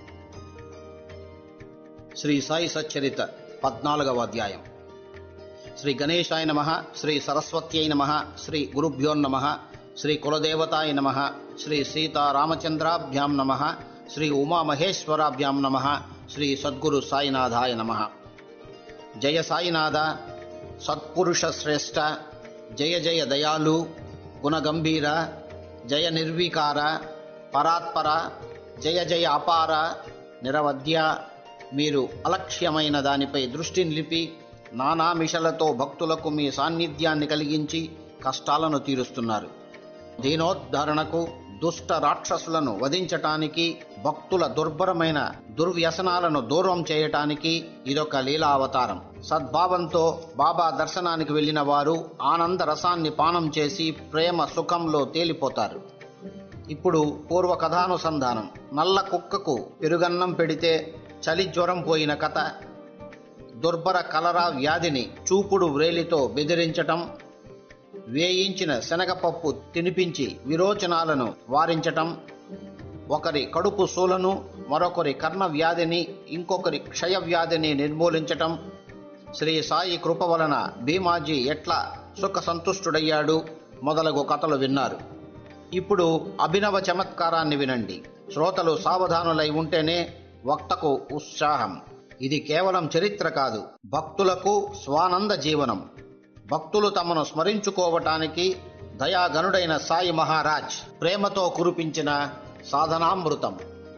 శ్రీ సాయి సచ్చరిత పద్నాలుగవ అధ్యాయం శ్రీ గణేశాయ నమ శ్రీ సరస్వత్యై నమ శ్రీ గురుభ్యో నమ శ్రీ కులదేవతాయ నమ శ్రీ సీతారామచంద్రాభ్యాం నమ శ్రీ ఉమామహేశ్వరాభ్యాం నమ శ్రీ సద్గురు సాయినాథాయ నమ జయ సాయినాథ సత్పురుష శ్రేష్ఠ జయ జయ దయాలు గుణగంభీర జయ నిర్వికార పరాత్పర జయ జయ అపార నిరవధ్య మీరు అలక్ష్యమైన దానిపై దృష్టి నిలిపి నానామిషలతో భక్తులకు మీ సాన్నిధ్యాన్ని కలిగించి కష్టాలను తీరుస్తున్నారు దీనోద్ధరణకు దుష్ట రాక్షసులను వధించటానికి భక్తుల దుర్భరమైన దుర్వ్యసనాలను దూరం చేయటానికి ఇదొక లీలా అవతారం సద్భావంతో బాబా దర్శనానికి వెళ్ళిన వారు ఆనంద రసాన్ని పానం చేసి ప్రేమ సుఖంలో తేలిపోతారు ఇప్పుడు పూర్వ కథానుసంధానం నల్ల కుక్కకు పెరుగన్నం పెడితే చలి జ్వరం పోయిన కథ దుర్భర కలరా వ్యాధిని చూపుడు వ్రేలితో బెదిరించటం వేయించిన శనగపప్పు తినిపించి విరోచనాలను వారించటం ఒకరి కడుపు సూలను మరొకరి కర్ణ వ్యాధిని ఇంకొకరి క్షయ వ్యాధిని నిర్మూలించటం శ్రీ సాయి కృప వలన భీమాజీ ఎట్లా సుఖ సంతుష్టుడయ్యాడు మొదలగు కథలు విన్నారు ఇప్పుడు అభినవ చమత్కారాన్ని వినండి శ్రోతలు సావధానులై ఉంటేనే వక్తకు ఉత్సాహం ఇది కేవలం చరిత్ర కాదు భక్తులకు స్వానంద జీవనం భక్తులు తమను స్మరించుకోవటానికి దయాగనుడైన సాయి మహారాజ్ ప్రేమతో కురిపించిన సాధనామృతం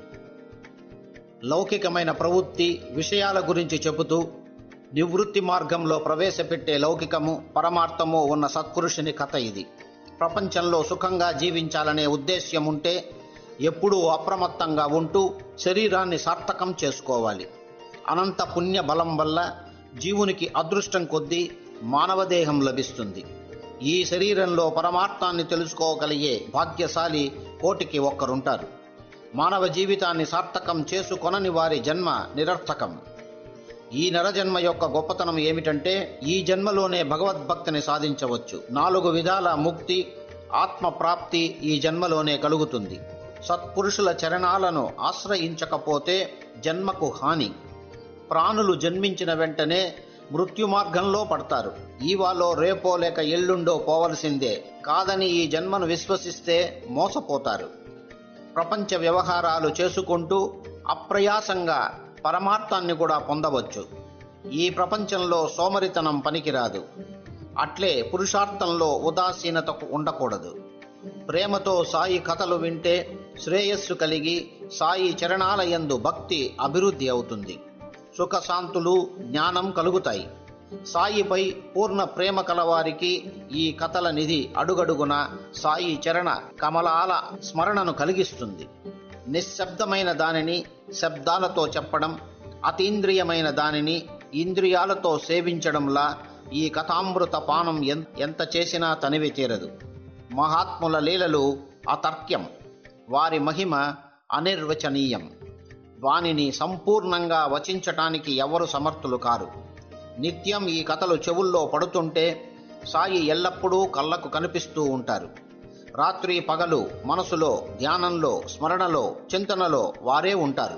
లౌకికమైన ప్రవృత్తి విషయాల గురించి చెబుతూ నివృత్తి మార్గంలో ప్రవేశపెట్టే లౌకికము పరమార్థము ఉన్న సత్పురుషుని కథ ఇది ప్రపంచంలో సుఖంగా జీవించాలనే ఉద్దేశ్యం ఉంటే ఎప్పుడూ అప్రమత్తంగా ఉంటూ శరీరాన్ని సార్థకం చేసుకోవాలి అనంత పుణ్య బలం వల్ల జీవునికి అదృష్టం కొద్దీ మానవదేహం లభిస్తుంది ఈ శరీరంలో పరమార్థాన్ని తెలుసుకోగలిగే భాగ్యశాలి కోటికి ఒక్కరుంటారు మానవ జీవితాన్ని సార్థకం చేసుకొనని వారి జన్మ నిరర్థకం ఈ నరజన్మ యొక్క గొప్పతనం ఏమిటంటే ఈ జన్మలోనే భగవద్భక్తిని సాధించవచ్చు నాలుగు విధాల ముక్తి ఆత్మ ప్రాప్తి ఈ జన్మలోనే కలుగుతుంది సత్పురుషుల చరణాలను ఆశ్రయించకపోతే జన్మకు హాని ప్రాణులు జన్మించిన వెంటనే మృత్యు మార్గంలో పడతారు ఈవాలో రేపో లేక ఎల్లుండో పోవలసిందే కాదని ఈ జన్మను విశ్వసిస్తే మోసపోతారు ప్రపంచ వ్యవహారాలు చేసుకుంటూ అప్రయాసంగా పరమార్థాన్ని కూడా పొందవచ్చు ఈ ప్రపంచంలో సోమరితనం పనికిరాదు అట్లే పురుషార్థంలో ఉదాసీనతకు ఉండకూడదు ప్రేమతో సాయి కథలు వింటే శ్రేయస్సు కలిగి సాయి చరణాలయందు భక్తి అభివృద్ధి అవుతుంది సుఖశాంతులు జ్ఞానం కలుగుతాయి సాయిపై పూర్ణ ప్రేమ కలవారికి ఈ కథల నిధి అడుగడుగున సాయి చరణ కమలాల స్మరణను కలిగిస్తుంది నిశ్శబ్దమైన దానిని శబ్దాలతో చెప్పడం అతీంద్రియమైన దానిని ఇంద్రియాలతో సేవించడంలా ఈ కథామృత పానం ఎన్- ఎంత చేసినా తనివి తీరదు మహాత్ముల లీలలు అతర్క్యం వారి మహిమ అనిర్వచనీయం వానిని సంపూర్ణంగా వచించటానికి ఎవరు సమర్థులు కారు నిత్యం ఈ కథలు చెవుల్లో పడుతుంటే సాయి ఎల్లప్పుడూ కళ్ళకు కనిపిస్తూ ఉంటారు రాత్రి పగలు మనసులో ధ్యానంలో స్మరణలో చింతనలో వారే ఉంటారు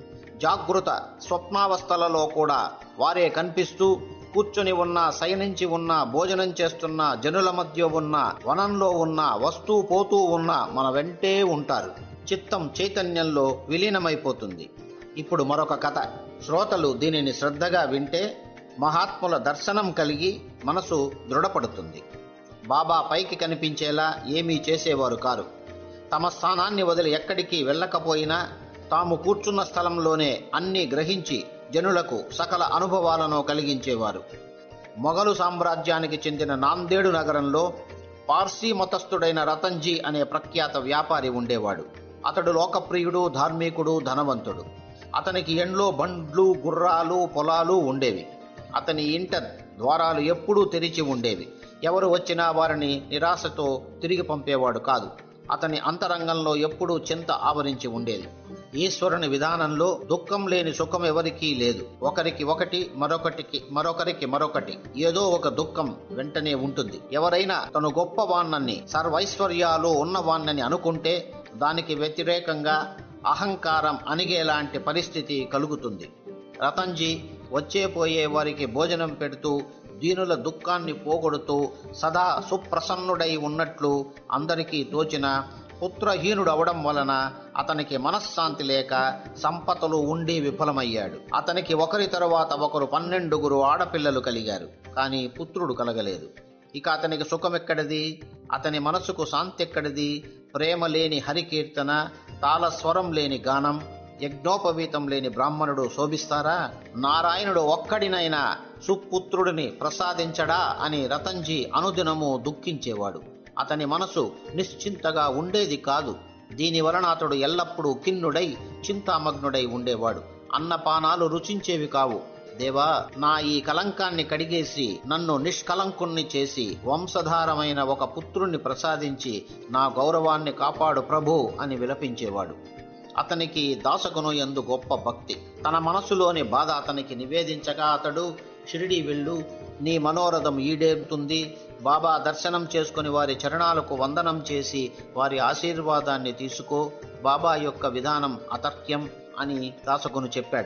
జాగృత స్వప్నావస్థలలో కూడా వారే కనిపిస్తూ కూర్చొని ఉన్న శయనించి ఉన్న భోజనం చేస్తున్న జనుల మధ్య ఉన్న వనంలో ఉన్న వస్తూ పోతూ ఉన్న మన వెంటే ఉంటారు చిత్తం చైతన్యంలో విలీనమైపోతుంది ఇప్పుడు మరొక కథ శ్రోతలు దీనిని శ్రద్ధగా వింటే మహాత్ముల దర్శనం కలిగి మనసు దృఢపడుతుంది బాబా పైకి కనిపించేలా ఏమీ చేసేవారు కారు తమ స్థానాన్ని వదిలి ఎక్కడికి వెళ్ళకపోయినా తాము కూర్చున్న స్థలంలోనే అన్నీ గ్రహించి జనులకు సకల అనుభవాలను కలిగించేవారు మొఘలు సామ్రాజ్యానికి చెందిన నాందేడు నగరంలో పార్సీ మతస్థుడైన రతన్జీ అనే ప్రఖ్యాత వ్యాపారి ఉండేవాడు అతడు లోకప్రియుడు ధార్మికుడు ధనవంతుడు అతనికి ఎండ్లో బండ్లు గుర్రాలు పొలాలు ఉండేవి అతని ఇంట ద్వారాలు ఎప్పుడూ తెరిచి ఉండేవి ఎవరు వచ్చినా వారిని నిరాశతో తిరిగి పంపేవాడు కాదు అతని అంతరంగంలో ఎప్పుడూ చింత ఆవరించి ఉండేది ఈశ్వరుని విధానంలో దుఃఖం లేని సుఖం ఎవరికీ లేదు ఒకరికి ఒకటి మరొకటికి మరొకరికి మరొకటి ఏదో ఒక దుఃఖం వెంటనే ఉంటుంది ఎవరైనా తను గొప్పవాణ్ణని సర్వైశ్వర్యాలు ఉన్నవాణ్ణని అనుకుంటే దానికి వ్యతిరేకంగా అహంకారం అణిగేలాంటి పరిస్థితి కలుగుతుంది రతన్జీ వచ్చే పోయే వారికి భోజనం పెడుతూ దీనుల దుఃఖాన్ని పోగొడుతూ సదా సుప్రసన్నుడై ఉన్నట్లు అందరికీ తోచిన పుత్రహీనుడు అవడం వలన అతనికి మనశ్శాంతి లేక సంపదలు ఉండి విఫలమయ్యాడు అతనికి ఒకరి తరువాత ఒకరు పన్నెండుగురు ఆడపిల్లలు కలిగారు కానీ పుత్రుడు కలగలేదు ఇక అతనికి సుఖమెక్కడిది అతని మనసుకు శాంతి ఎక్కడిది ప్రేమ లేని హరికీర్తన తాళస్వరం లేని గానం యజ్ఞోపవీతం లేని బ్రాహ్మణుడు శోభిస్తారా నారాయణుడు ఒక్కడినైనా సుపుత్రుడిని ప్రసాదించడా అని రతన్జీ అనుదినము దుఃఖించేవాడు అతని మనసు నిశ్చింతగా ఉండేది కాదు దీని వలన అతడు ఎల్లప్పుడూ ఖిన్నుడై చింతామగ్నుడై ఉండేవాడు అన్నపానాలు రుచించేవి కావు దేవా నా ఈ కలంకాన్ని కడిగేసి నన్ను నిష్కలంకుణ్ణి చేసి వంశధారమైన ఒక పుత్రుణ్ణి ప్రసాదించి నా గౌరవాన్ని కాపాడు ప్రభు అని విలపించేవాడు అతనికి దాసగును ఎందు గొప్ప భక్తి తన మనసులోని బాధ అతనికి నివేదించగా అతడు షిరిడి వెళ్ళు నీ మనోరథం ఈడేరుతుంది బాబా దర్శనం చేసుకుని వారి చరణాలకు వందనం చేసి వారి ఆశీర్వాదాన్ని తీసుకో బాబా యొక్క విధానం అతర్క్యం అని దాసగును చెప్పాడు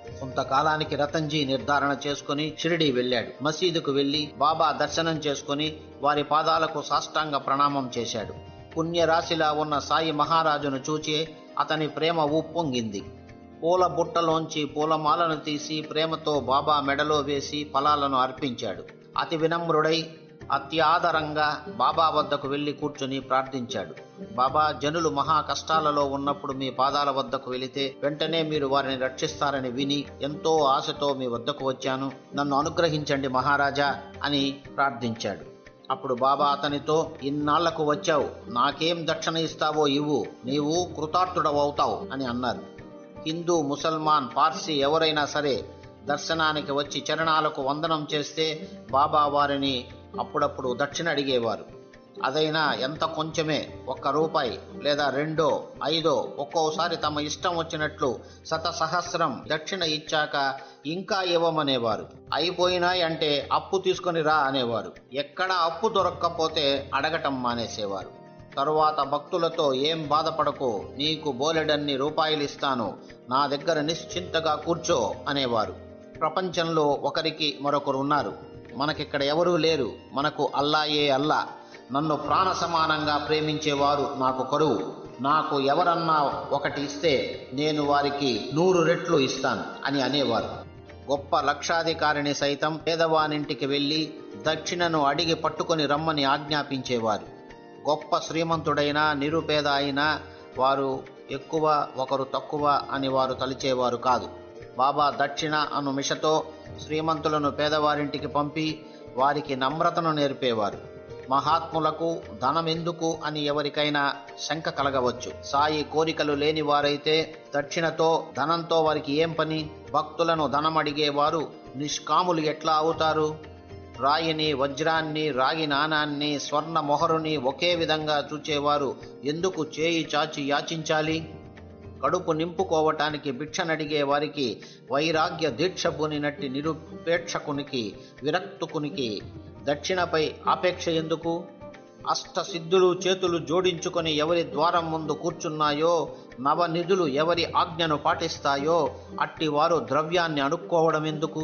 కొంతకాలానికి రతన్జీ నిర్ధారణ చేసుకుని షిరిడి వెళ్ళాడు మసీదుకు వెళ్లి బాబా దర్శనం చేసుకుని వారి పాదాలకు సాష్టాంగ ప్రణామం చేశాడు పుణ్యరాశిలా ఉన్న సాయి మహారాజును చూచి అతని ప్రేమ ఉప్పొంగింది పూల బుట్టలోంచి పూలమాలను తీసి ప్రేమతో బాబా మెడలో వేసి ఫలాలను అర్పించాడు అతి వినమ్రుడై అత్యాదరంగా బాబా వద్దకు వెళ్లి కూర్చుని ప్రార్థించాడు బాబా జనులు మహా కష్టాలలో ఉన్నప్పుడు మీ పాదాల వద్దకు వెళితే వెంటనే మీరు వారిని రక్షిస్తారని విని ఎంతో ఆశతో మీ వద్దకు వచ్చాను నన్ను అనుగ్రహించండి మహారాజా అని ప్రార్థించాడు అప్పుడు బాబా అతనితో ఇన్నాళ్లకు వచ్చావు నాకేం దక్షిణ ఇస్తావో ఇవ్వు నీవు కృతార్థుడవవుతావు అని అన్నారు హిందూ ముసల్మాన్ పార్సీ ఎవరైనా సరే దర్శనానికి వచ్చి చరణాలకు వందనం చేస్తే బాబా వారిని అప్పుడప్పుడు దక్షిణ అడిగేవారు అదైనా ఎంత కొంచెమే ఒక్క రూపాయి లేదా రెండో ఐదో ఒక్కోసారి తమ ఇష్టం వచ్చినట్లు శత సహస్రం దక్షిణ ఇచ్చాక ఇంకా ఇవ్వమనేవారు అయిపోయినాయి అంటే అప్పు తీసుకొని రా అనేవారు ఎక్కడ అప్పు దొరక్కపోతే అడగటం మానేసేవారు తరువాత భక్తులతో ఏం బాధపడకు నీకు బోలెడన్ని రూపాయలు ఇస్తాను నా దగ్గర నిశ్చింతగా కూర్చో అనేవారు ప్రపంచంలో ఒకరికి మరొకరు ఉన్నారు మనకిక్కడ ఎవరూ లేరు మనకు అల్లాయే అల్లా నన్ను ప్రాణ సమానంగా ప్రేమించేవారు నాకు కరువు నాకు ఎవరన్నా ఒకటి ఇస్తే నేను వారికి నూరు రెట్లు ఇస్తాను అని అనేవారు గొప్ప లక్షాధికారిని సైతం పేదవానింటికి వెళ్ళి దక్షిణను అడిగి పట్టుకొని రమ్మని ఆజ్ఞాపించేవారు గొప్ప శ్రీమంతుడైనా నిరుపేద అయినా వారు ఎక్కువ ఒకరు తక్కువ అని వారు తలిచేవారు కాదు బాబా దక్షిణ అను మిషతో శ్రీమంతులను పేదవారింటికి పంపి వారికి నమ్రతను నేర్పేవారు మహాత్ములకు ధనమెందుకు అని ఎవరికైనా శంక కలగవచ్చు సాయి కోరికలు లేని వారైతే దక్షిణతో ధనంతో వారికి ఏం పని భక్తులను ధనం అడిగేవారు నిష్కాములు ఎట్లా అవుతారు రాయిని వజ్రాన్ని రాగి నాణాన్ని స్వర్ణ మొహరుని ఒకే విధంగా చూచేవారు ఎందుకు చేయి చాచి యాచించాలి కడుపు నింపుకోవటానికి భిక్షనడిగే వారికి వైరాగ్య దీక్ష బూనినట్టి నిరుపేక్షకునికి విరక్తుకునికి దక్షిణపై ఆపేక్ష ఎందుకు అష్ట సిద్ధులు చేతులు జోడించుకొని ఎవరి ద్వారం ముందు కూర్చున్నాయో నవనిధులు ఎవరి ఆజ్ఞను పాటిస్తాయో అట్టివారు ద్రవ్యాన్ని అడుక్కోవడం ఎందుకు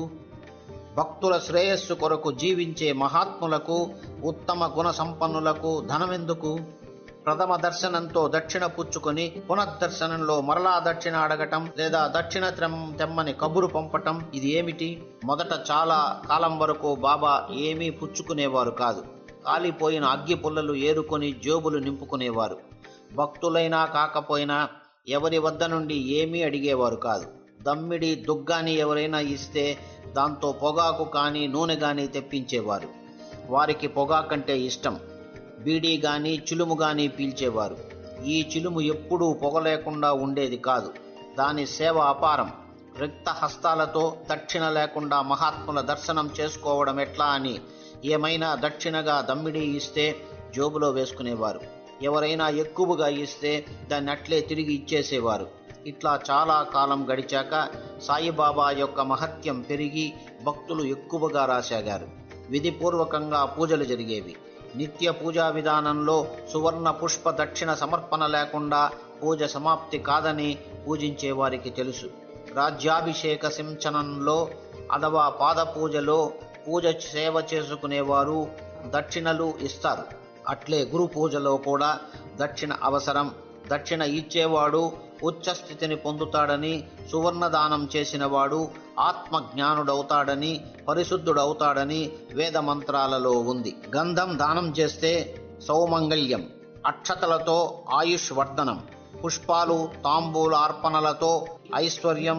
భక్తుల శ్రేయస్సు కొరకు జీవించే మహాత్ములకు ఉత్తమ గుణ సంపన్నులకు ధనమెందుకు ప్రథమ దర్శనంతో దక్షిణ పుచ్చుకొని పునర్దర్శనంలో మరలా దక్షిణ అడగటం లేదా దక్షిణ త్రెం- తెమ్మని కబురు పంపటం ఇది ఏమిటి మొదట చాలా కాలం వరకు బాబా ఏమీ పుచ్చుకునేవారు కాదు కాలిపోయిన అగ్గి పుల్లలు ఏరుకొని జేబులు నింపుకునేవారు భక్తులైనా కాకపోయినా ఎవరి వద్ద నుండి ఏమీ అడిగేవారు కాదు దమ్మిడి దుగ్గాని ఎవరైనా ఇస్తే దాంతో పొగాకు కానీ నూనె కానీ తెప్పించేవారు వారికి పొగాకంటే ఇష్టం బీడీ గాని చిలుము గాని పీల్చేవారు ఈ చిలుము ఎప్పుడూ పొగ లేకుండా ఉండేది కాదు దాని సేవ అపారం రిక్త హస్తాలతో దక్షిణ లేకుండా మహాత్ముల దర్శనం చేసుకోవడం ఎట్లా అని ఏమైనా దక్షిణగా దమ్మిడి ఇస్తే జోబులో వేసుకునేవారు ఎవరైనా ఎక్కువగా ఇస్తే దాన్ని అట్లే తిరిగి ఇచ్చేసేవారు ఇట్లా చాలా కాలం గడిచాక సాయిబాబా యొక్క మహత్యం పెరిగి భక్తులు ఎక్కువగా రాసాగారు విధిపూర్వకంగా పూజలు జరిగేవి నిత్య పూజా విధానంలో సువర్ణ పుష్ప దక్షిణ సమర్పణ లేకుండా పూజ సమాప్తి కాదని పూజించే వారికి తెలుసు రాజ్యాభిషేక సించనంలో అథవా పాద పూజలో పూజ సేవ చేసుకునేవారు దక్షిణలు ఇస్తారు అట్లే గురు పూజలో కూడా దక్షిణ అవసరం దక్షిణ ఇచ్చేవాడు ఉచ్చ స్థితిని పొందుతాడని సువర్ణ దానం చేసినవాడు ఆత్మ జ్ఞానుడవుతాడని పరిశుద్ధుడవుతాడని వేద మంత్రాలలో ఉంది గంధం దానం చేస్తే సౌమంగళ్యం అక్షతలతో ఆయుష్ వర్ధనం పుష్పాలు తాంబూల అర్పణలతో ఐశ్వర్యం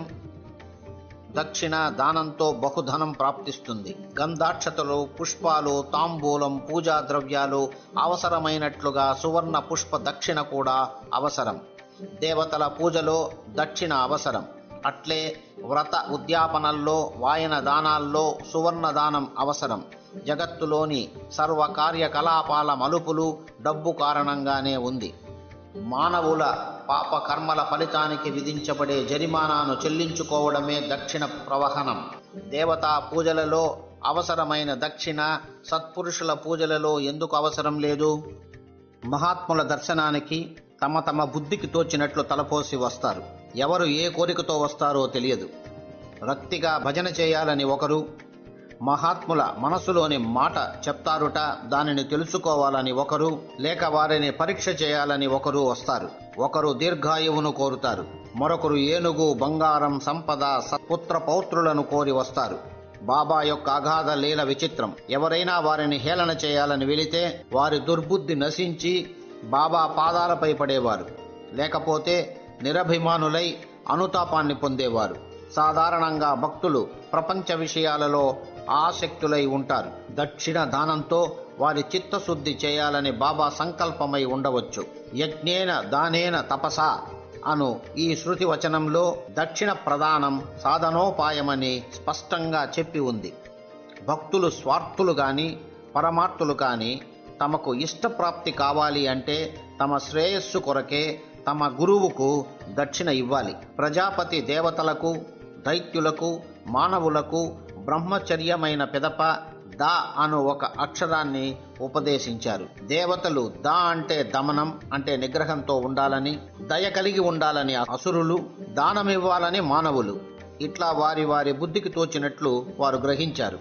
దక్షిణ దానంతో బహుధనం ప్రాప్తిస్తుంది గంధాక్షతలు పుష్పాలు తాంబూలం పూజా ద్రవ్యాలు అవసరమైనట్లుగా సువర్ణ పుష్ప దక్షిణ కూడా అవసరం దేవతల పూజలో దక్షిణ అవసరం అట్లే వ్రత ఉద్యాపనల్లో వాయన దానాల్లో సువర్ణ దానం అవసరం జగత్తులోని సర్వ కార్యకలాపాల మలుపులు డబ్బు కారణంగానే ఉంది మానవుల పాప కర్మల ఫలితానికి విధించబడే జరిమానాను చెల్లించుకోవడమే దక్షిణ ప్రవహనం దేవతా పూజలలో అవసరమైన దక్షిణ సత్పురుషుల పూజలలో ఎందుకు అవసరం లేదు మహాత్ముల దర్శనానికి తమ తమ బుద్ధికి తోచినట్లు తలపోసి వస్తారు ఎవరు ఏ కోరికతో వస్తారో తెలియదు రక్తిగా భజన చేయాలని ఒకరు మహాత్ముల మనసులోని మాట చెప్తారుట దానిని తెలుసుకోవాలని ఒకరు లేక వారిని పరీక్ష చేయాలని ఒకరు వస్తారు ఒకరు దీర్ఘాయువును కోరుతారు మరొకరు ఏనుగు బంగారం సంపద సత్పుత్ర పౌత్రులను కోరి వస్తారు బాబా యొక్క అగాధ లీల విచిత్రం ఎవరైనా వారిని హేళన చేయాలని వెళితే వారి దుర్బుద్ధి నశించి బాబా పాదాలపై పడేవారు లేకపోతే నిరభిమానులై అనుతాపాన్ని పొందేవారు సాధారణంగా భక్తులు ప్రపంచ విషయాలలో ఆసక్తులై ఉంటారు దక్షిణ దానంతో వారి చిత్తశుద్ధి చేయాలని బాబా సంకల్పమై ఉండవచ్చు యజ్ఞేన దానేన తపస అను ఈ శృతి వచనంలో దక్షిణ ప్రదానం సాధనోపాయమని స్పష్టంగా చెప్పి ఉంది భక్తులు స్వార్థులు గాని పరమార్థులు కాని తమకు ఇష్టప్రాప్తి కావాలి అంటే తమ శ్రేయస్సు కొరకే తమ గురువుకు దక్షిణ ఇవ్వాలి ప్రజాపతి దేవతలకు దైత్యులకు మానవులకు బ్రహ్మచర్యమైన పిదప దా అను ఒక అక్షరాన్ని ఉపదేశించారు దేవతలు దా అంటే దమనం అంటే నిగ్రహంతో ఉండాలని దయ కలిగి ఉండాలని అసురులు దానమివ్వాలని మానవులు ఇట్లా వారి వారి బుద్ధికి తోచినట్లు వారు గ్రహించారు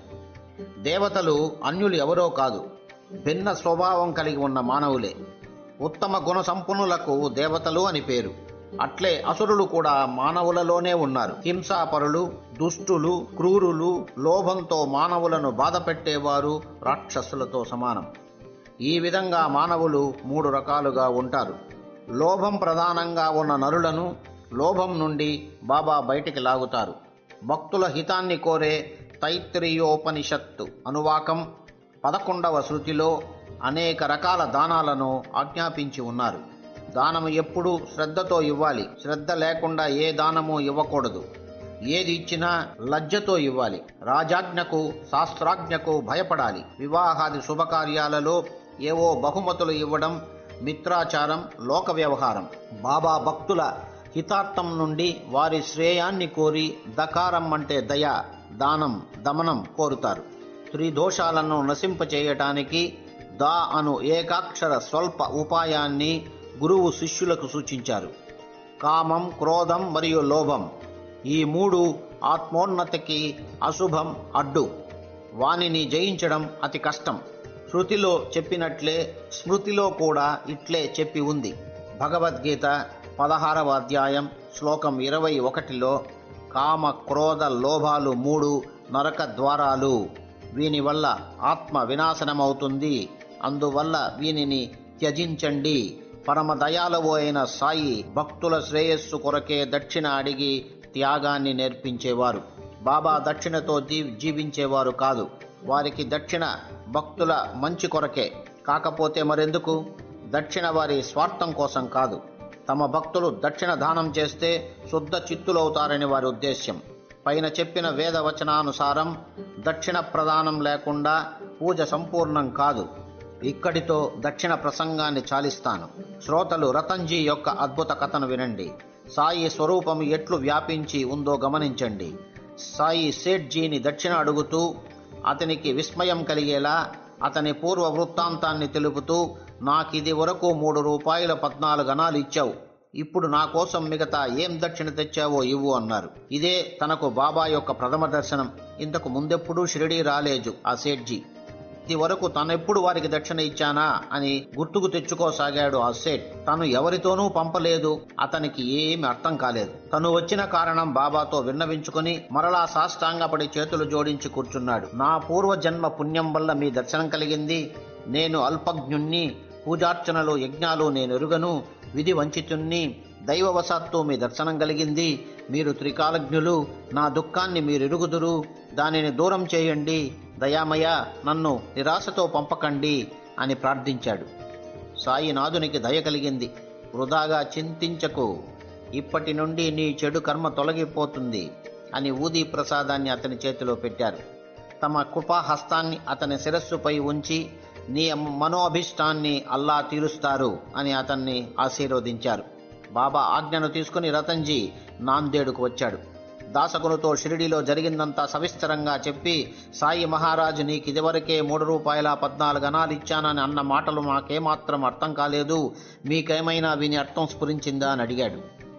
దేవతలు అన్యులు ఎవరో కాదు భిన్న స్వభావం కలిగి ఉన్న మానవులే ఉత్తమ గుణ సంపన్నులకు దేవతలు అని పేరు అట్లే అసురులు కూడా మానవులలోనే ఉన్నారు హింసాపరులు దుష్టులు క్రూరులు లోభంతో మానవులను బాధపెట్టేవారు రాక్షసులతో సమానం ఈ విధంగా మానవులు మూడు రకాలుగా ఉంటారు లోభం ప్రధానంగా ఉన్న నరులను లోభం నుండి బాబా బయటికి లాగుతారు భక్తుల హితాన్ని కోరే తైత్రీయోపనిషత్తు అనువాకం పదకొండవ శృతిలో అనేక రకాల దానాలను ఆజ్ఞాపించి ఉన్నారు దానము ఎప్పుడూ శ్రద్ధతో ఇవ్వాలి శ్రద్ధ లేకుండా ఏ దానము ఇవ్వకూడదు ఏది ఇచ్చినా లజ్జతో ఇవ్వాలి రాజాజ్ఞకు శాస్త్రాజ్ఞకు భయపడాలి వివాహాది శుభకార్యాలలో ఏవో బహుమతులు ఇవ్వడం మిత్రాచారం లోక వ్యవహారం బాబా భక్తుల హితార్థం నుండి వారి శ్రేయాన్ని కోరి దకారం అంటే దయ దానం దమనం కోరుతారు త్రిదోషాలను నశింపచేయటానికి దా అను ఏకాక్షర స్వల్ప ఉపాయాన్ని గురువు శిష్యులకు సూచించారు కామం క్రోధం మరియు లోభం ఈ మూడు ఆత్మోన్నతికి అశుభం అడ్డు వానిని జయించడం అతి కష్టం శృతిలో చెప్పినట్లే స్మృతిలో కూడా ఇట్లే చెప్పి ఉంది భగవద్గీత పదహారవ అధ్యాయం శ్లోకం ఇరవై ఒకటిలో కామ క్రోధ లోభాలు మూడు నరక ద్వారాలు వీని వల్ల ఆత్మ వినాశనమవుతుంది అందువల్ల వీనిని త్యజించండి పరమ దయాలవు అయిన సాయి భక్తుల శ్రేయస్సు కొరకే దక్షిణ అడిగి త్యాగాన్ని నేర్పించేవారు బాబా దక్షిణతో జీ జీవించేవారు కాదు వారికి దక్షిణ భక్తుల మంచి కొరకే కాకపోతే మరెందుకు దక్షిణ వారి స్వార్థం కోసం కాదు తమ భక్తులు దక్షిణ దానం చేస్తే శుద్ధ చిత్తులవుతారని వారి ఉద్దేశ్యం పైన చెప్పిన వేద వచనానుసారం దక్షిణ ప్రదానం లేకుండా పూజ సంపూర్ణం కాదు ఇక్కడితో దక్షిణ ప్రసంగాన్ని చాలిస్తాను శ్రోతలు రతన్జీ యొక్క అద్భుత కథను వినండి సాయి స్వరూపం ఎట్లు వ్యాపించి ఉందో గమనించండి సాయి సేఠ్జీని దక్షిణ అడుగుతూ అతనికి విస్మయం కలిగేలా అతని పూర్వ వృత్తాంతాన్ని తెలుపుతూ నాకిది వరకు మూడు రూపాయల పద్నాలుగు అనాలు ఇచ్చావు ఇప్పుడు నా కోసం మిగతా ఏం దక్షిణ తెచ్చావో ఇవ్వు అన్నారు ఇదే తనకు బాబా యొక్క ప్రథమ దర్శనం ఇంతకు ముందెప్పుడూ షిరిడీ రాలేదు ఆ సేఠ్జీ ఇది వరకు తనెప్పుడు వారికి దక్షిణ ఇచ్చానా అని గుర్తుకు తెచ్చుకోసాగాడు ఆ సేట్ తను ఎవరితోనూ పంపలేదు అతనికి ఏమీ అర్థం కాలేదు తను వచ్చిన కారణం బాబాతో విన్నవించుకుని మరలా సాష్టాంగపడి చేతులు జోడించి కూర్చున్నాడు నా పూర్వ జన్మ పుణ్యం వల్ల మీ దర్శనం కలిగింది నేను అల్పజ్ఞుణ్ణి పూజార్చనలు యజ్ఞాలు నేను ఎరుగను విధి వంచితుణ్ణి దైవవశాత్తు మీ దర్శనం కలిగింది మీరు త్రికాలజ్ఞులు నా దుఃఖాన్ని మీరు ఎరుగుదురు దానిని దూరం చేయండి దయామయ నన్ను నిరాశతో పంపకండి అని ప్రార్థించాడు సాయినాథునికి దయ కలిగింది వృధాగా చింతించకు ఇప్పటి నుండి నీ చెడు కర్మ తొలగిపోతుంది అని ఊదీ ప్రసాదాన్ని అతని చేతిలో పెట్టారు తమ కృపాహస్తాన్ని అతని శిరస్సుపై ఉంచి నీ మనోభీష్టాన్ని అల్లా తీరుస్తారు అని అతన్ని ఆశీర్వదించారు బాబా ఆజ్ఞను తీసుకుని రతన్జీ నాందేడుకు వచ్చాడు దాసకునితో షిరిడిలో జరిగిందంతా సవిస్తరంగా చెప్పి సాయి మహారాజు నీకు ఇదివరకే మూడు రూపాయల పద్నాలుగు అనాలు ఇచ్చానని అన్న మాటలు నాకేమాత్రం అర్థం కాలేదు మీకేమైనా విని అర్థం స్ఫురించిందా అని అడిగాడు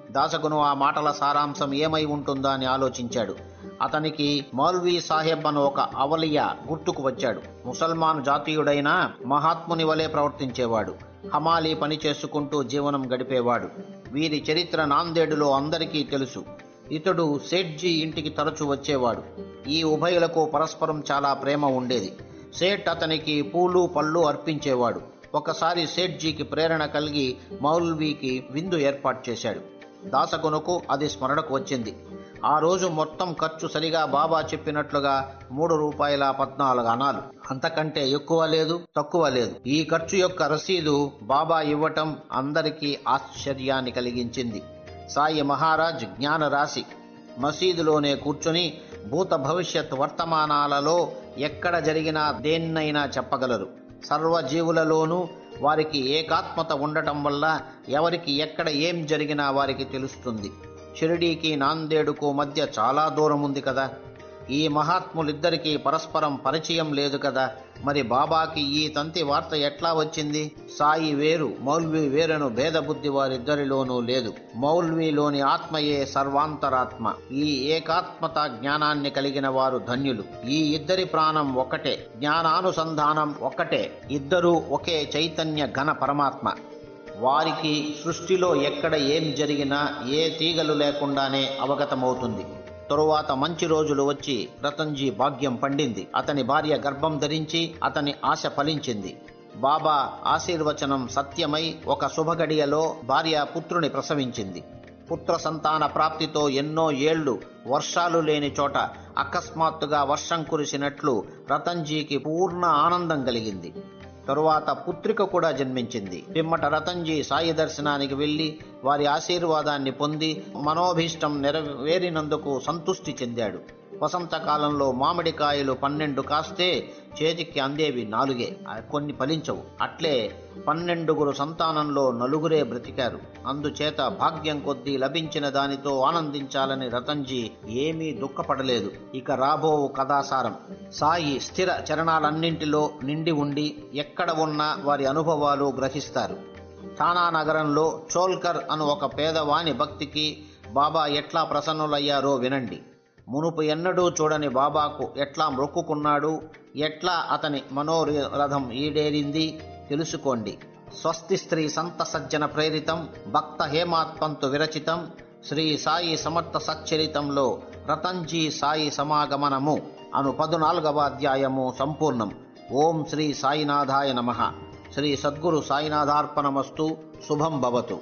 దాసకును ఆ మాటల సారాంశం ఏమై ఉంటుందా అని ఆలోచించాడు అతనికి మౌల్వీ సాహెబ్ అను ఒక అవలియ గుర్తుకు వచ్చాడు ముసల్మాన్ జాతీయుడైన మహాత్ముని వలె ప్రవర్తించేవాడు హమాలీ పని చేసుకుంటూ జీవనం గడిపేవాడు వీరి చరిత్ర నాందేడులో అందరికీ తెలుసు ఇతడు సేట్జీ ఇంటికి తరచూ వచ్చేవాడు ఈ ఉభయులకు పరస్పరం చాలా ప్రేమ ఉండేది సేట్ అతనికి పూలు పళ్ళు అర్పించేవాడు ఒకసారి సేట్జీకి ప్రేరణ కలిగి మౌల్వీకి విందు ఏర్పాటు చేశాడు దాసగునుకు అది స్మరణకు వచ్చింది ఆ రోజు మొత్తం ఖర్చు సరిగా బాబా చెప్పినట్లుగా మూడు రూపాయల పద్నాలుగు అనాలు అంతకంటే ఎక్కువ లేదు తక్కువ లేదు ఈ ఖర్చు యొక్క రసీదు బాబా ఇవ్వటం అందరికీ ఆశ్చర్యాన్ని కలిగించింది సాయి మహారాజ్ జ్ఞాన రాశి మసీదులోనే కూర్చొని భూత భవిష్యత్ వర్తమానాలలో ఎక్కడ జరిగినా దేన్నైనా చెప్పగలరు సర్వజీవులలోనూ వారికి ఏకాత్మత ఉండటం వల్ల ఎవరికి ఎక్కడ ఏం జరిగినా వారికి తెలుస్తుంది షిరిడీకి నాందేడుకు మధ్య చాలా దూరం ఉంది కదా ఈ మహాత్ములిద్దరికీ పరస్పరం పరిచయం లేదు కదా మరి బాబాకి ఈ తంతి వార్త ఎట్లా వచ్చింది సాయి వేరు మౌల్వి వేరను భేదబుద్ధి వారిద్దరిలోనూ లేదు మౌల్వీలోని ఆత్మయే సర్వాంతరాత్మ ఈ ఏకాత్మత జ్ఞానాన్ని కలిగిన వారు ధన్యులు ఈ ఇద్దరి ప్రాణం ఒకటే జ్ఞానానుసంధానం ఒకటే ఇద్దరూ ఒకే చైతన్య ఘన పరమాత్మ వారికి సృష్టిలో ఎక్కడ ఏం జరిగినా ఏ తీగలు లేకుండానే అవగతమవుతుంది తరువాత మంచి రోజులు వచ్చి రతన్జీ భాగ్యం పండింది అతని భార్య గర్భం ధరించి అతని ఆశ ఫలించింది బాబా ఆశీర్వచనం సత్యమై ఒక శుభగడియలో భార్య పుత్రుని ప్రసవించింది పుత్ర సంతాన ప్రాప్తితో ఎన్నో ఏళ్లు వర్షాలు లేని చోట అకస్మాత్తుగా వర్షం కురిసినట్లు రతన్జీకి పూర్ణ ఆనందం కలిగింది తరువాత పుత్రిక కూడా జన్మించింది పిమ్మట రతన్జీ సాయి దర్శనానికి వెళ్ళి వారి ఆశీర్వాదాన్ని పొంది మనోభీష్టం నెరవేరినందుకు సంతృష్టి చెందాడు వసంతకాలంలో మామిడికాయలు పన్నెండు కాస్తే చేతికి అందేవి నాలుగే ఆ కొన్ని ఫలించవు అట్లే పన్నెండుగురు సంతానంలో నలుగురే బ్రతికారు అందుచేత భాగ్యం కొద్దీ లభించిన దానితో ఆనందించాలని రతన్జీ ఏమీ దుఃఖపడలేదు ఇక రాబోవు కథాసారం సాయి స్థిర చరణాలన్నింటిలో నిండి ఉండి ఎక్కడ ఉన్నా వారి అనుభవాలు గ్రహిస్తారు ఠానా నగరంలో చోల్కర్ అను ఒక పేదవాని భక్తికి బాబా ఎట్లా ప్రసన్నులయ్యారో వినండి మునుపు ఎన్నడూ చూడని బాబాకు ఎట్లా మొక్కుకున్నాడు ఎట్లా అతని మనోరథం ఈడేరింది తెలుసుకోండి స్వస్తి స్త్రీ సంత సజ్జన ప్రేరితం భక్త హేమాత్ పంతు విరచితం శ్రీ సాయి సమర్థ సచ్చరితంలో రతంజీ సాయి సమాగమనము అను పదునాలుగవ అధ్యాయము సంపూర్ణం ఓం శ్రీ సాయినాథాయ నమ శ్రీ సద్గురు సాయినాథార్పణమస్తు శుభం భవతు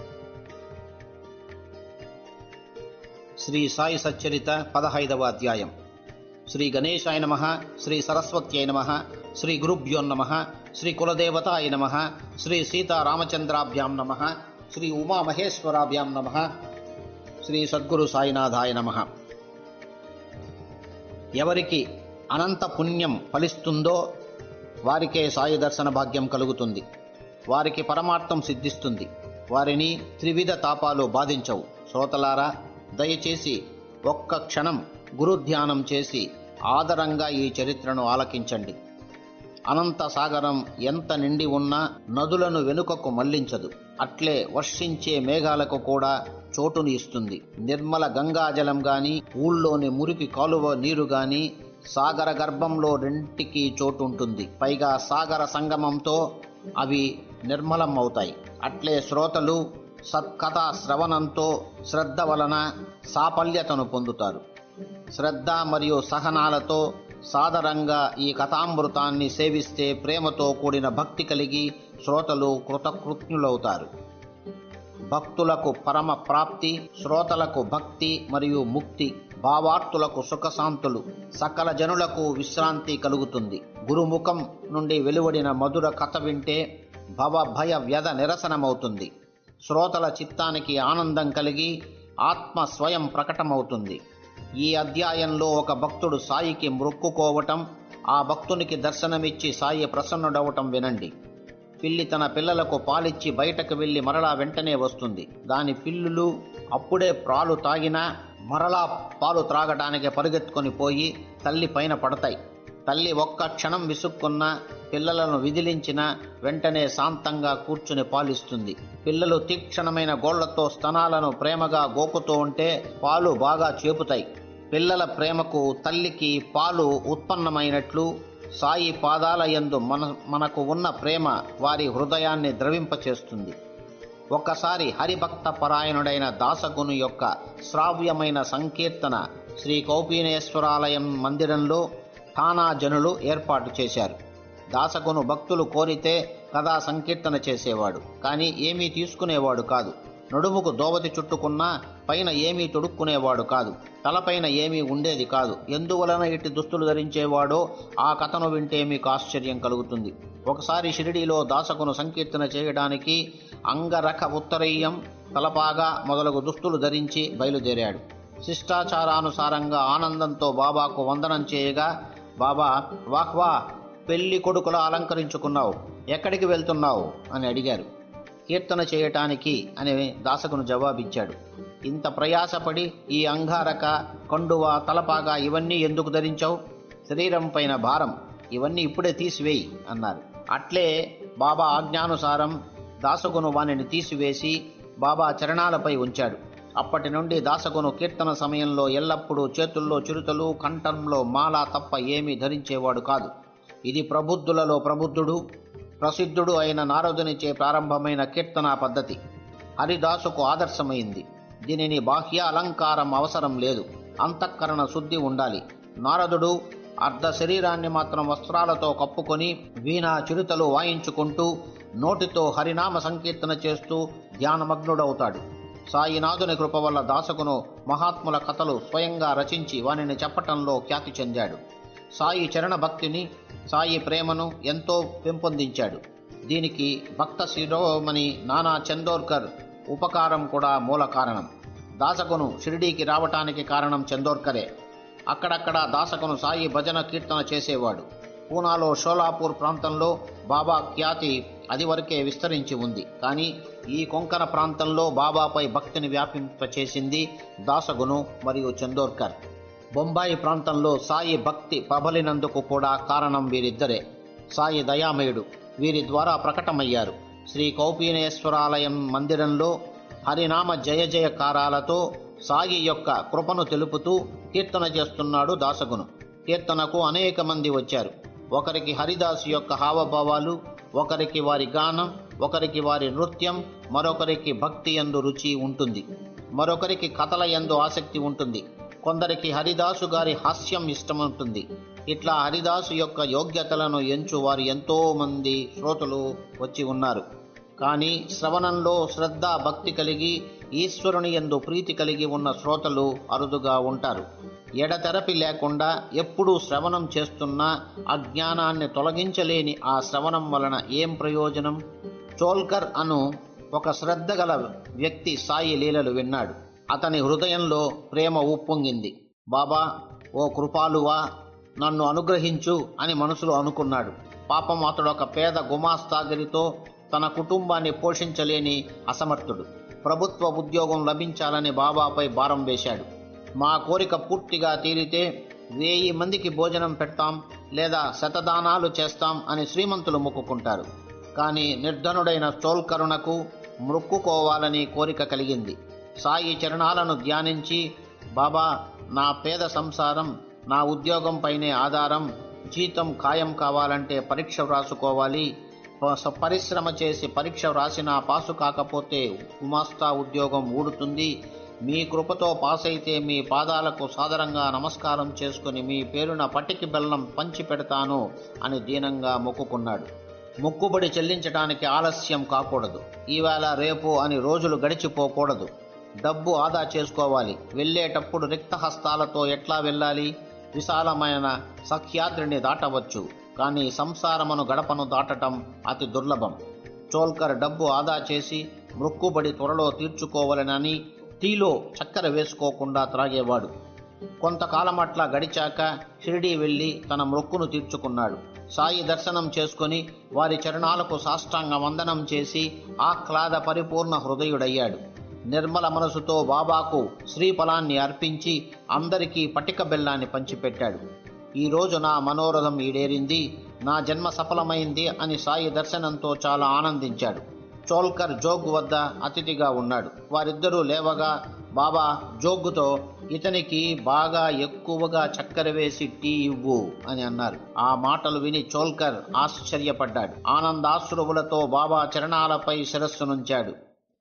శ్రీ సాయి సచ్చరిత పదహైదవ అధ్యాయం శ్రీ గణేశాయ నమ శ్రీ సరస్వత్యై నమ శ్రీ గురుభ్యో నమ శ్రీ కులదేవతాయ నమ శ్రీ సీతారామచంద్రాభ్యాం నమ శ్రీ ఉమామహేశ్వరాభ్యాం నమ శ్రీ సద్గురు సాయినాథాయ నమ ఎవరికి అనంత పుణ్యం ఫలిస్తుందో వారికే సాయి దర్శన భాగ్యం కలుగుతుంది వారికి పరమార్థం సిద్ధిస్తుంది వారిని త్రివిధ తాపాలు బాధించవు శ్రోతలారా దయచేసి ఒక్క క్షణం గురుధ్యానం చేసి ఆదరంగా ఈ చరిత్రను ఆలకించండి అనంత సాగరం ఎంత నిండి ఉన్నా నదులను వెనుకకు మళ్లించదు అట్లే వర్షించే మేఘాలకు కూడా చోటుని ఇస్తుంది నిర్మల గంగాజలం గాని ఊళ్ళోని మురికి కాలువ నీరు గాని సాగర గర్భంలో రెంటికి చోటు ఉంటుంది పైగా సాగర సంగమంతో అవి నిర్మలం అవుతాయి అట్లే శ్రోతలు సత్కథా శ్రవణంతో శ్రద్ధ వలన సాఫల్యతను పొందుతారు శ్రద్ధ మరియు సహనాలతో సాదరంగా ఈ కథామృతాన్ని సేవిస్తే ప్రేమతో కూడిన భక్తి కలిగి శ్రోతలు కృతకృత్యులవుతారు భక్తులకు పరమ ప్రాప్తి శ్రోతలకు భక్తి మరియు ముక్తి భావార్తులకు సుఖశాంతులు సకల జనులకు విశ్రాంతి కలుగుతుంది గురుముఖం నుండి వెలువడిన మధుర కథ వింటే భవ భయ వ్యధ నిరసనమవుతుంది శ్రోతల చిత్తానికి ఆనందం కలిగి ఆత్మ స్వయం ప్రకటమవుతుంది ఈ అధ్యాయంలో ఒక భక్తుడు సాయికి మ్రొక్కుకోవటం ఆ భక్తునికి దర్శనమిచ్చి సాయి ప్రసన్నుడవటం వినండి పిల్లి తన పిల్లలకు పాలిచ్చి బయటకు వెళ్ళి మరలా వెంటనే వస్తుంది దాని పిల్లులు అప్పుడే పాలు తాగినా మరలా పాలు త్రాగటానికి పరుగెత్తుకొని పోయి తల్లి పైన పడతాయి తల్లి ఒక్క క్షణం విసుక్కున్నా పిల్లలను విదిలించిన వెంటనే శాంతంగా కూర్చుని పాలిస్తుంది పిల్లలు తీక్షణమైన గోళ్లతో స్తనాలను ప్రేమగా గోకుతూ ఉంటే పాలు బాగా చేపుతాయి పిల్లల ప్రేమకు తల్లికి పాలు ఉత్పన్నమైనట్లు సాయి పాదాల యందు మన మనకు ఉన్న ప్రేమ వారి హృదయాన్ని ద్రవింపచేస్తుంది ఒక్కసారి హరిభక్త పరాయణుడైన దాసగును యొక్క శ్రావ్యమైన సంకీర్తన శ్రీ కౌపీనేశ్వరాలయం మందిరంలో ఠానా జనులు ఏర్పాటు చేశారు దాసగును భక్తులు కోరితే కథా సంకీర్తన చేసేవాడు కానీ ఏమీ తీసుకునేవాడు కాదు నడుముకు దోవతి చుట్టుకున్నా పైన ఏమీ తొడుక్కునేవాడు కాదు తలపైన ఏమీ ఉండేది కాదు ఎందువలన ఇట్టి దుస్తులు ధరించేవాడో ఆ కథను వింటే మీకు ఆశ్చర్యం కలుగుతుంది ఒకసారి షిరిడీలో దాసకును సంకీర్తన చేయడానికి అంగరఖ ఉత్తరీయం తలపాగా మొదలగు దుస్తులు ధరించి బయలుదేరాడు శిష్టాచారానుసారంగా ఆనందంతో బాబాకు వందనం చేయగా బాబా వాహ్ వా పెళ్లి కొడుకులా అలంకరించుకున్నావు ఎక్కడికి వెళ్తున్నావు అని అడిగారు కీర్తన చేయటానికి అని దాసకును జవాబిచ్చాడు ఇంత ప్రయాసపడి ఈ అంగారక కండువ తలపాగా ఇవన్నీ ఎందుకు ధరించావు శరీరం పైన భారం ఇవన్నీ ఇప్పుడే తీసివేయి అన్నారు అట్లే బాబా ఆజ్ఞానుసారం దాసగును వానిని తీసివేసి బాబా చరణాలపై ఉంచాడు అప్పటి నుండి దాసగును కీర్తన సమయంలో ఎల్లప్పుడూ చేతుల్లో చిరుతలు కంఠంలో మాల తప్ప ఏమీ ధరించేవాడు కాదు ఇది ప్రబుద్ధులలో ప్రబుద్ధుడు ప్రసిద్ధుడు అయిన నారదునిచే ప్రారంభమైన కీర్తనా పద్ధతి హరిదాసుకు ఆదర్శమైంది దీనిని బాహ్య అలంకారం అవసరం లేదు అంతఃకరణ శుద్ధి ఉండాలి నారదుడు అర్ధ శరీరాన్ని మాత్రం వస్త్రాలతో కప్పుకొని వీణా చిరుతలు వాయించుకుంటూ నోటితో హరినామ సంకీర్తన చేస్తూ ధ్యానమగ్నుడవుతాడు సాయినాథుని కృప వల్ల దాసకును మహాత్ముల కథలు స్వయంగా రచించి వానిని చెప్పటంలో ఖ్యాతి చెందాడు సాయి చరణ భక్తిని సాయి ప్రేమను ఎంతో పెంపొందించాడు దీనికి భక్త శిరోమణి నానా చందోర్కర్ ఉపకారం కూడా మూల కారణం దాసకును షిరిడీకి రావటానికి కారణం చందోర్కరే అక్కడక్కడ దాసకును సాయి భజన కీర్తన చేసేవాడు పూనాలో షోలాపూర్ ప్రాంతంలో బాబా ఖ్యాతి అది వరకే విస్తరించి ఉంది కానీ ఈ కొంకణ ప్రాంతంలో బాబాపై భక్తిని వ్యాపింపచేసింది దాసగును మరియు చందోర్కర్ బొంబాయి ప్రాంతంలో సాయి భక్తి ప్రబలినందుకు కూడా కారణం వీరిద్దరే సాయి దయామయుడు వీరి ద్వారా ప్రకటమయ్యారు శ్రీ కౌపీనేశ్వరాలయం మందిరంలో హరినామ జయ జయకారాలతో సాయి యొక్క కృపను తెలుపుతూ కీర్తన చేస్తున్నాడు దాసగును కీర్తనకు అనేక మంది వచ్చారు ఒకరికి హరిదాసు యొక్క హావభావాలు ఒకరికి వారి గానం ఒకరికి వారి నృత్యం మరొకరికి భక్తి యందు రుచి ఉంటుంది మరొకరికి కథల యందు ఆసక్తి ఉంటుంది కొందరికి హరిదాసు గారి హాస్యం ఇష్టముంటుంది ఇట్లా హరిదాసు యొక్క యోగ్యతలను ఎంచు వారు ఎంతో మంది శ్రోతలు వచ్చి ఉన్నారు కానీ శ్రవణంలో శ్రద్ధ భక్తి కలిగి ఈశ్వరుని ఎందు ప్రీతి కలిగి ఉన్న శ్రోతలు అరుదుగా ఉంటారు ఎడతెరపి లేకుండా ఎప్పుడూ శ్రవణం చేస్తున్నా అజ్ఞానాన్ని తొలగించలేని ఆ శ్రవణం వలన ఏం ప్రయోజనం చోల్కర్ అను ఒక శ్రద్ధ గల వ్యక్తి సాయి లీలలు విన్నాడు అతని హృదయంలో ప్రేమ ఉప్పొంగింది బాబా ఓ కృపాలువా నన్ను అనుగ్రహించు అని మనసులో అనుకున్నాడు పాపం అతడు ఒక పేద గుమాస్తాగిరితో తన కుటుంబాన్ని పోషించలేని అసమర్థుడు ప్రభుత్వ ఉద్యోగం లభించాలని బాబాపై భారం వేశాడు మా కోరిక పూర్తిగా తీరితే వెయ్యి మందికి భోజనం పెడతాం లేదా శతదానాలు చేస్తాం అని శ్రీమంతులు మొక్కుకుంటారు కానీ నిర్ధనుడైన చోల్కరుణకు మొక్కుకోవాలని కోరిక కలిగింది సాయి చరణాలను ధ్యానించి బాబా నా పేద సంసారం నా ఉద్యోగం పైనే ఆధారం జీతం ఖాయం కావాలంటే పరీక్ష వ్రాసుకోవాలి ప- పరిశ్రమ చేసి పరీక్ష వ్రాసినా పాసు కాకపోతే గుమాస్తా ఉద్యోగం ఊడుతుంది మీ కృపతో పాస్ అయితే మీ పాదాలకు సాదరంగా నమస్కారం చేసుకుని మీ పేరున పట్టికి బెల్లం పంచి పెడతాను అని దీనంగా మొక్కుకున్నాడు మొక్కుబడి చెల్లించడానికి ఆలస్యం కాకూడదు ఈవేళ రేపు అని రోజులు గడిచిపోకూడదు డబ్బు ఆదా చేసుకోవాలి వెళ్ళేటప్పుడు రిక్త హస్తాలతో ఎట్లా వెళ్ళాలి విశాలమైన సఖ్యాద్రిని దాటవచ్చు కానీ సంసారమును గడపను దాటటం అతి దుర్లభం చోల్కర్ డబ్బు ఆదా చేసి మొక్కుబడి త్వరలో తీర్చుకోవాలనని టీలో చక్కెర వేసుకోకుండా త్రాగేవాడు కొంతకాలం అట్లా గడిచాక షిరిడీ వెళ్ళి తన మొక్కును తీర్చుకున్నాడు సాయి దర్శనం చేసుకొని వారి చరణాలకు సాష్టాంగ వందనం చేసి ఆహ్లాద పరిపూర్ణ హృదయుడయ్యాడు నిర్మల మనసుతో బాబాకు శ్రీఫలాన్ని అర్పించి అందరికీ పటిక బెల్లాన్ని పంచిపెట్టాడు ఈ రోజు నా మనోరథం ఈడేరింది నా జన్మ సఫలమైంది అని సాయి దర్శనంతో చాలా ఆనందించాడు చోల్కర్ జోగ్ వద్ద అతిథిగా ఉన్నాడు వారిద్దరూ లేవగా బాబా జోగ్గుతో ఇతనికి బాగా ఎక్కువగా చక్కెర వేసి టీ ఇవ్వు అని అన్నారు ఆ మాటలు విని చోల్కర్ ఆశ్చర్యపడ్డాడు ఆనందాశ్రువులతో బాబా చరణాలపై శిరస్సునుంచాడు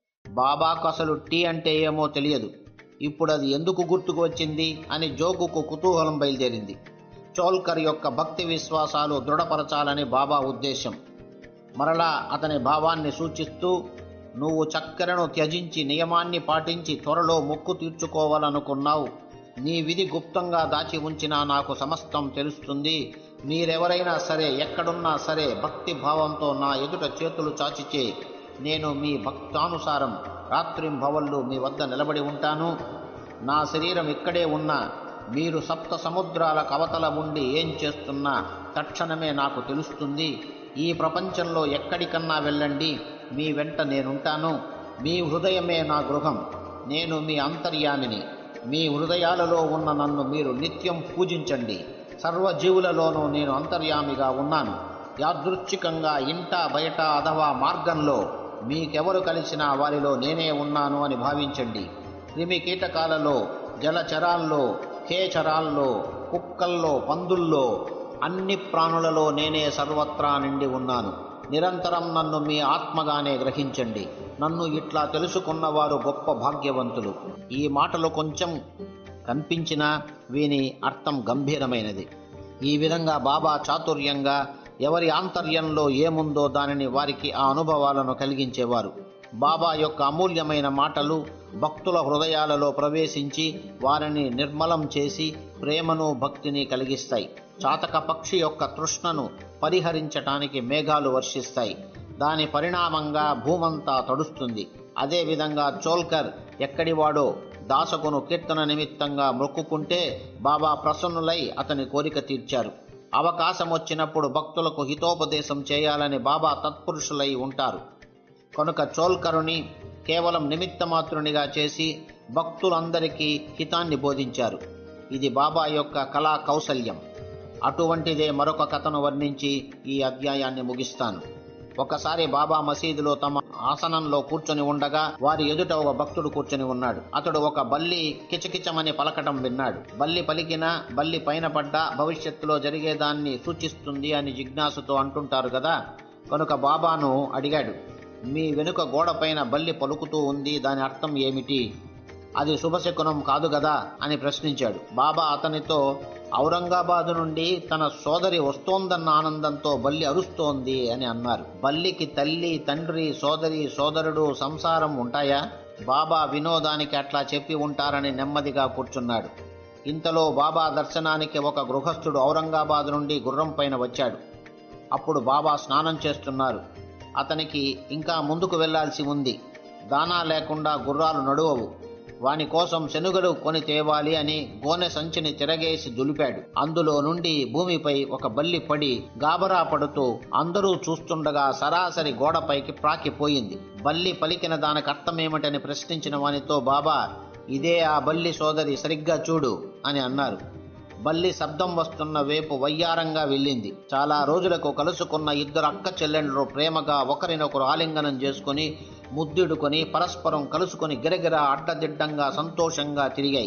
బాబాకు అసలు టీ అంటే ఏమో తెలియదు ఇప్పుడు అది ఎందుకు గుర్తుకు వచ్చింది అని జోగుకు కుతూహలం బయలుదేరింది చోల్కర్ యొక్క భక్తి విశ్వాసాలు దృఢపరచాలని బాబా ఉద్దేశం మరలా అతని భావాన్ని సూచిస్తూ నువ్వు చక్కెరను త్యజించి నియమాన్ని పాటించి త్వరలో మొక్కు తీర్చుకోవాలనుకున్నావు నీ విధి గుప్తంగా దాచి ఉంచినా నాకు సమస్తం తెలుస్తుంది మీరెవరైనా సరే ఎక్కడున్నా సరే భక్తి భావంతో నా ఎదుట చేతులు చాచిచే నేను మీ భక్తానుసారం రాత్రింభవళ్ళు మీ వద్ద నిలబడి ఉంటాను నా శరీరం ఇక్కడే ఉన్నా మీరు సప్త సముద్రాల కవతల ఉండి ఏం చేస్తున్నా తక్షణమే నాకు తెలుస్తుంది ఈ ప్రపంచంలో ఎక్కడికన్నా వెళ్ళండి మీ వెంట నేనుంటాను మీ హృదయమే నా గృహం నేను మీ అంతర్యామిని మీ హృదయాలలో ఉన్న నన్ను మీరు నిత్యం పూజించండి సర్వజీవులలోనూ నేను అంతర్యామిగా ఉన్నాను యాదృచ్ఛికంగా ఇంట బయట అథవా మార్గంలో మీకెవరు కలిసినా వారిలో నేనే ఉన్నాను అని భావించండి క్రిమి కీటకాలలో జలచరాల్లో కేచరాల్లో కుక్కల్లో పందుల్లో అన్ని ప్రాణులలో నేనే సర్వత్రా నిండి ఉన్నాను నిరంతరం నన్ను మీ ఆత్మగానే గ్రహించండి నన్ను ఇట్లా తెలుసుకున్నవారు గొప్ప భాగ్యవంతులు ఈ మాటలు కొంచెం కనిపించినా వీని అర్థం గంభీరమైనది ఈ విధంగా బాబా చాతుర్యంగా ఎవరి ఆంతర్యంలో ఏముందో దానిని వారికి ఆ అనుభవాలను కలిగించేవారు బాబా యొక్క అమూల్యమైన మాటలు భక్తుల హృదయాలలో ప్రవేశించి వారిని నిర్మలం చేసి ప్రేమను భక్తిని కలిగిస్తాయి చాతక పక్షి యొక్క తృష్ణను పరిహరించటానికి మేఘాలు వర్షిస్తాయి దాని పరిణామంగా భూమంతా తడుస్తుంది అదేవిధంగా చోల్కర్ ఎక్కడివాడో దాసకును కీర్తన నిమిత్తంగా మొక్కుకుంటే బాబా ప్రసన్నులై అతని కోరిక తీర్చారు అవకాశం వచ్చినప్పుడు భక్తులకు హితోపదేశం చేయాలని బాబా తత్పురుషులై ఉంటారు కనుక చోల్కరుని కేవలం నిమిత్తమాత్రునిగా చేసి భక్తులందరికీ హితాన్ని బోధించారు ఇది బాబా యొక్క కళా కౌశల్యం అటువంటిదే మరొక కథను వర్ణించి ఈ అధ్యాయాన్ని ముగిస్తాను ఒకసారి బాబా మసీదులో తమ ఆసనంలో కూర్చొని ఉండగా వారి ఎదుట ఒక భక్తుడు కూర్చొని ఉన్నాడు అతడు ఒక బల్లి కిచకిచమని పలకటం విన్నాడు బల్లి పలికిన బల్లి పైన పడ్డ భవిష్యత్తులో జరిగేదాన్ని సూచిస్తుంది అని జిజ్ఞాసుతో అంటుంటారు కదా కనుక బాబాను అడిగాడు మీ వెనుక గోడపైన బల్లి పలుకుతూ ఉంది దాని అర్థం ఏమిటి అది శుభశకునం కాదు కదా అని ప్రశ్నించాడు బాబా అతనితో ఔరంగాబాదు నుండి తన సోదరి వస్తోందన్న ఆనందంతో బల్లి అరుస్తోంది అని అన్నారు బల్లికి తల్లి తండ్రి సోదరి సోదరుడు సంసారం ఉంటాయా బాబా వినోదానికి అట్లా చెప్పి ఉంటారని నెమ్మదిగా కూర్చున్నాడు ఇంతలో బాబా దర్శనానికి ఒక గృహస్థుడు ఔరంగాబాద్ నుండి గుర్రం పైన వచ్చాడు అప్పుడు బాబా స్నానం చేస్తున్నారు అతనికి ఇంకా ముందుకు వెళ్ళాల్సి ఉంది దానా లేకుండా గుర్రాలు నడువవు వాని కోసం శనుగలు కొని తేవాలి అని గోనె సంచిని తిరగేసి దులిపాడు అందులో నుండి భూమిపై ఒక బల్లి పడి గాబరా పడుతూ అందరూ చూస్తుండగా సరాసరి గోడపైకి ప్రాకిపోయింది బల్లి పలికిన దానికి అర్థమేమిటని ప్రశ్నించిన వానితో బాబా ఇదే ఆ బల్లి సోదరి సరిగ్గా చూడు అని అన్నారు బల్లి శబ్దం వస్తున్న వైపు వయ్యారంగా వెళ్ళింది చాలా రోజులకు కలుసుకున్న ఇద్దరు అక్క చెల్లెండ్రు ప్రేమగా ఒకరినొకరు ఆలింగనం చేసుకుని ముద్దుడుకొని పరస్పరం కలుసుకొని గిరగిర అడ్డదిడ్డంగా సంతోషంగా తిరిగాయి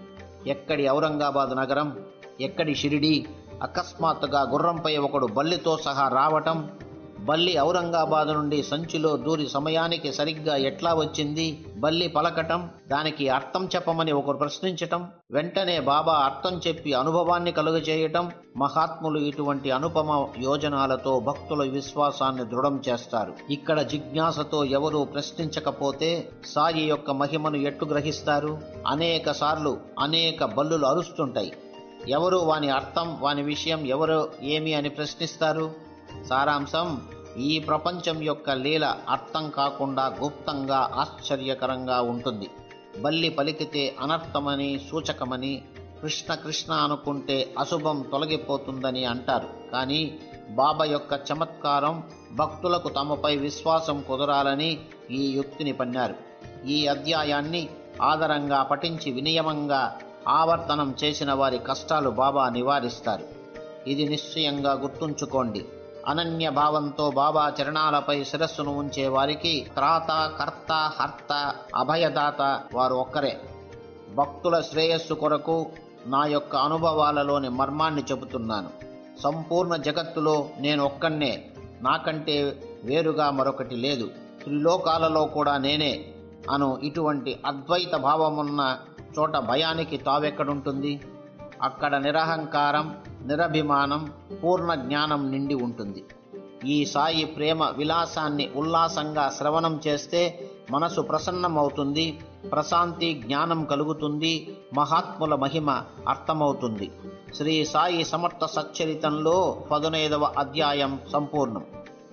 ఎక్కడి ఔరంగాబాద్ నగరం ఎక్కడి షిరిడి అకస్మాత్తుగా గుర్రంపై ఒకడు బల్లితో సహా రావటం బల్లి ఔరంగాబాద్ నుండి సంచిలో దూరి సమయానికి సరిగ్గా ఎట్లా వచ్చింది బల్లి పలకటం దానికి అర్థం చెప్పమని ఒకరు ప్రశ్నించటం వెంటనే బాబా అర్థం చెప్పి అనుభవాన్ని కలుగజేయటం మహాత్ములు ఇటువంటి అనుపమ యోజనాలతో భక్తుల విశ్వాసాన్ని దృఢం చేస్తారు ఇక్కడ జిజ్ఞాసతో ఎవరూ ప్రశ్నించకపోతే సాయి యొక్క మహిమను ఎట్లు గ్రహిస్తారు అనేక సార్లు అనేక బల్లులు అరుస్తుంటాయి ఎవరు వాని అర్థం వాని విషయం ఎవరు ఏమి అని ప్రశ్నిస్తారు సారాంశం ఈ ప్రపంచం యొక్క లీల అర్థం కాకుండా గుప్తంగా ఆశ్చర్యకరంగా ఉంటుంది బల్లి పలికితే అనర్థమని సూచకమని కృష్ణ కృష్ణ అనుకుంటే అశుభం తొలగిపోతుందని అంటారు కానీ బాబా యొక్క చమత్కారం భక్తులకు తమపై విశ్వాసం కుదరాలని ఈ యుక్తిని పన్నారు ఈ అధ్యాయాన్ని ఆదరంగా పఠించి వినియమంగా ఆవర్తనం చేసిన వారి కష్టాలు బాబా నివారిస్తారు ఇది నిశ్చయంగా గుర్తుంచుకోండి అనన్య భావంతో బాబా చరణాలపై శిరస్సును ఉంచే వారికి త్రాత కర్త హర్త అభయదాత వారు ఒక్కరే భక్తుల శ్రేయస్సు కొరకు నా యొక్క అనుభవాలలోని మర్మాన్ని చెబుతున్నాను సంపూర్ణ జగత్తులో నేను ఒక్కన్నే నాకంటే వేరుగా మరొకటి లేదు త్రిలోకాలలో కూడా నేనే అను ఇటువంటి అద్వైత భావమున్న చోట భయానికి తావెక్కడుంటుంది అక్కడ నిరహంకారం నిరభిమానం పూర్ణ జ్ఞానం నిండి ఉంటుంది ఈ సాయి ప్రేమ విలాసాన్ని ఉల్లాసంగా శ్రవణం చేస్తే మనసు ప్రసన్నమవుతుంది ప్రశాంతి జ్ఞానం కలుగుతుంది మహాత్ముల మహిమ అర్థమవుతుంది శ్రీ సాయి సమర్థ సచ్చరితంలో పదునైదవ అధ్యాయం సంపూర్ణం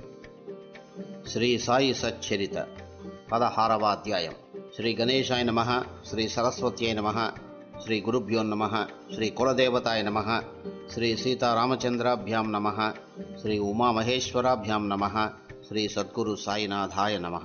శ్రీ సాయి సచ్చరిత పదహారవ అధ్యాయం శ్రీ గణేశాయ నమ శ్రీ సరస్వత్యై నమ శ్రీ గురుభ్యో నమ శ్రీ కులదేవతాయ నమ శ్రీ సీతారామచంద్రాభ్యాం నమ శ్రీ ఉమామహేశ్వరాభ్యాం నమ శ్రీ సద్గురు సాయినాథాయ నమ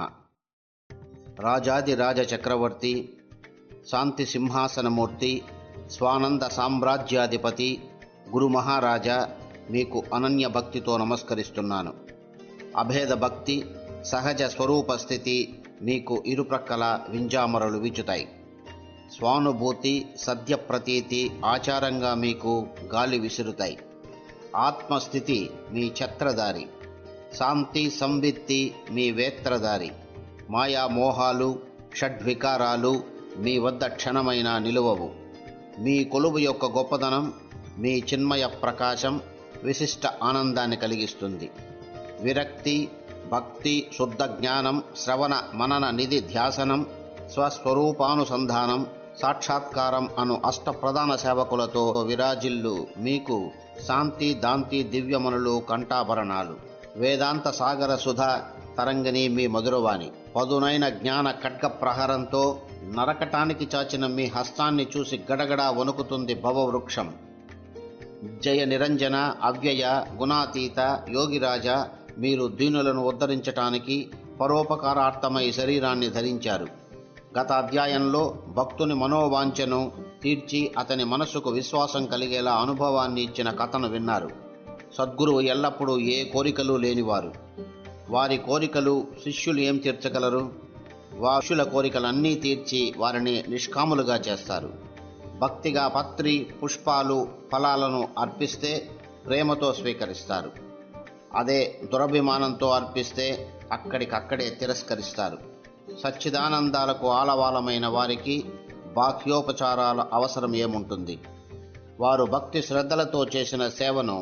రాజాదిరాజ చక్రవర్తి శాంతి సింహాసనమూర్తి స్వానంద సామ్రాజ్యాధిపతి గురు మహారాజా మీకు అనన్య భక్తితో నమస్కరిస్తున్నాను అభేద భక్తి సహజ స్వరూప స్థితి మీకు ఇరుప్రక్కల వింజామరలు వీచుతాయి స్వానుభూతి సద్య ప్రతీతి ఆచారంగా మీకు గాలి విసురుతాయి ఆత్మస్థితి మీ ఛత్రధారి శాంతి సంవిత్తి మీ వేత్రధారి మాయా మోహాలు షడ్వికారాలు మీ వద్ద క్షణమైన నిలువవు మీ కొలువు యొక్క గొప్పదనం మీ చిన్మయ ప్రకాశం విశిష్ట ఆనందాన్ని కలిగిస్తుంది విరక్తి భక్తి శుద్ధ జ్ఞానం శ్రవణ మనన నిధి ధ్యాసనం స్వస్వరూపానుసంధానం సాక్షాత్కారం అను అష్ట ప్రధాన సేవకులతో విరాజిల్లు మీకు శాంతి దాంతి దివ్యమనులు కంఠాభరణాలు వేదాంత సాగర సుధ తరంగిణి మీ మధురవాణి పదునైన జ్ఞాన ఖడ్గ ప్రహారంతో నరకటానికి చాచిన మీ హస్తాన్ని చూసి గడగడా వణుకుతుంది భవవృక్షం జయ నిరంజన అవ్యయ గుణాతీత యోగిరాజ మీరు దీనులను ఉద్ధరించటానికి పరోపకారార్థమై శరీరాన్ని ధరించారు గత అధ్యాయంలో భక్తుని మనోవాంఛను తీర్చి అతని మనస్సుకు విశ్వాసం కలిగేలా అనుభవాన్ని ఇచ్చిన కథను విన్నారు సద్గురువు ఎల్లప్పుడూ ఏ కోరికలు లేనివారు వారి కోరికలు శిష్యులు ఏం తీర్చగలరు వాషుల కోరికలన్నీ తీర్చి వారిని నిష్కాములుగా చేస్తారు భక్తిగా పత్రి పుష్పాలు ఫలాలను అర్పిస్తే ప్రేమతో స్వీకరిస్తారు అదే దురభిమానంతో అర్పిస్తే అక్కడికక్కడే తిరస్కరిస్తారు సచ్చిదానందాలకు ఆలవాలమైన వారికి బాహ్యోపచారాల అవసరం ఏముంటుంది వారు భక్తి శ్రద్ధలతో చేసిన సేవను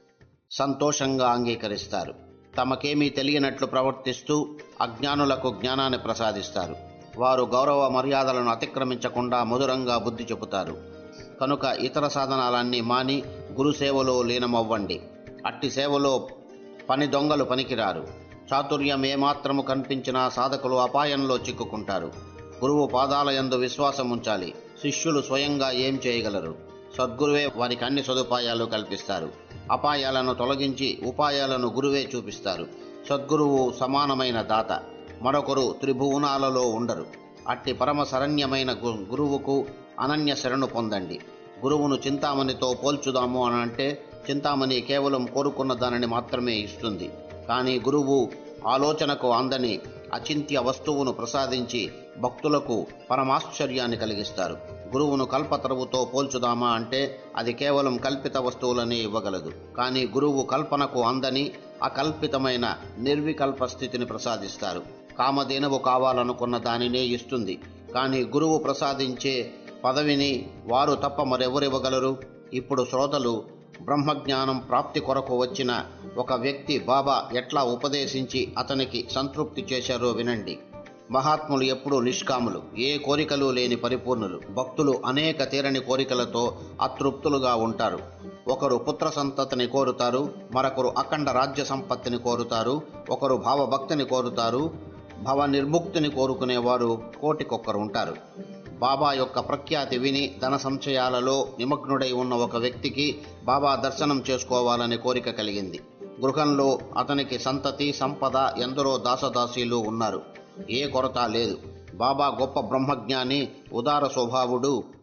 సంతోషంగా అంగీకరిస్తారు తమకేమీ తెలియనట్లు ప్రవర్తిస్తూ అజ్ఞానులకు జ్ఞానాన్ని ప్రసాదిస్తారు వారు గౌరవ మర్యాదలను అతిక్రమించకుండా మధురంగా బుద్ధి చెబుతారు కనుక ఇతర సాధనాలన్నీ మాని గురు సేవలో లీనమవ్వండి అట్టి సేవలో పని దొంగలు పనికిరారు చాతుర్యం ఏమాత్రము కనిపించినా సాధకులు అపాయంలో చిక్కుకుంటారు గురువు పాదాల యందు విశ్వాసం ఉంచాలి శిష్యులు స్వయంగా ఏం చేయగలరు సద్గురువే వారికి అన్ని సదుపాయాలు కల్పిస్తారు అపాయాలను తొలగించి ఉపాయాలను గురువే చూపిస్తారు సద్గురువు సమానమైన దాత మరొకరు త్రిభువనాలలో ఉండరు అట్టి పరమ శరణ్యమైన గు- గురువుకు అనన్య శరణు పొందండి గురువును చింతామణితో పోల్చుదాము అని అంటే చింతామణి కేవలం కోరుకున్న దానిని మాత్రమే ఇస్తుంది కానీ గురువు ఆలోచనకు అందని అచింత్య వస్తువును ప్రసాదించి భక్తులకు పరమాశ్చర్యాన్ని కలిగిస్తారు గురువును కల్పతరువుతో పోల్చుదామా అంటే అది కేవలం కల్పిత వస్తువులని ఇవ్వగలదు కానీ గురువు కల్పనకు అందని అకల్పితమైన నిర్వికల్ప స్థితిని ప్రసాదిస్తారు కామధేనువు కావాలనుకున్న దానినే ఇస్తుంది కానీ గురువు ప్రసాదించే పదవిని వారు తప్ప మరెవరివ్వగలరు ఇప్పుడు శ్రోతలు బ్రహ్మజ్ఞానం ప్రాప్తి కొరకు వచ్చిన ఒక వ్యక్తి బాబా ఎట్లా ఉపదేశించి అతనికి సంతృప్తి చేశారో వినండి మహాత్ములు ఎప్పుడూ నిష్కాములు ఏ కోరికలు లేని పరిపూర్ణులు భక్తులు అనేక తీరని కోరికలతో అతృప్తులుగా ఉంటారు ఒకరు పుత్ర సంతతిని కోరుతారు మరొకరు అఖండ రాజ్య సంపత్తిని కోరుతారు ఒకరు భావభక్తిని కోరుతారు భవ నిర్ముక్తిని కోరుకునేవారు కోటికొక్కరు ఉంటారు బాబా యొక్క ప్రఖ్యాతి విని ధన సంశయాలలో నిమగ్నుడై ఉన్న ఒక వ్యక్తికి బాబా దర్శనం చేసుకోవాలనే కోరిక కలిగింది గృహంలో అతనికి సంతతి సంపద ఎందరో దాసదాసీలు ఉన్నారు ఏ కొరత లేదు బాబా గొప్ప బ్రహ్మజ్ఞాని ఉదార స్వభావుడు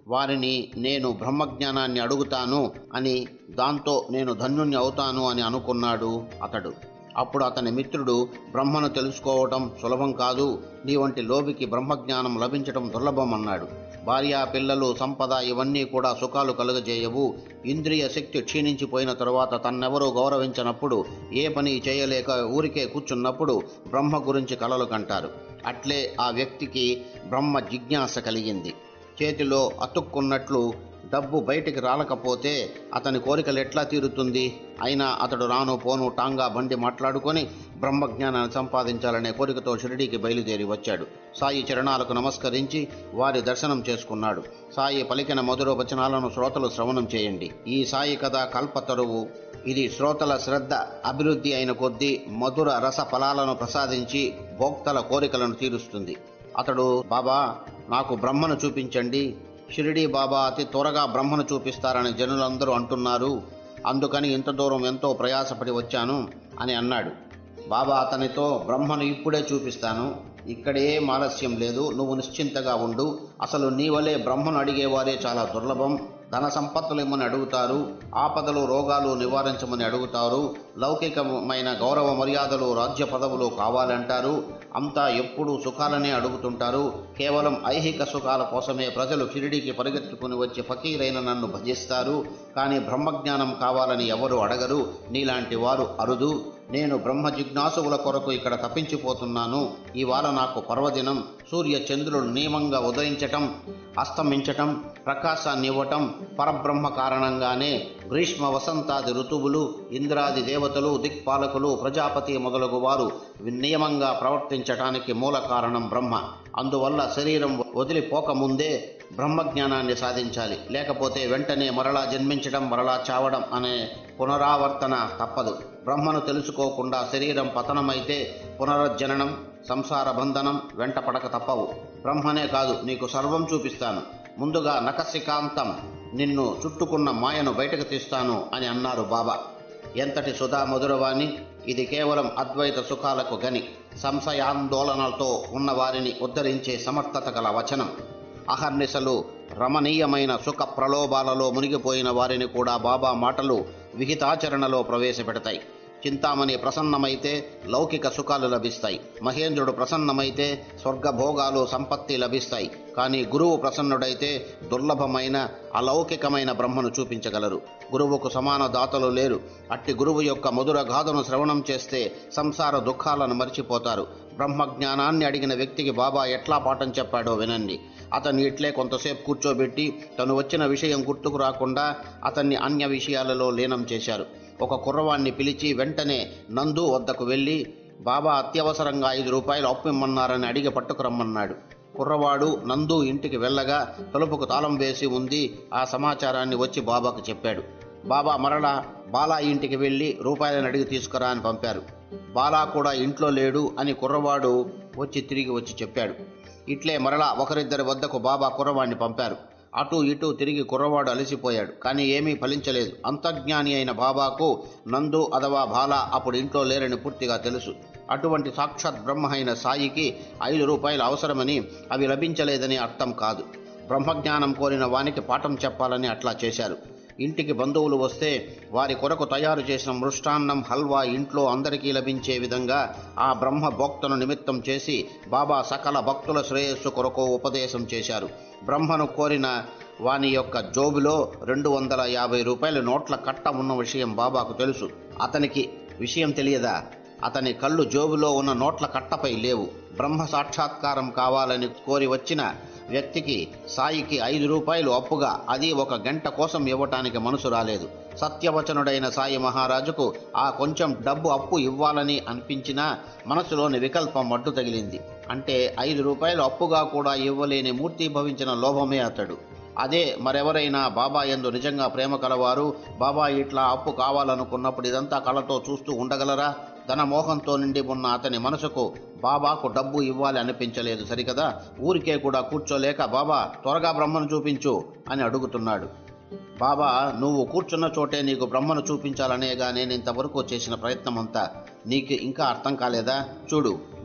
వారిని నేను బ్రహ్మజ్ఞానాన్ని అడుగుతాను అని దాంతో నేను ధన్యుణ్ణి అవుతాను అని అనుకున్నాడు అతడు అప్పుడు అతని మిత్రుడు బ్రహ్మను తెలుసుకోవటం సులభం కాదు నీ వంటి లోబికి బ్రహ్మజ్ఞానం లభించటం దుర్లభం అన్నాడు భార్య పిల్లలు సంపద ఇవన్నీ కూడా సుఖాలు కలుగజేయవు ఇంద్రియ శక్తి క్షీణించిపోయిన తరువాత తన్నెవరూ గౌరవించనప్పుడు ఏ పని చేయలేక ఊరికే కూర్చున్నప్పుడు బ్రహ్మ గురించి కలలు కంటారు అట్లే ఆ వ్యక్తికి బ్రహ్మ జిజ్ఞాస కలిగింది చేతిలో అతుక్కున్నట్లు డబ్బు బయటికి రాలకపోతే అతని కోరికలు ఎట్లా తీరుతుంది అయినా అతడు రాను పోను టాంగా బండి మాట్లాడుకొని బ్రహ్మజ్ఞానాన్ని సంపాదించాలనే కోరికతో షిరిడీకి బయలుదేరి వచ్చాడు సాయి చరణాలకు నమస్కరించి వారి దర్శనం చేసుకున్నాడు సాయి పలికిన మధుర వచనాలను శ్రోతలు శ్రవణం చేయండి ఈ సాయి కథ కల్పతరువు ఇది శ్రోతల శ్రద్ధ అభివృద్ధి అయిన కొద్దీ మధుర రస ఫలాలను ప్రసాదించి భోక్తల కోరికలను తీరుస్తుంది అతడు బాబా నాకు బ్రహ్మను చూపించండి షిరిడీ బాబా అతి త్వరగా బ్రహ్మను చూపిస్తారని జనులందరూ అంటున్నారు అందుకని ఇంత దూరం ఎంతో ప్రయాసపడి వచ్చాను అని అన్నాడు బాబా అతనితో బ్రహ్మను ఇప్పుడే చూపిస్తాను ఇక్కడే ఆలస్యం లేదు నువ్వు నిశ్చింతగా ఉండు అసలు నీ వలె బ్రహ్మను అడిగేవారే చాలా దుర్లభం ధన సంపత్తులు ఇమ్మని అడుగుతారు ఆపదలు రోగాలు నివారించమని అడుగుతారు లౌకికమైన గౌరవ మర్యాదలు రాజ్య పదవులు కావాలంటారు అంతా ఎప్పుడూ సుఖాలనే అడుగుతుంటారు కేవలం ఐహిక సుఖాల కోసమే ప్రజలు షిరిడీకి పరిగెత్తుకుని వచ్చి ఫకీరైన నన్ను భజిస్తారు కానీ బ్రహ్మజ్ఞానం కావాలని ఎవరు అడగరు నీలాంటి వారు అరుదు నేను బ్రహ్మ జిజ్ఞాసువుల కొరకు ఇక్కడ తప్పించిపోతున్నాను ఇవాళ నాకు పర్వదినం సూర్య చంద్రులు నియమంగా ఉదయించటం అస్తమించటం ప్రకాశాన్ని ఇవ్వటం పరబ్రహ్మ కారణంగానే గ్రీష్మ వసంతాది ఋతువులు ఇంద్రాది దేవతలు దిక్పాలకులు ప్రజాపతి మొదలగు వారు నియమంగా ప్రవర్తించటానికి మూల కారణం బ్రహ్మ అందువల్ల శరీరం వదిలిపోకముందే బ్రహ్మజ్ఞానాన్ని సాధించాలి లేకపోతే వెంటనే మరలా జన్మించడం మరలా చావడం అనే పునరావర్తన తప్పదు బ్రహ్మను తెలుసుకోకుండా శరీరం పతనమైతే పునరుజ్జననం సంసార బంధనం వెంట పడక తప్పవు బ్రహ్మనే కాదు నీకు సర్వం చూపిస్తాను ముందుగా నకసికాంతం నిన్ను చుట్టుకున్న మాయను బయటకు తీస్తాను అని అన్నారు బాబా ఎంతటి సుధా మధురవాణి ఇది కేవలం అద్వైత సుఖాలకు గని సంశయాందోళనలతో ఉన్న వారిని ఉద్ధరించే సమర్థత గల వచనం అహర్నిశలు రమణీయమైన సుఖ ప్రలోభాలలో మునిగిపోయిన వారిని కూడా బాబా మాటలు విహితాచరణలో ప్రవేశపెడతాయి చింతామణి ప్రసన్నమైతే లౌకిక సుఖాలు లభిస్తాయి మహేంద్రుడు ప్రసన్నమైతే స్వర్గభోగాలు సంపత్తి లభిస్తాయి కానీ గురువు ప్రసన్నుడైతే దుర్లభమైన అలౌకికమైన బ్రహ్మను చూపించగలరు గురువుకు సమాన దాతలు లేరు అట్టి గురువు యొక్క మధుర గాథను శ్రవణం చేస్తే సంసార దుఃఖాలను మర్చిపోతారు బ్రహ్మజ్ఞానాన్ని అడిగిన వ్యక్తికి బాబా ఎట్లా పాఠం చెప్పాడో వినండి అతన్ని ఇట్లే కొంతసేపు కూర్చోబెట్టి తను వచ్చిన విషయం గుర్తుకు రాకుండా అతన్ని అన్య విషయాలలో లీనం చేశారు ఒక కుర్రవాణ్ణి పిలిచి వెంటనే నందు వద్దకు వెళ్ళి బాబా అత్యవసరంగా ఐదు రూపాయలు అప్పు ఇమ్మన్నారని అడిగి పట్టుకురమ్మన్నాడు కుర్రవాడు నందు ఇంటికి వెళ్ళగా తలుపుకు తాళం వేసి ఉంది ఆ సమాచారాన్ని వచ్చి బాబాకు చెప్పాడు బాబా మరలా బాలా ఇంటికి వెళ్ళి రూపాయలను అడిగి తీసుకురా అని పంపారు బాలా కూడా ఇంట్లో లేడు అని కుర్రవాడు వచ్చి తిరిగి వచ్చి చెప్పాడు ఇట్లే మరలా ఒకరిద్దరి వద్దకు బాబా కుర్రవాడిని పంపారు అటు ఇటు తిరిగి కుర్రవాడు అలసిపోయాడు కానీ ఏమీ ఫలించలేదు అంతర్జ్ఞాని అయిన బాబాకు నందు అథవా బాల అప్పుడు ఇంట్లో లేరని పూర్తిగా తెలుసు అటువంటి సాక్షాత్ బ్రహ్మ అయిన సాయికి ఐదు రూపాయలు అవసరమని అవి లభించలేదని అర్థం కాదు బ్రహ్మజ్ఞానం కోరిన వానికి పాఠం చెప్పాలని అట్లా చేశారు ఇంటికి బంధువులు వస్తే వారి కొరకు తయారు చేసిన మృష్టాన్నం హల్వా ఇంట్లో అందరికీ లభించే విధంగా ఆ బ్రహ్మ భోక్తను నిమిత్తం చేసి బాబా సకల భక్తుల శ్రేయస్సు కొరకు ఉపదేశం చేశారు బ్రహ్మను కోరిన వాని యొక్క జోబులో రెండు వందల యాభై రూపాయల నోట్ల కట్ట ఉన్న విషయం బాబాకు తెలుసు అతనికి విషయం తెలియదా అతని కళ్ళు జోబులో ఉన్న నోట్ల కట్టపై లేవు బ్రహ్మ సాక్షాత్కారం కావాలని కోరి వచ్చిన వ్యక్తికి సాయికి ఐదు రూపాయలు అప్పుగా అది ఒక గంట కోసం ఇవ్వటానికి మనసు రాలేదు సత్యవచనుడైన సాయి మహారాజుకు ఆ కొంచెం డబ్బు అప్పు ఇవ్వాలని అనిపించినా మనసులోని వికల్పం అడ్డు తగిలింది అంటే ఐదు రూపాయలు అప్పుగా కూడా ఇవ్వలేని మూర్తి భవించిన లోభమే అతడు అదే మరెవరైనా బాబా ఎందు నిజంగా ప్రేమ కలవారు బాబా ఇట్లా అప్పు కావాలనుకున్నప్పుడు ఇదంతా కళతో చూస్తూ ఉండగలరా ధన మోహంతో నిండి ఉన్న అతని మనసుకు బాబాకు డబ్బు ఇవ్వాలి అనిపించలేదు సరికదా ఊరికే కూడా కూర్చోలేక బాబా త్వరగా బ్రహ్మను చూపించు అని అడుగుతున్నాడు బాబా నువ్వు కూర్చున్న చోటే నీకు బ్రహ్మను చూపించాలనేగా నేను ఇంతవరకు చేసిన ప్రయత్నం అంతా నీకు ఇంకా అర్థం కాలేదా చూడు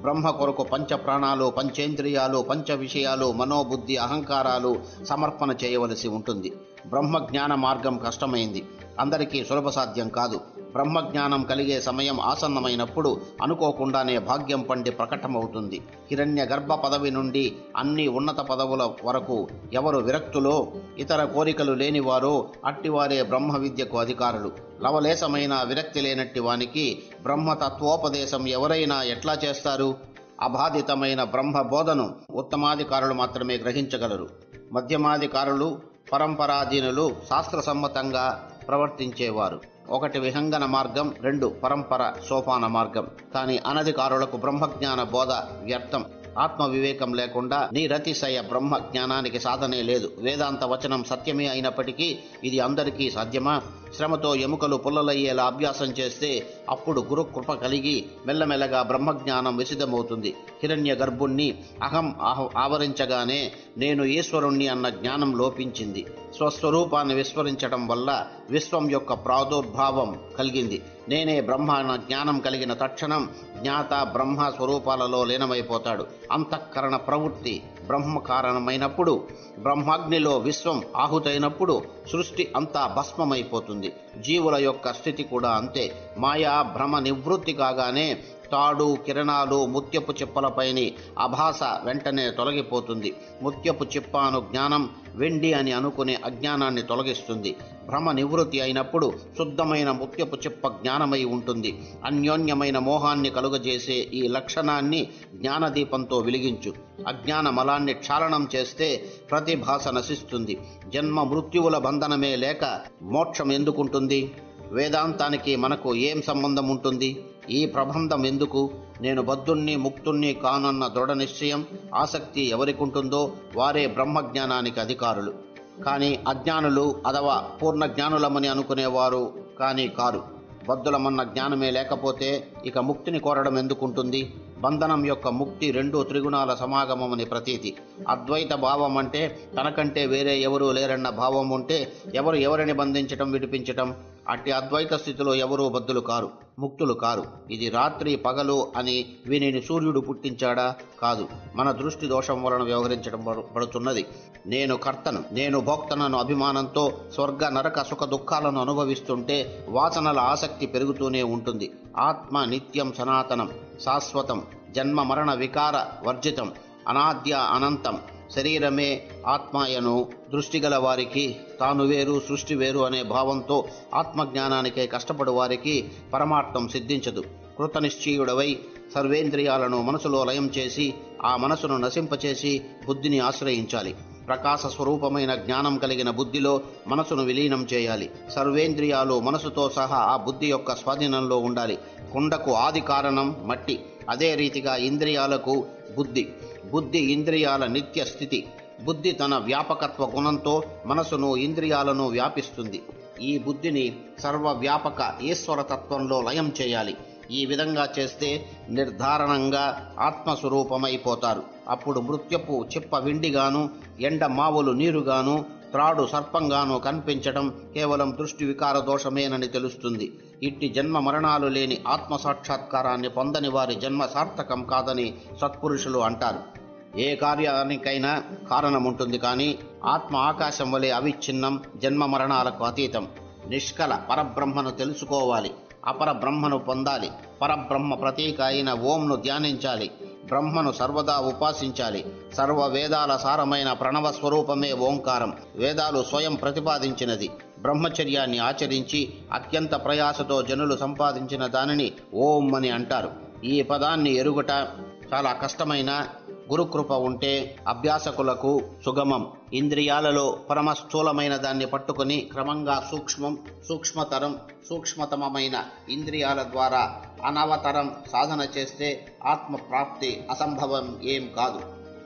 బ్రహ్మ కొరకు పంచ ప్రాణాలు పంచేంద్రియాలు పంచ విషయాలు మనోబుద్ధి అహంకారాలు సమర్పణ చేయవలసి ఉంటుంది బ్రహ్మ జ్ఞాన మార్గం కష్టమైంది అందరికీ సులభ సాధ్యం కాదు బ్రహ్మజ్ఞానం కలిగే సమయం ఆసన్నమైనప్పుడు అనుకోకుండానే భాగ్యం పండి ప్రకటమవుతుంది హిరణ్య గర్భ పదవి నుండి అన్ని ఉన్నత పదవుల వరకు ఎవరు విరక్తులో ఇతర కోరికలు లేనివారో అట్టివారే బ్రహ్మ విద్యకు అధికారులు లవలేశమైన విరక్తి లేనట్టి వానికి బ్రహ్మతత్వోపదేశం ఎవరైనా ఎట్లా చేస్తారు అబాధితమైన బ్రహ్మ బోధను ఉత్తమాధికారులు మాత్రమే గ్రహించగలరు మధ్యమాధికారులు పరంపరాధీనులు శాస్త్రసమ్మతంగా ప్రవర్తించేవారు ఒకటి విహంగన మార్గం రెండు పరంపర సోపాన మార్గం కానీ అనధికారులకు బ్రహ్మజ్ఞాన బోధ వ్యర్థం ఆత్మ వివేకం లేకుండా నీరతిశయ బ్రహ్మ జ్ఞానానికి సాధనే లేదు వేదాంత వచనం సత్యమే అయినప్పటికీ ఇది అందరికీ సాధ్యమా శ్రమతో ఎముకలు పుల్లలయ్యేలా అభ్యాసం చేస్తే అప్పుడు గురు కృప కలిగి మెల్లమెల్లగా బ్రహ్మజ్ఞానం విసిదమవుతుంది హిరణ్య గర్భుణ్ణి అహం ఆహ- ఆవరించగానే నేను ఈశ్వరుణ్ణి అన్న జ్ఞానం లోపించింది స్వస్వరూపాన్ని విస్మరించడం వల్ల విశ్వం యొక్క ప్రాదుర్భావం కలిగింది నేనే బ్రహ్మ అన్న జ్ఞానం కలిగిన తక్షణం జ్ఞాత బ్రహ్మ స్వరూపాలలో లీనమైపోతాడు అంతఃకరణ ప్రవృత్తి బ్రహ్మ కారణమైనప్పుడు బ్రహ్మాగ్నిలో విశ్వం ఆహుతైనప్పుడు సృష్టి అంతా భస్మమైపోతుంది జీవుల యొక్క స్థితి కూడా అంతే మాయా భ్రమ నివృత్తి కాగానే తాడు కిరణాలు ముత్యపు చిప్పలపైని అభాస వెంటనే తొలగిపోతుంది ముత్యపు చిప్పాను జ్ఞానం వెండి అని అనుకునే అజ్ఞానాన్ని తొలగిస్తుంది భ్రమ నివృత్తి అయినప్పుడు శుద్ధమైన ముత్యపు చిప్ప జ్ఞానమై ఉంటుంది అన్యోన్యమైన మోహాన్ని కలుగజేసే ఈ లక్షణాన్ని జ్ఞానదీపంతో వెలిగించు అజ్ఞాన మలాన్ని క్షాళనం చేస్తే ప్రతిభాస నశిస్తుంది జన్మ మృత్యువుల బంధనమే లేక మోక్షం ఎందుకుంటుంది వేదాంతానికి మనకు ఏం సంబంధం ఉంటుంది ఈ ప్రబంధం ఎందుకు నేను బద్ధుణ్ణి ముక్తుణ్ణి కానన్న దృఢ నిశ్చయం ఆసక్తి ఎవరికుంటుందో వారే బ్రహ్మజ్ఞానానికి అధికారులు కానీ అజ్ఞానులు అథవా పూర్ణ జ్ఞానులమని అనుకునేవారు కానీ కారు బద్ధులమన్న జ్ఞానమే లేకపోతే ఇక ముక్తిని కోరడం ఎందుకుంటుంది బంధనం యొక్క ముక్తి రెండు త్రిగుణాల సమాగమమని ప్రతీతి అద్వైత భావం అంటే తనకంటే వేరే ఎవరూ లేరన్న భావం ఉంటే ఎవరు ఎవరిని బంధించటం విడిపించటం అట్టి అద్వైత స్థితిలో ఎవరూ బద్దులు కారు ముక్తులు కారు ఇది రాత్రి పగలు అని వీనిని సూర్యుడు పుట్టించాడా కాదు మన దృష్టి దోషం వలన వ్యవహరించడం పడు- పడుతున్నది నేను కర్తను నేను భోక్తనను అభిమానంతో స్వర్గ నరక సుఖ దుఃఖాలను అనుభవిస్తుంటే వాసనల ఆసక్తి పెరుగుతూనే ఉంటుంది ఆత్మ నిత్యం సనాతనం శాశ్వతం జన్మ మరణ వికార వర్జితం అనాద్య అనంతం శరీరమే ఆత్మాయను దృష్టిగల వారికి తాను వేరు సృష్టి వేరు అనే భావంతో ఆత్మజ్ఞానానికే కష్టపడు వారికి పరమార్థం సిద్ధించదు కృతనిశ్చయుడవై సర్వేంద్రియాలను మనసులో లయం చేసి ఆ మనసును నశింపచేసి బుద్ధిని ఆశ్రయించాలి ప్రకాశ స్వరూపమైన జ్ఞానం కలిగిన బుద్ధిలో మనసును విలీనం చేయాలి సర్వేంద్రియాలు మనసుతో సహా ఆ బుద్ధి యొక్క స్వాధీనంలో ఉండాలి కుండకు ఆది కారణం మట్టి అదే రీతిగా ఇంద్రియాలకు బుద్ధి బుద్ధి ఇంద్రియాల నిత్య స్థితి బుద్ధి తన వ్యాపకత్వ గుణంతో మనసును ఇంద్రియాలను వ్యాపిస్తుంది ఈ బుద్ధిని సర్వవ్యాపక ఈశ్వరతత్వంలో లయం చేయాలి ఈ విధంగా చేస్తే నిర్ధారణంగా ఆత్మస్వరూపమైపోతారు అప్పుడు మృత్యపు చిప్ప విండిగాను ఎండ మావులు నీరుగాను త్రాడు సర్పంగాను కనిపించడం కేవలం దృష్టి వికార దోషమేనని తెలుస్తుంది ఇట్టి జన్మ మరణాలు లేని ఆత్మ సాక్షాత్కారాన్ని పొందని వారి జన్మ సార్థకం కాదని సత్పురుషులు అంటారు ఏ కార్యానికైనా కారణం ఉంటుంది కానీ ఆత్మ ఆకాశం వలె అవిచ్ఛిన్నం జన్మ మరణాలకు అతీతం నిష్కల పరబ్రహ్మను తెలుసుకోవాలి అపర బ్రహ్మను పొందాలి పరబ్రహ్మ ప్రతీక అయిన ఓంను ధ్యానించాలి బ్రహ్మను సర్వదా ఉపాసించాలి సర్వ వేదాల సారమైన ప్రణవ స్వరూపమే ఓంకారం వేదాలు స్వయం ప్రతిపాదించినది బ్రహ్మచర్యాన్ని ఆచరించి అత్యంత ప్రయాసతో జనులు సంపాదించిన దానిని ఓం అని అంటారు ఈ పదాన్ని ఎరుగుట చాలా కష్టమైన గురుకృప ఉంటే అభ్యాసకులకు సుగమం ఇంద్రియాలలో పరమ స్థూలమైన దాన్ని పట్టుకొని క్రమంగా సూక్ష్మం సూక్ష్మతరం సూక్ష్మతమమైన ఇంద్రియాల ద్వారా అనవతరం సాధన చేస్తే ఆత్మ ప్రాప్తి అసంభవం ఏం కాదు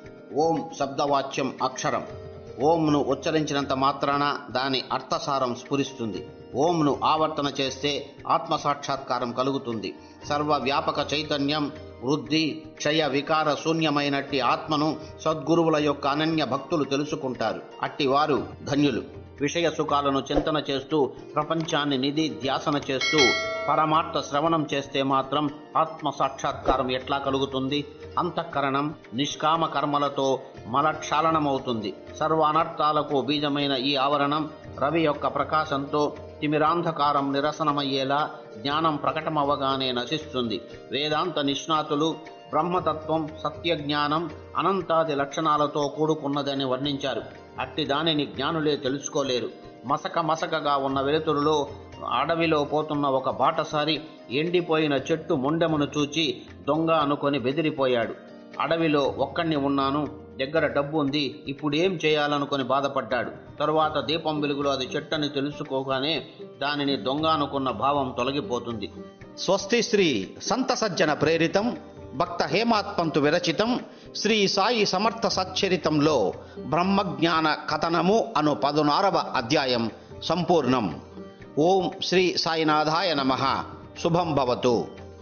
ఓం శబ్దవాచ్యం అక్షరం ఓంను ఉచ్చరించినంత మాత్రాన దాని అర్థసారం స్ఫురిస్తుంది ఓంను ఆవర్తన చేస్తే ఆత్మ సాక్షాత్కారం కలుగుతుంది సర్వ వ్యాపక చైతన్యం వృద్ధి క్షయ వికార శూన్యమైనట్టి ఆత్మను సద్గురువుల యొక్క అనన్య భక్తులు తెలుసుకుంటారు అట్టి వారు ధన్యులు విషయ సుఖాలను చింతన చేస్తూ ప్రపంచాన్ని నిధి ధ్యాసన చేస్తూ పరమార్థ శ్రవణం చేస్తే మాత్రం ఆత్మ సాక్షాత్కారం ఎట్లా కలుగుతుంది అంతఃకరణం నిష్కామ కర్మలతో మలక్షాళనమవుతుంది సర్వ అనర్థాలకు బీజమైన ఈ ఆవరణం రవి యొక్క ప్రకాశంతో తిమిరాంధకారం నిరసనమయ్యేలా జ్ఞానం ప్రకటమవగానే నశిస్తుంది వేదాంత నిష్ణాతులు బ్రహ్మతత్వం సత్యజ్ఞానం అనంతాది లక్షణాలతో కూడుకున్నదని వర్ణించారు అట్టి దానిని జ్ఞానులే తెలుసుకోలేరు మసక మసకగా ఉన్న వెలుతురులో అడవిలో పోతున్న ఒక బాటసారి ఎండిపోయిన చెట్టు మొండెమును చూచి దొంగ అనుకొని బెదిరిపోయాడు అడవిలో ఒక్కణ్ణి ఉన్నాను దగ్గర డబ్బు ఉంది ఇప్పుడు ఏం చేయాలనుకొని బాధపడ్డాడు తరువాత దీపం వెలుగులో అది చెట్టని తెలుసుకోగానే దానిని దొంగ అనుకున్న భావం తొలగిపోతుంది స్వస్తి శ్రీ సంత సజ్జన ప్రేరితం భక్త హేమాత్పంతు విరచితం శ్రీ సాయి సమర్థ సచ్చరితంలో బ్రహ్మజ్ఞాన కథనము అను పదునారవ అధ్యాయం సంపూర్ణం ఓం శ్రీ సాయినాథాయ నమ శుభం భవతు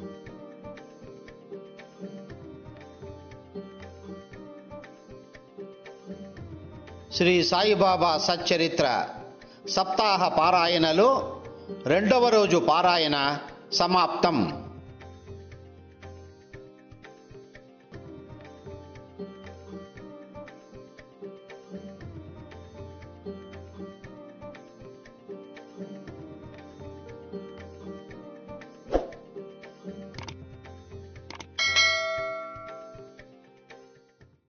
శ్రీ సాయిబాబా సచ్చరిత్ర సప్తాహ పారాయణలో రెండవ రోజు పారాయణ సమాప్తం